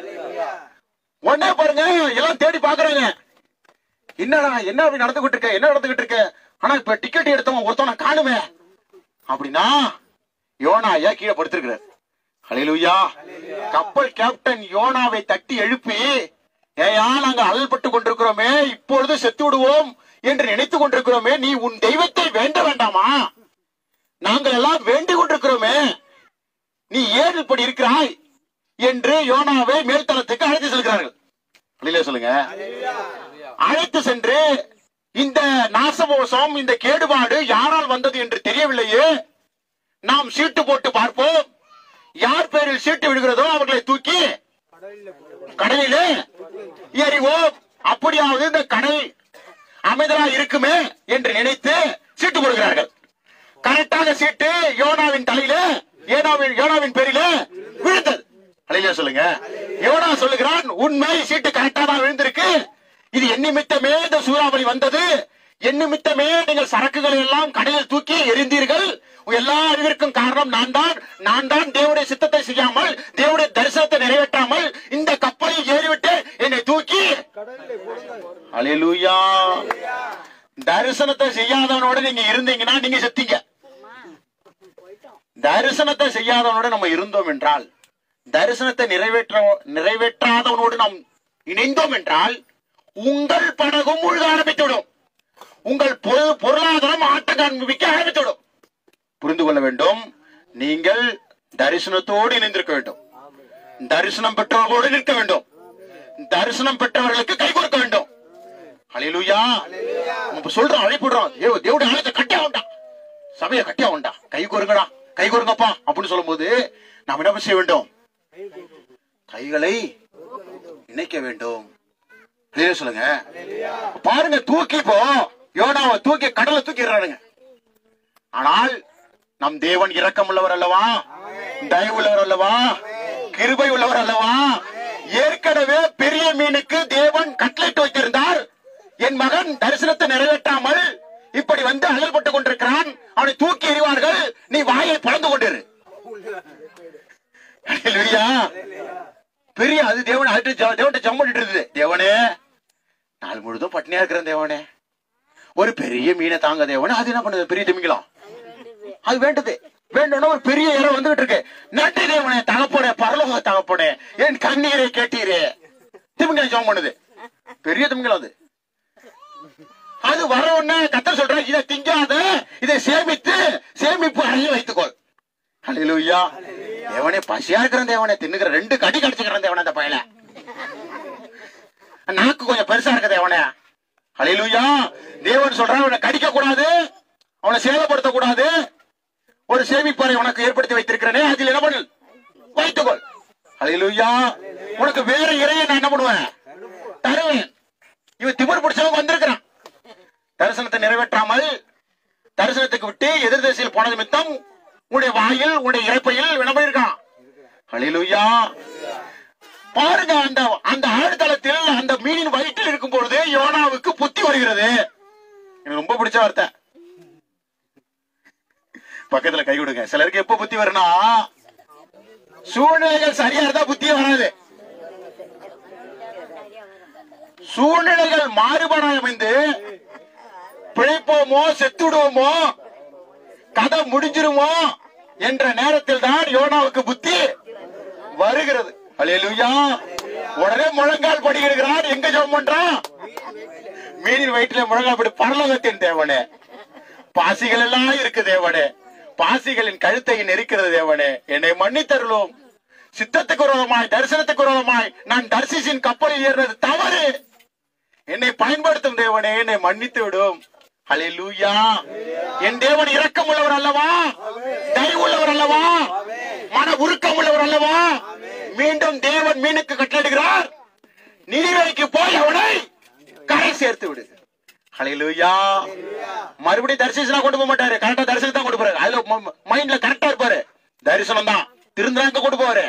உடனே பாருங்க எல்லாம் தேடி பாக்குறாங்க என்னடா என்ன அப்படி நடந்துகிட்டு இருக்க என்ன நடந்துகிட்டு இருக்க ஆனா இப்ப டிக்கெட் எடுத்தவன் ஒருத்தவனை காணுமே அப்படின்னா யோனா ஐயா கீழே படுத்திருக்கிறார் ஹalleluya கப்பல் கேப்டன் யோனாவை தட்டி எழுப்பி ஏயா நாங்க அல்பட்டு கொண்டிருக்கிறோமே இப்பொழுது செத்து விடுவோம் என்று நினைத்துக் கொண்டிருக்கிறோமே நீ உன் தெய்வத்தை வேண்ட வேண்டாமா நாங்கள் எல்லாம் வேண்டிக் கொண்டிருக்கிறோமே நீ ஏன் இப்படி இருக்கிறாய் என்று யோனாவை மேல்தளத்துக்கு அழைத்து செல்கிறார்கள் ஹalleluya சொல்லுங்க அழைத்து சென்று இந்த நாசமோசம் இந்த கேடுபாடு யாரால் வந்தது என்று தெரியவில்லையே நாம் சீட்டு போட்டு பார்ப்போம் யார் பேரில் சீட்டு விழுகிறதோ அவர்களை தூக்கி கடலிலே எறிவோம் அப்படியாவது இந்த கடல் அமைதலா இருக்குமே என்று நினைத்து சீட்டு போடுகிறார்கள் கரெக்டாக சீட்டு யோனாவின் தலையில யோனாவின் யோனாவின் பேரிலே விழுந்தது அலையில சொல்லுங்க யோனா சொல்லுகிறான் உண்மை சீட்டு கரெக்டா தான் விழுந்திருக்கு இது என் நிமித்தமே இந்த சூறாவளி வந்தது என் நிமித்தமே நீங்கள் சரக்குகளை எல்லாம் கடலில் தூக்கி எரிந்தீர்கள் எல்லா அறிவிற்கும் காரணம் நான் தான் நான் தான் தேவனுடைய சித்தத்தை செய்யாமல் தேவனுடைய தரிசனத்தை நிறைவேற்றாமல் இந்த கப்பலில் ஏறிவிட்டு என்னை தூக்கி அலையலூயா தரிசனத்தை செய்யாதவனோட நீங்க இருந்தீங்கன்னா நீங்க செத்தீங்க தரிசனத்தை செய்யாதவனோட நம்ம இருந்தோம் என்றால் தரிசனத்தை நிறைவேற்ற நிறைவேற்றாதவனோடு நாம் இணைந்தோம் என்றால் உங்கள் படகும் மூழ்க ஆரம்பித்துவிடும் உங்கள் பொரு- பொருளாதாரம் ஆட்டம் காண்பிக்க ஆரம்பித்துவிடும் புரிந்து கொள்ள வேண்டும் நீங்கள் தரிசனத்தோடு இணைந்திருக்க வேண்டும் தரிசனம் பெற்றவர்களோடு நிற்க வேண்டும் தரிசனம் பெற்றவர்களுக்கு கை கொடுக்க வேண்டும் ஹalleluya நம்ம சொல்றோம் அழைப்பிடுறோம் தேவ தேவடைய ஆலயத்தை கட்டியா உண்டா சபையை கட்டியா உண்டா கை கோருங்கடா கை கோருங்கப்பா அப்படின்னு சொல்லும்போது நாம் என்ன செய்ய வேண்டும் கைகளை இணைக்க வேண்டும் ஹalleluya சொல்லுங்க பாருங்க தூக்கி போ யோனாவை தூக்கி கடலை தூக்கிடுறானுங்க ஆனால் நம் தேவன் இரக்கம் உள்ளவர் அல்லவா தயவு உள்ளவர் அல்லவா கிருபை உள்ளவர் அல்லவா ஏற்கனவே பெரிய மீனுக்கு தேவன் கட்லெட் வைத்திருந்தார் என் மகன் தரிசனத்தை நிறைவேற்றாமல் இப்படி வந்து அழல்பட்டுக் கொண்டிருக்கிறான் அவனை தூக்கி எறிவார்கள் நீ வாயை பழந்து கொண்டிரு ஹalleluya. பெரிய அது தேவன் அது தேவன் ஜம் பண்ணிட்டு இருந்தது தேவனே நாள் முழுதும் பட்னியா இருக்கிறேன் தேவனே ஒரு பெரிய மீனை தாங்க தேவனே அது என்ன பண்ணுது பெரிய திமிங்கலம் அது வேண்டது வேண்டும்னா ஒரு பெரிய இறை வந்துகிட்டு இருக்கு நன்றி தேவனே தகப்போனே பரலோக தகப்போனே என் கண்ணீரை கேட்டீரே திமிங்கலம் ஜெபம் பண்ணுது பெரிய திமிங்கலம் அது அது வர உடனே கத்த சொல்ற இதை திங்காத இதை சேமித்து சேமிப்பு அறையில் வைத்துக்கொள் ஹalleluya தேவனே பசியா இருக்கிற தேவனே தின்னுக்கிற ரெண்டு கடி கடிச்சுக்கிறேன் தேவனே அந்த பயல நாக்கு கொஞ்சம் பெருசா இருக்க தேவனே ஹalleluya தேவன் சொல்றான் அவனை கடிக்க கூடாது அவனை சேதப்படுத்த கூடாது ஒரு சேமிப்பறை உனக்கு ஏற்படுத்தி வைத்திருக்கிறேனே அதில் என்ன பண்ணு வைத்துக்கொள் ஹalleluya உனக்கு வேற இறையை நான் என்ன பண்ணுவேன் தருவேன் இவன் திமிர் பிடிச்சவங்க வந்திருக்கிறான் தரிசனத்தை நிறைவேற்றாமல் தரிசனத்துக்கு விட்டு எதிர் திசையில் போனது மித்தம் உன்னுடைய வாயில் உன்னுடைய இறைப்பையில் என்ன பண்ணிருக்கான் ஹalleluya பாருங்க அந்த அந்த ஆழ்தளத்தில் அந்த மீனின் வயிற்றில் இருக்கும் பொழுது யோனாவுக்கு புத்தி வருகிறது எனக்கு ரொம்ப பிடிச்ச வார்த்தை பக்கத்துல கை கொடுங்க சிலருக்கு எப்ப புத்தி வரும்னா சூழ்நிலைகள் சரியா இருந்தா புத்தியே வராது சூழ்நிலைகள் மாறுபாடாக அமைந்து பிழைப்போமோ செத்துடுவோமோ கதை முடிஞ்சிருமோ என்ற நேரத்தில் தான் யோனாவுக்கு புத்தி வருகிறது அல்லேலூயா உடனே முழங்கால் படிக்கிறான் எங்க ஜெபம் பண்றான் மீனின் வயிற்றுல முழங்கால் படி பரலோகத்தின் தேவனே பாசிகள் எல்லாம் இருக்கு தேவனே பாசிகளின் கழுத்தை நெரிக்கிறது தேவனே என்னை மன்னித்தருளும் சித்தத்துக்கு விரோதமாய் தரிசனத்துக்கு விரோதமாய் நான் தரிசிசின் கப்பலில் ஏறுறது தவறு என்னை பயன்படுத்தும் தேவனே என்னை மன்னித்து விடும் ஹalleluya என் தேவன் இரக்கம் உள்ளவர் அல்லவா தயவு உள்ளவர் அல்லவா மன உருக்கம் உள்ளவர் அல்லவா மீண்டும் தேவன் மீனுக்கு கட்டளிடுகிறார் நிதிவேலைக்கு போய் அவனை கரை சேர்த்து விடு ஹalleluya மறுபடியும் தரிசனம் கொண்டு போக மாட்டாரு கரெக்டா தரிசனம் தான் கொண்டு போறாரு அதுல மைண்ட்ல கரெக்டா இருப்பாரு தரிசனம் தான் திருந்தாங்க கொண்டு போவாரு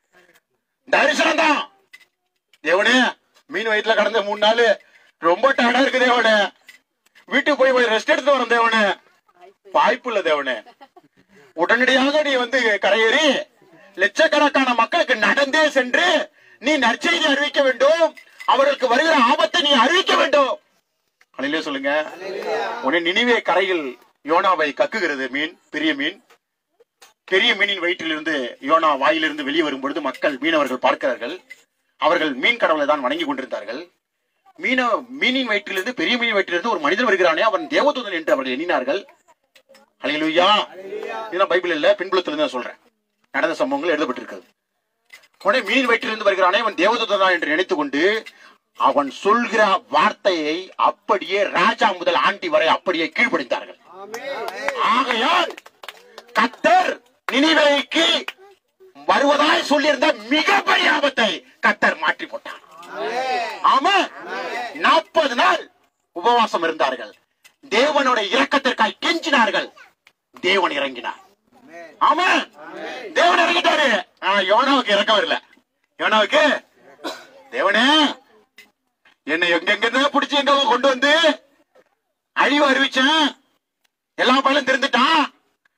தரிசனம் தான் தேவனே மீன் வயிற்றுல கடந்த மூணு நாள் ரொம்ப டயர்டா இருக்கு தேவனே வீட்டுக்கு போய் போய் ரெஸ்ட் எடுத்து வரேன் தேவனே வாய்ப்பு இல்ல தேவனே உடனடியாக நீ வந்து கரையேறி லட்சக்கணக்கான மக்களுக்கு நடந்தே சென்று நீ நற்செய்தி அறிவிக்க வேண்டும் அவர்களுக்கு வருகிற ஆபத்தை நீ அறிவிக்க வேண்டும் அலையிலே சொல்லுங்க உடனே நினைவே கரையில் யோனாவை கக்குகிறது மீன் பெரிய மீன் பெரிய மீனின் வயிற்றிலிருந்து யோனா வாயிலிருந்து வெளியே வரும் பொழுது மக்கள் மீனவர்கள் பார்க்கிறார்கள் அவர்கள் மீன் கடவுளை தான் வணங்கி கொண்டிருந்தார்கள் மீன மீனின் வயிற்றிலிருந்து பெரிய மீன் வயிற்றிலிருந்து ஒரு மனிதன் வருகிறானே அவன் தேவதூதன் என்று அவர்கள் எண்ணினார்கள் அலையிலுயா இதெல்லாம் பைபிள் இல்ல பின்புலத்திலிருந்து நான் சொல்றேன் நடந்த சம்பவங்கள் எழுதப்பட்டிருக்கிறது உடனே மீன் வயிற்றிலிருந்து வருகிறானே அவன் தேவதூதன் தான் என்று நினைத்துக் கொண்டு அவன் சொல்கிற வார்த்தையை அப்படியே ராஜா முதல் ஆண்டி வரை அப்படியே கீழ்ப்படித்தார்கள் ஆகையால் கத்தர் நினைவைக்கு வருவதாய் சொல்லியிருந்த மிகப்பெரிய ஆபத்தை கத்தர் மாற்றி போட்டார் ஆமா நாற்பது நாள் உபவாசம் இருந்தார்கள் தேவனுடைய இரக்கத்திற்காய் கெஞ்சினார்கள் தேவன் இறங்கினார் ஆமா தேவன் இறங்கிட்டாரு ஆனா யோனாவுக்கு இறக்கம் வரல யோனாவுக்கு தேவனே என்னை எங்கெங்க பிடிச்சி எங்க கொண்டு வந்து அழிவு அறிவிச்சேன் எல்லா பயிலும் தெரிந்துட்டான்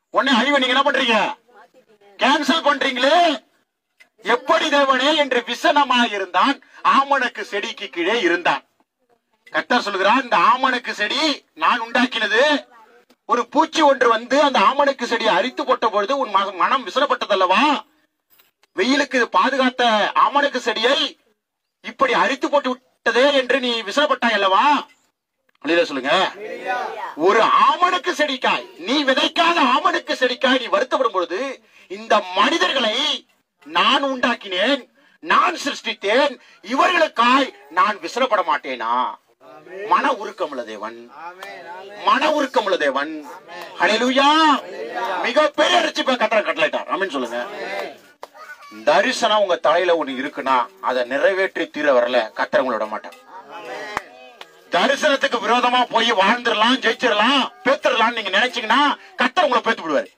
உடனே அழிவை நீங்க என்ன பண்றீங்க கேன்சல் பண்றீங்களே எப்படி தேவனே என்று விசனமாய் இருந்தான் ஆமணக்கு செடிக்கு கீழே இருந்தான் கர்த்தர் சொல்கிறார் இந்த ஆமணக்கு செடி நான் உண்டாக்கினது ஒரு பூச்சி ஒன்று வந்து அந்த ஆமணக்கு செடியை அரித்து போட்ட பொழுது உன் மக- மனம் விசனப்பட்டதல்லவா வெயிலுக்கு இது பாதுகாத்த ஆமணக்கு செடியை இப்படி அரித்து போட்டு விட்டதே என்று நீ விசனப்பட்டாய் அல்லவா அல்லேலூயா சொல்லுங்க ஒரு ஆமணக்கு செடிக்காய் நீ விதைக்காத ஆமணக்கு செடிக்காய் நீ வருத்தப்படும் பொழுது இந்த மனிதர்களை நான் உண்டாக்கினேன் நான் சிருஷ்டித்தேன் இவர்களுக்காய் நான் விசிறப்பட மாட்டேனா மன உருக்கமுள்ள தேவன் மன உருக்கமுள்ள தேவன் ஹalleluya மிகப்பெரிய ரட்சிப்பை கட்டளை கட்டளைட்டார் ஆமென் சொல்லுங்க தரிசனம் உங்க தலையில ஒண்ணு இருக்குன்னா அதை நிறைவேற்றி தீர வரல கத்தரவங்கள விட மாட்டான் தரிசனத்துக்கு விரோதமா போய் வாழ்ந்துடலாம் ஜெயிச்சிடலாம் பேத்துடலாம் நீங்க நினைச்சீங்கன்னா கத்தர் உங்களை பேத்து விடுவாரு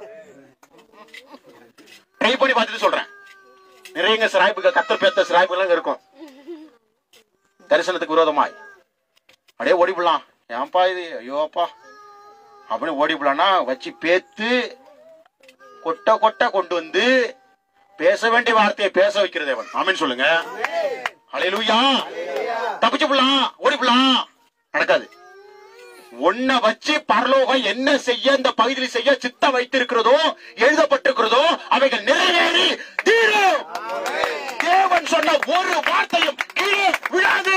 ட்ரை பண்ணி பார்த்துட்டு சொல்றேன் நிறைய சிராய்ப்புகள் கத்தர் பேத்த சிராய்ப்புகள் இருக்கும் தரிசனத்துக்கு விரோதமாய் அப்படியே ஓடிவிடலாம் ஏன்பா இது ஐயோப்பா அப்படின்னு ஓடிவிடலாம்னா வச்சு பேத்து கொட்ட கொட்ட கொண்டு வந்து பேச வேண்டிய வார்த்தையை பேச வைக்கிறது அவன் ஆமென் சொல்லுங்க ஹalleluya தப்பிச்சு போலாம் ஓடி போலாம் நடக்காது ஒன்ன வச்சு பரலோகம் என்ன செய்ய இந்த பகுதியில் செய்ய சித்தம் வைத்திருக்கிறதோ எழுதப்பட்டிருக்கிறதோ அவைகள் நிறைவேறி தீரும் தேவன் சொன்ன ஒரு வார்த்தையும் கீழே விழாது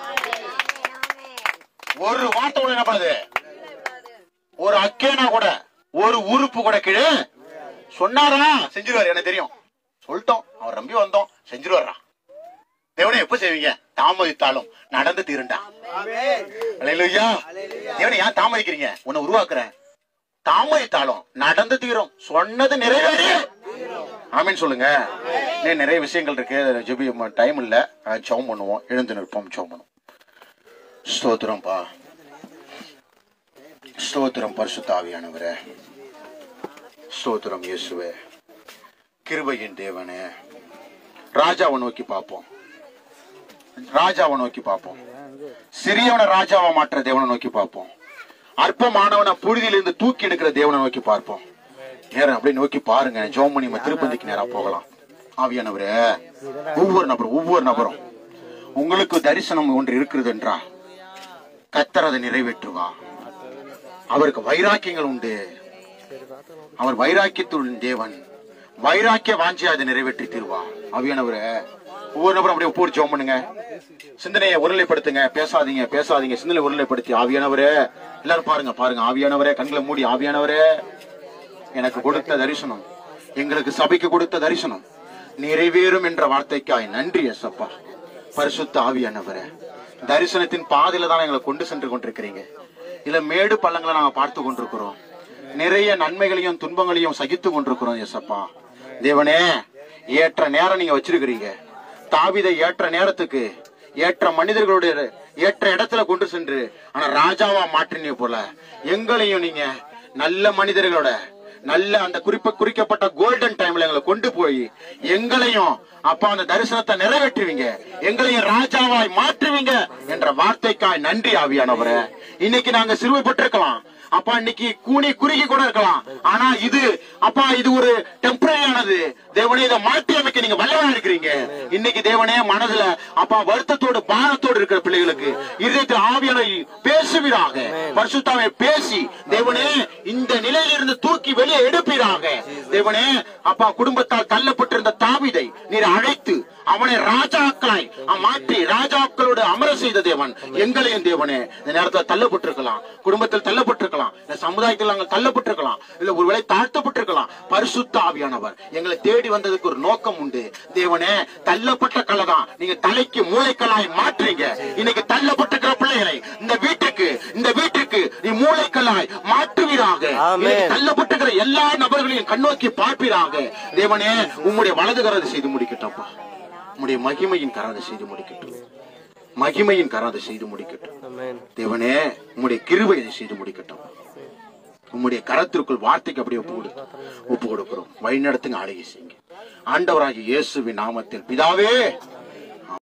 ஒரு வார்த்தை கூட என்ன பண்ணுது ஒரு அக்கேனா கூட ஒரு உறுப்பு கூட கீழே சொன்னாரா செஞ்சிருவாரு எனக்கு தெரியும் சொல்லிட்டோம் அவர் நம்பி வந்தோம் செஞ்சிருவாரா தேவனே எப்ப செய்வீங்க தாமதித்தாலும் நடந்து தீருண்டா அல்லேலூயா தேவனே ஏன் தாமதிக்கிறீங்க உன்னை உருவாக்குறேன் தாமதித்தாலும் நடந்து தீரும் சொன்னது நிறைவேறி ஆமீன் சொல்லுங்க இன்னும் நிறைய விஷயங்கள் இருக்கு அதுல ஜெபி டைம் இல்ல ஜெபம் பண்ணுவோம் எழுந்து நிற்போம் ஜெபம் பண்ணுவோம் ஸ்தோத்திரம்ப்பா ஸ்தோத்திரம் பரிசுத்தாவியானவரே ஸ்தோத்திரம் இயேசுவே கிருபையின் தேவனே ராஜாவை நோக்கி பார்ப்போம் ராஜாவை நோக்கி பார்ப்போம் சிறியவனை ராஜாவை மாற்ற தேவனை நோக்கி பார்ப்போம் அற்பமானவனை புழுதியிலிருந்து தூக்கி எடுக்கிற தேவனை நோக்கி பார்ப்போம் நேரம் அப்படியே நோக்கி பாருங்க ஜோமணி திருப்பதிக்கு நேரா போகலாம் ஆவியானவரே ஒவ்வொரு நபரும் ஒவ்வொரு நபரும் உங்களுக்கு தரிசனம் ஒன்று இருக்கிறது என்றா கத்தர் அதை நிறைவேற்றுவா அவருக்கு வைராக்கியங்கள் உண்டு அவர் வைராக்கியத்துடன் தேவன் வைராக்கிய வாஞ்சி அதை நிறைவேற்றி தருவா அவியானவரே ஒவ்வொரு நபரும் அப்படியே ஒவ்வொரு ஜெபம் பண்ணுங்க சிந்தனையை ஒருநிலைப்படுத்துங்க பேசாதீங்க பேசாதீங்க சிந்தனை ஒருநிலைப்படுத்தி ஆவியானவரே எல்லாரும் பாருங்க பாருங்க ஆவியானவரே கண்களை மூடி ஆவியானவரே எனக்கு கொடுத்த தரிசனம் எங்களுக்கு சபைக்கு கொடுத்த தரிசனம் நிறைவேறும் என்ற வார்த்தைக்காய் நன்றி எசப்பா பரிசுத்த ஆவியானவரே தரிசனத்தின் பாதையில தான் எங்களை கொண்டு சென்று கொண்டிருக்கிறீங்க இல்ல மேடு பள்ளங்களை நாங்க பார்த்து கொண்டிருக்கிறோம் நிறைய நன்மைகளையும் துன்பங்களையும் சகித்து கொண்டிருக்கிறோம் எசப்பா தேவனே ஏற்ற நேரம் நீங்க வச்சிருக்கிறீங்க தாவிதை ஏற்ற நேரத்துக்கு ஏற்ற மனிதர்களுடைய ஏற்ற இடத்துல கொண்டு சென்று ஆனா ராஜாவா மாற்றினீங்க போல எங்களையும் நீங்க நல்ல மனிதர்களோட நல்ல அந்த குறிப்ப குறிக்கப்பட்ட கோல்டன் டைம்ல எங்களை கொண்டு போய் எங்களையும் அப்பா அந்த தரிசனத்தை நிறைவேற்றுவீங்க எங்களையும் ராஜாவாய் மாற்றுவீங்க என்ற வார்த்தைக்காய் நன்றி ஆவியானவரே இன்னைக்கு நாங்க சிறுமைப்பட்டிருக்கலாம் அப்பா இன்னைக்கு கூனி குறுகி கூட இருக்கலாம் ஆனா இது அப்பா இது ஒரு டெம்பரரியானது தேவனே இதை மாற்றி அமைக்க நீங்க வல்லவா இருக்கிறீங்க இன்னைக்கு தேவனே மனதுல அப்பா வருத்தத்தோடு பாரத்தோடு இருக்கிற பிள்ளைகளுக்கு இதயத்தில் ஆவியானை பேசுவீராக பரிசுத்தாவை பேசி தேவனே இந்த நிலையிலிருந்து தூக்கி வெளியே எடுப்பீராக தேவனே அப்பா குடும்பத்தால் தள்ளப்பட்டிருந்த தாவிதை நீர் அழைத்து அவனை ராஜாக்களாய் மாற்றி ராஜாக்களோடு அமர செய்த தேவன் எங்களையும் தேவனே இந்த நேரத்தில் தள்ளப்பட்டிருக்கலாம் குடும்பத்தில் தள்ளப்பட்டிருக்கலாம் இந்த சமுதாயத்தில் நாங்கள் தள்ளப்பட்டிருக்கலாம் இல்ல ஒருவேளை தாழ்த்தப்பட்டிருக்கலாம் பரிசுத்த ஆவியானவர் எங்களை தேடி வந்ததுக்கு ஒரு நோக்கம் உண்டு தேவனே தள்ளப்பட்ட கலைதான் நீங்க தலைக்கு மூளைக்கல்லாய் மாற்றுறீங்க இன்னைக்கு தள்ளப்பட்டிருக்கிற பிள்ளைகளை இந்த வீட்டுக்கு இந்த வீட்டுக்கு நீ மூளைக்கல்லாய் மாற்றுவீராக இன்னைக்கு தள்ளப்பட்டிருக்கிற எல்லா நபர்களையும் கண்ணோக்கி பார்ப்பீராக தேவனே உம்முடைய வலது கரதை செய்து முடிக்கட்டப்பா உம்முடைய மகிமையின் கராதை செய்து முடிக்கட்டும் மகிமையின் கராதை செய்து முடிக்கட்டும் தேவனே உம்முடைய கிருபை இதை செய்து முடிக்கட்டும் உம்முடைய கரத்திற்குள் வார்த்தைக்கு அப்படியே ஒப்பு கொடு ஒப்பு கொடுக்கிறோம் வழிநடத்துங்க ஆளுகை செய்யுங்க ஆண்டவராகிய இயேசுவின் நாமத்தில் பிதாவே